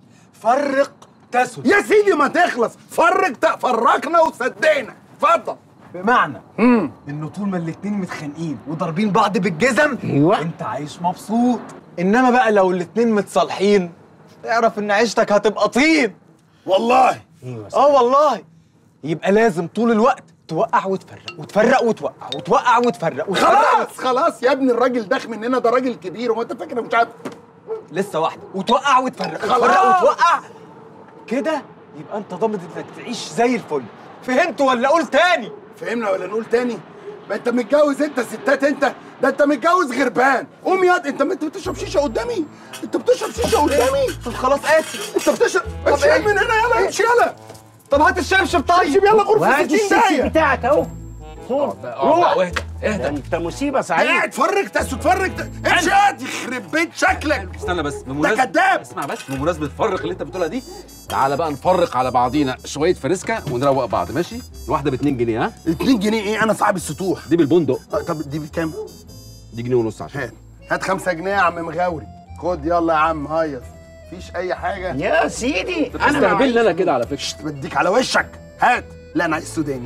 فرق تسد يا سيدي ما تخلص فرق ت- فرقنا وسدينا اتفضل بمعنى انه طول ما الاتنين متخانقين وضاربين بعض بالجزم ايوه انت عايش مبسوط انما بقى لو الاتنين متصالحين اعرف ان عيشتك هتبقى طين والله اه والله يبقى لازم طول الوقت توقع وتفرق وتفرق وتوقع وتوقع وتفرق وتفرق خلاص خلاص يا ابني الراجل داخ مننا ده راجل كبير هو انت فاكر مش عارف لسه واحده وتوقع وتفرق خلاص. وتفرق وتوقع كده يبقى انت ضامن انك تعيش زي الفل فهمت ولا اقول تاني فهمنا ولا نقول تاني ما انت متجوز انت ستات انت ده انت متجوز غربان قوم ياض انت ما انت بتشرب شيشه قدامي انت بتشرب شيشه قدامي طب خلاص اسف انت بتشرب طب امشي ايه؟ من هنا يلا ايه؟ امشي يلا طب هات الشبشب طيب امشي يلا غرفه وهات 60 السكسي داهيه بتاعك اهو خد روح اهدى اهدى انت مصيبه سعيد قاعد فرق تاسو تفرق ت- امشي قاعد يخرب بيت شكلك استنى بس بمناسبه كداب. اسمع بس بمناسبه فرق اللي انت بتقولها دي تعالى بقى نفرق على بعضينا شويه فريسكا ونروق بعض ماشي الواحده ب 2 جنيه ها 2 جنيه ايه انا صاحب السطوح دي بالبندق اه، طب دي بكام دي جنيه ونص عشان هات هات 5 جنيه يا عم مغاوري خد يلا يا عم هيص مفيش اي حاجه يا سيدي انا استقبلني انا كده على فكره بديك على وشك هات لا انا عايز سوداني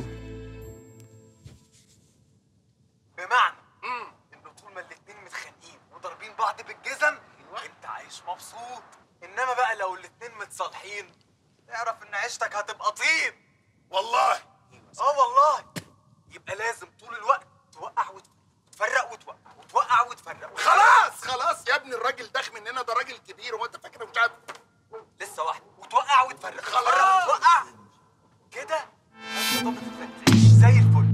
بمعنى انه طول ما الاتنين متخانقين وضاربين بعض بالجزم انت عايش مبسوط انما بقى لو الاتنين متصالحين اعرف ان عيشتك هتبقى طين والله اه والله يبقى لازم طول الوقت توقع وتفرق وتوقع وتوقع وتفرق وتفرق. خلاص خلاص يا ابني الراجل داخ مننا ده راجل كبير هو انت فاكر مش عارف لسه واحده وتوقع وتفرق خلاص. وتفرق وتوقع كده انت ضامن انك تعيش زي الفل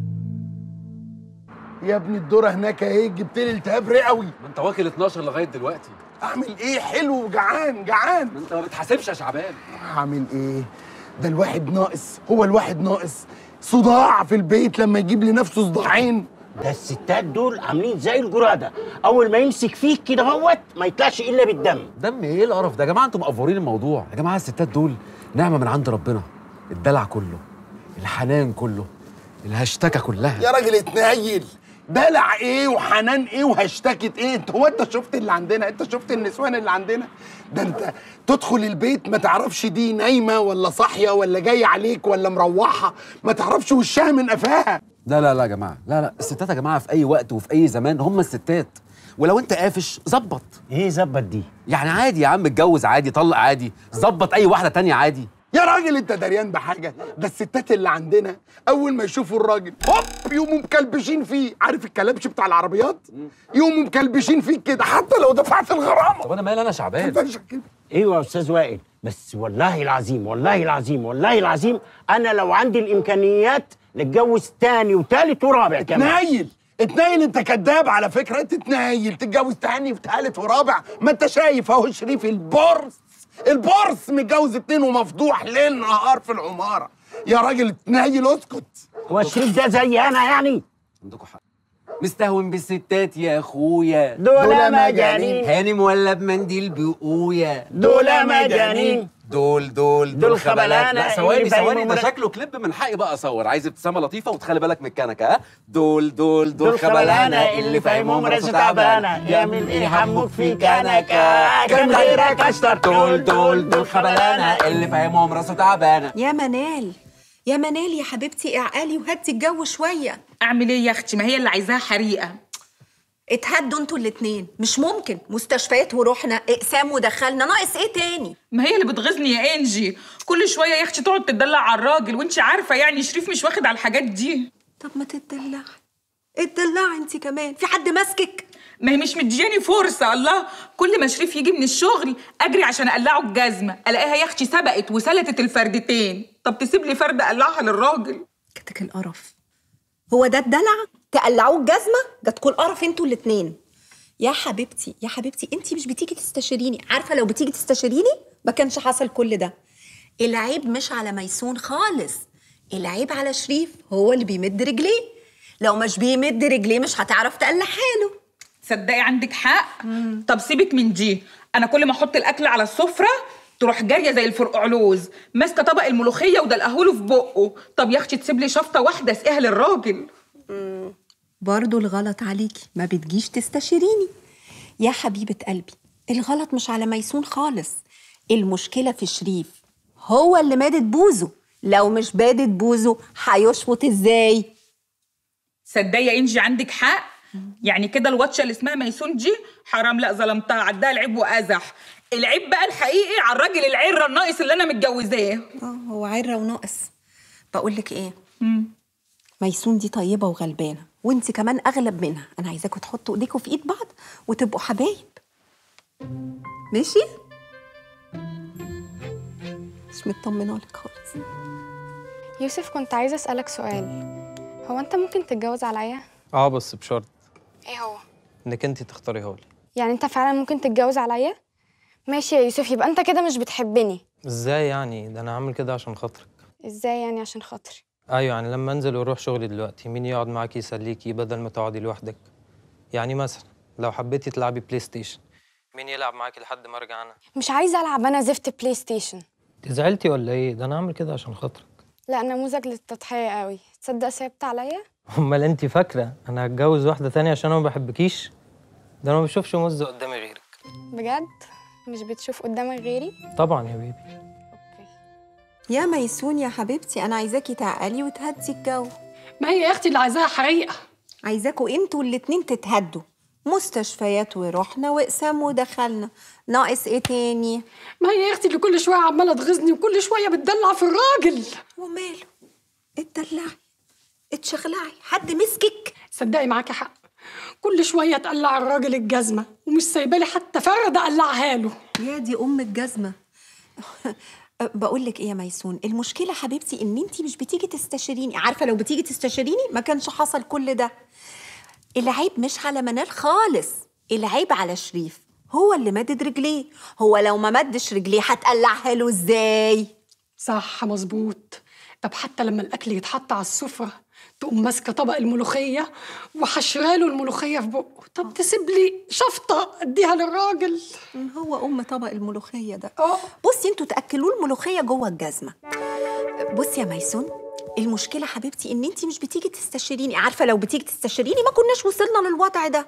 يا ابني الدوره هناك اهي جبت لي التهاب رئوي ما انت واكل 12 لغايه دلوقتي اعمل ايه حلو وجعان جعان ما انت ما بتحاسبش يا شعبان هعمل ايه ده الواحد ناقص هو الواحد ناقص صداع في البيت لما يجيب لنفسه صداعين ده الستات دول عاملين زي الجراده اول ما يمسك فيك كده هوت ما يطلعش الا بالدم دم ايه القرف ده يا جماعه انتوا مقفورين الموضوع يا جماعه الستات دول نعمه من عند ربنا الدلع كله الحنان كله الهشتكه كلها يا راجل اتنيل دلع ايه وحنان ايه وهشتكت ايه انت هو انت شفت اللي عندنا انت شفت النسوان اللي عندنا ده انت تدخل البيت ما تعرفش دي نايمه ولا صاحيه ولا جايه عليك ولا مروحه ما تعرفش وشها من قفاها لا لا لا يا جماعه لا لا الستات يا جماعه في اي وقت وفي اي زمان هم الستات ولو انت قافش ظبط ايه ظبط دي يعني عادي يا عم اتجوز عادي طلق عادي ظبط اي واحده تانية عادي يا راجل انت دريان بحاجه ده الستات اللي عندنا اول ما يشوفوا الراجل هوب يقوموا مكلبشين فيه عارف الكلبش بتاع العربيات يقوموا مكلبشين فيك كده حتى لو دفعت الغرامه طب انا مالي انا شعبان ايوه يا استاذ وائل بس والله العظيم والله العظيم والله العظيم انا لو عندي الامكانيات نتجوز تاني وتالت ورابع كمان اتنايل اتنايل انت كذاب على فكره انت تنايل تتجوز تاني وتالت ورابع ما انت شايف اهو شريف البورس البورس متجوز اتنين ومفضوح ليل نهار في العماره يا راجل تنايل اسكت هو شريف ده زي انا يعني عندكم حق مستهون بالستات يا اخويا دول مجانين. هانم ولا بمنديل بقويا دول مجانين. دول دول دول خبلانة لا اللي ثواني فاهمهم ثواني ده مرة- شكله كليب من حقي بقى اصور عايز ابتسامه لطيفه وتخلي بالك من الكنكه ها دول دول دول, دول خبلانة اللي فاهمهم راسه تعبانة يعمل ايه حموك في كنكة كان غيرك اشطر دول دول دول خبلانه اللي فاهمهم راسه تعبانه يا منال يا منال يا حبيبتي اعقلي وهدي الجو شويه اعمل ايه يا اختي ما هي اللي عايزاها حريقه اتهدوا انتوا الاتنين مش ممكن مستشفيات ورحنا اقسام ودخلنا ناقص ايه تاني ما هي اللي بتغيظني يا انجي كل شويه يا اختي تقعد تدلع على الراجل وانت عارفه يعني شريف مش واخد على الحاجات دي طب ما تتدلعي اتدلعي انت كمان في حد ماسكك ما هي مش مدياني فرصه الله كل ما شريف يجي من الشغل اجري عشان اقلعه الجزمه الاقيها يا اختي سبقت وسلتت الفردتين طب تسيب لي فرده اقلعها للراجل كتك القرف هو ده الدلع تقلعوه الجزمه جاتكوا القرف انتوا الاتنين يا حبيبتي يا حبيبتي انت مش بتيجي تستشيريني عارفه لو بتيجي تستشيريني ما كانش حصل كل ده العيب مش على ميسون خالص العيب على شريف هو اللي بيمد رجليه لو مش بيمد رجليه مش هتعرف تقلعها له تصدقي عندك حق طب سيبك من دي انا كل ما احط الاكل على السفره تروح جاريه زي الفرقعلوز ماسكه طبق الملوخيه ودلقهوله في بقه طب يا اختي تسيب لي شفطه واحده اسقيها للراجل برضو الغلط عليكي ما بتجيش تستشيريني يا حبيبة قلبي الغلط مش على ميسون خالص المشكلة في شريف هو اللي مادت بوزه لو مش بادت بوزه هيشفط ازاي صدقي يا انجي عندك حق يعني كده الواتشه اللي اسمها ميسون دي حرام لا ظلمتها عدها العيب وازح العيب بقى الحقيقي على الراجل العره الناقص اللي انا متجوزاه اه هو عره وناقص بقول لك ايه ميسون دي طيبة وغلبانة وانت كمان اغلب منها انا عايزاكم تحطوا ايديكم في ايد بعض وتبقوا حبايب ماشي مش مطمنه لك خالص يوسف كنت عايزة أسألك سؤال هو أنت ممكن تتجوز عليا؟ اه بس بشرط إيه هو؟ انك انت تختاريها لي يعني أنت فعلا ممكن تتجوز عليا؟ ماشي يا يوسف يبقى أنت كده مش بتحبني ازاي يعني ده انا عامل كده عشان خاطرك إزاي يعني عشان خاطري؟ ايوه يعني لما انزل واروح شغلي دلوقتي مين يقعد معاكي يسليكي بدل ما تقعدي لوحدك يعني مثلا لو حبيتي تلعبي بلاي ستيشن مين يلعب معاكي لحد ما ارجع انا مش عايزة ألعب أنا زفت بلاي ستيشن انت زعلتي ولا ايه ده انا عامل كده عشان خاطرك لا نموذج للتضحية قوي تصدق صعبت عليا؟ امال انت فاكره انا هتجوز واحده تانية عشان انا ما بحبكيش ده انا ما بشوفش مز قدامي غيرك بجد؟ مش بتشوف قدامك غيري؟ طبعا يا بيبي يا ميسون يا حبيبتي انا عايزاكي تعقلي وتهدي الجو ما هي يا اختي اللي عايزاها حريقه عايزاكوا انتوا الاتنين تتهدوا مستشفيات ورحنا واقسام ودخلنا ناقص ايه تاني ما هي يا اختي اللي كل شويه عماله تغيظني وكل شويه بتدلع في الراجل وماله اتدلعي اتشغلعي حد مسكك صدقي معاكي حق كل شويه تقلع الراجل الجزمه ومش سايبالي حتى فرده اقلعها له يا دي ام الجزمه بقول لك ايه يا ميسون المشكله حبيبتي ان انت مش بتيجي تستشيريني عارفه لو بتيجي تستشيريني ما كانش حصل كل ده العيب مش على منال خالص العيب على شريف هو اللي مدد رجليه هو لو ما مدش رجليه هتقلعها له ازاي صح مظبوط طب حتى لما الاكل يتحط على السفره تقوم ماسكه طبق الملوخيه وحشراله الملوخيه في بقه طب تسيب لي شفطه اديها للراجل هو ام طبق الملوخيه ده بصي انتوا تاكلوه الملوخيه جوه الجزمه بصي يا ميسون المشكله حبيبتي ان انت مش بتيجي تستشيريني عارفه لو بتيجي تستشيريني ما كناش وصلنا للوضع ده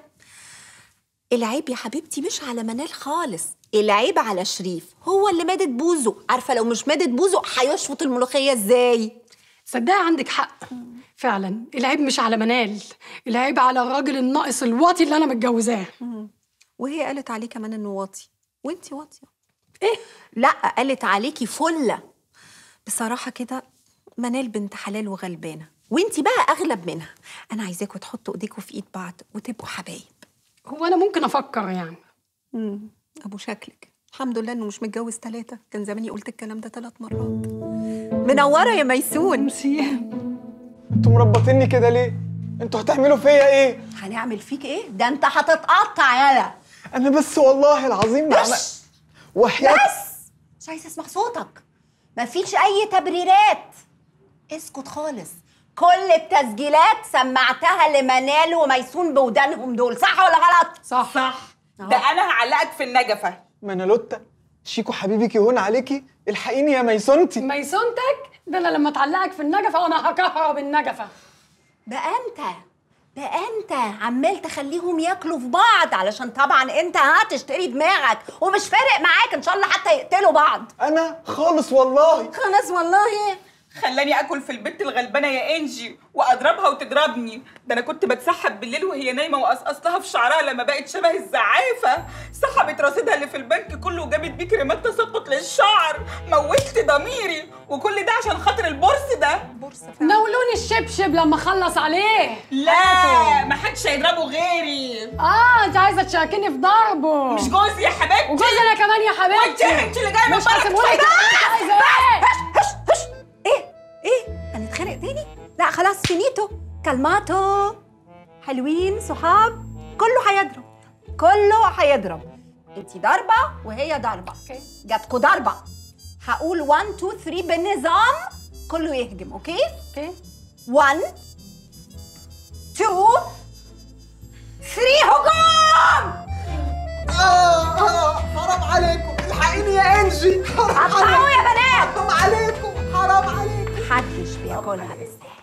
العيب يا حبيبتي مش على منال خالص العيب على شريف هو اللي مادت بوزه عارفه لو مش مادت بوزه هيشفط الملوخيه ازاي صدقني عندك حق فعلا العيب مش على منال العيب على الراجل الناقص الواطي اللي انا متجوزاه وهي قالت عليه كمان انه واطي وانتي واطيه ايه لا قالت عليكي فله بصراحه كده منال بنت حلال وغلبانه وانتي بقى اغلب منها انا عايزاكوا تحطوا ايديكوا في ايد بعض وتبقوا حبايب هو انا ممكن افكر يعني امم ابو شكلك الحمد لله انه مش متجوز ثلاثه كان زماني قلت الكلام ده ثلاث مرات منوره يا ميسون انتوا مربطيني كده ليه انتوا هتعملوا فيا ايه هنعمل فيك ايه ده انت هتتقطع يالا انا بس والله العظيم ما عمل- وحياة بس مش عايزه اسمع صوتك مفيش اي تبريرات اسكت خالص كل التسجيلات سمعتها لمنال وميسون بودانهم دول صح ولا غلط صح صح ده انا هعلقك في النجفه منالوتا شيكو حبيبك يهون عليكي الحقيني يا ميسونتي ميسونتك ده انا لما اتعلقك في النجفه وانا هكهرب النجفه بقى انت بقى انت عمال تخليهم ياكلوا في بعض علشان طبعا انت هتشتري دماغك ومش فارق معاك ان شاء الله حتى يقتلوا بعض انا خالص والله خلاص والله خلاني اكل في البيت الغلبانه يا انجي واضربها وتضربني ده انا كنت بتسحب بالليل وهي نايمه وقصقصتها في شعرها لما بقت شبه الزعافه سحبت رصيدها اللي في البنك كله وجابت بيه كريمات تساقط للشعر موتت ضميري وكل ده عشان خاطر البورس ده ناولوني الشبشب لما اخلص عليه لا ما حدش هيضربه غيري اه انت عايزه تشاركيني في ضربه مش جوزي يا حبيبتي وجوزي انا كمان يا حبيبتي وانت انت اللي جايه من مش بره هسيبهولك كفاية. انت عايزه ايه ايه هنتخانق تاني لا خلاص فينيتو كلماتو حلوين صحاب كله هيضرب كله هيضرب انتي ضربه وهي ضربه جاتكوا ضربه هقول 1 2 3 بالنظام كله يهجم اوكي اوكي 1 2 3 هجوم آه حرام عليكم الحقيني يا انجي حرام قطعوا يا بنات حرام عليكم حرام عليكم محدش بياكلها بالسهل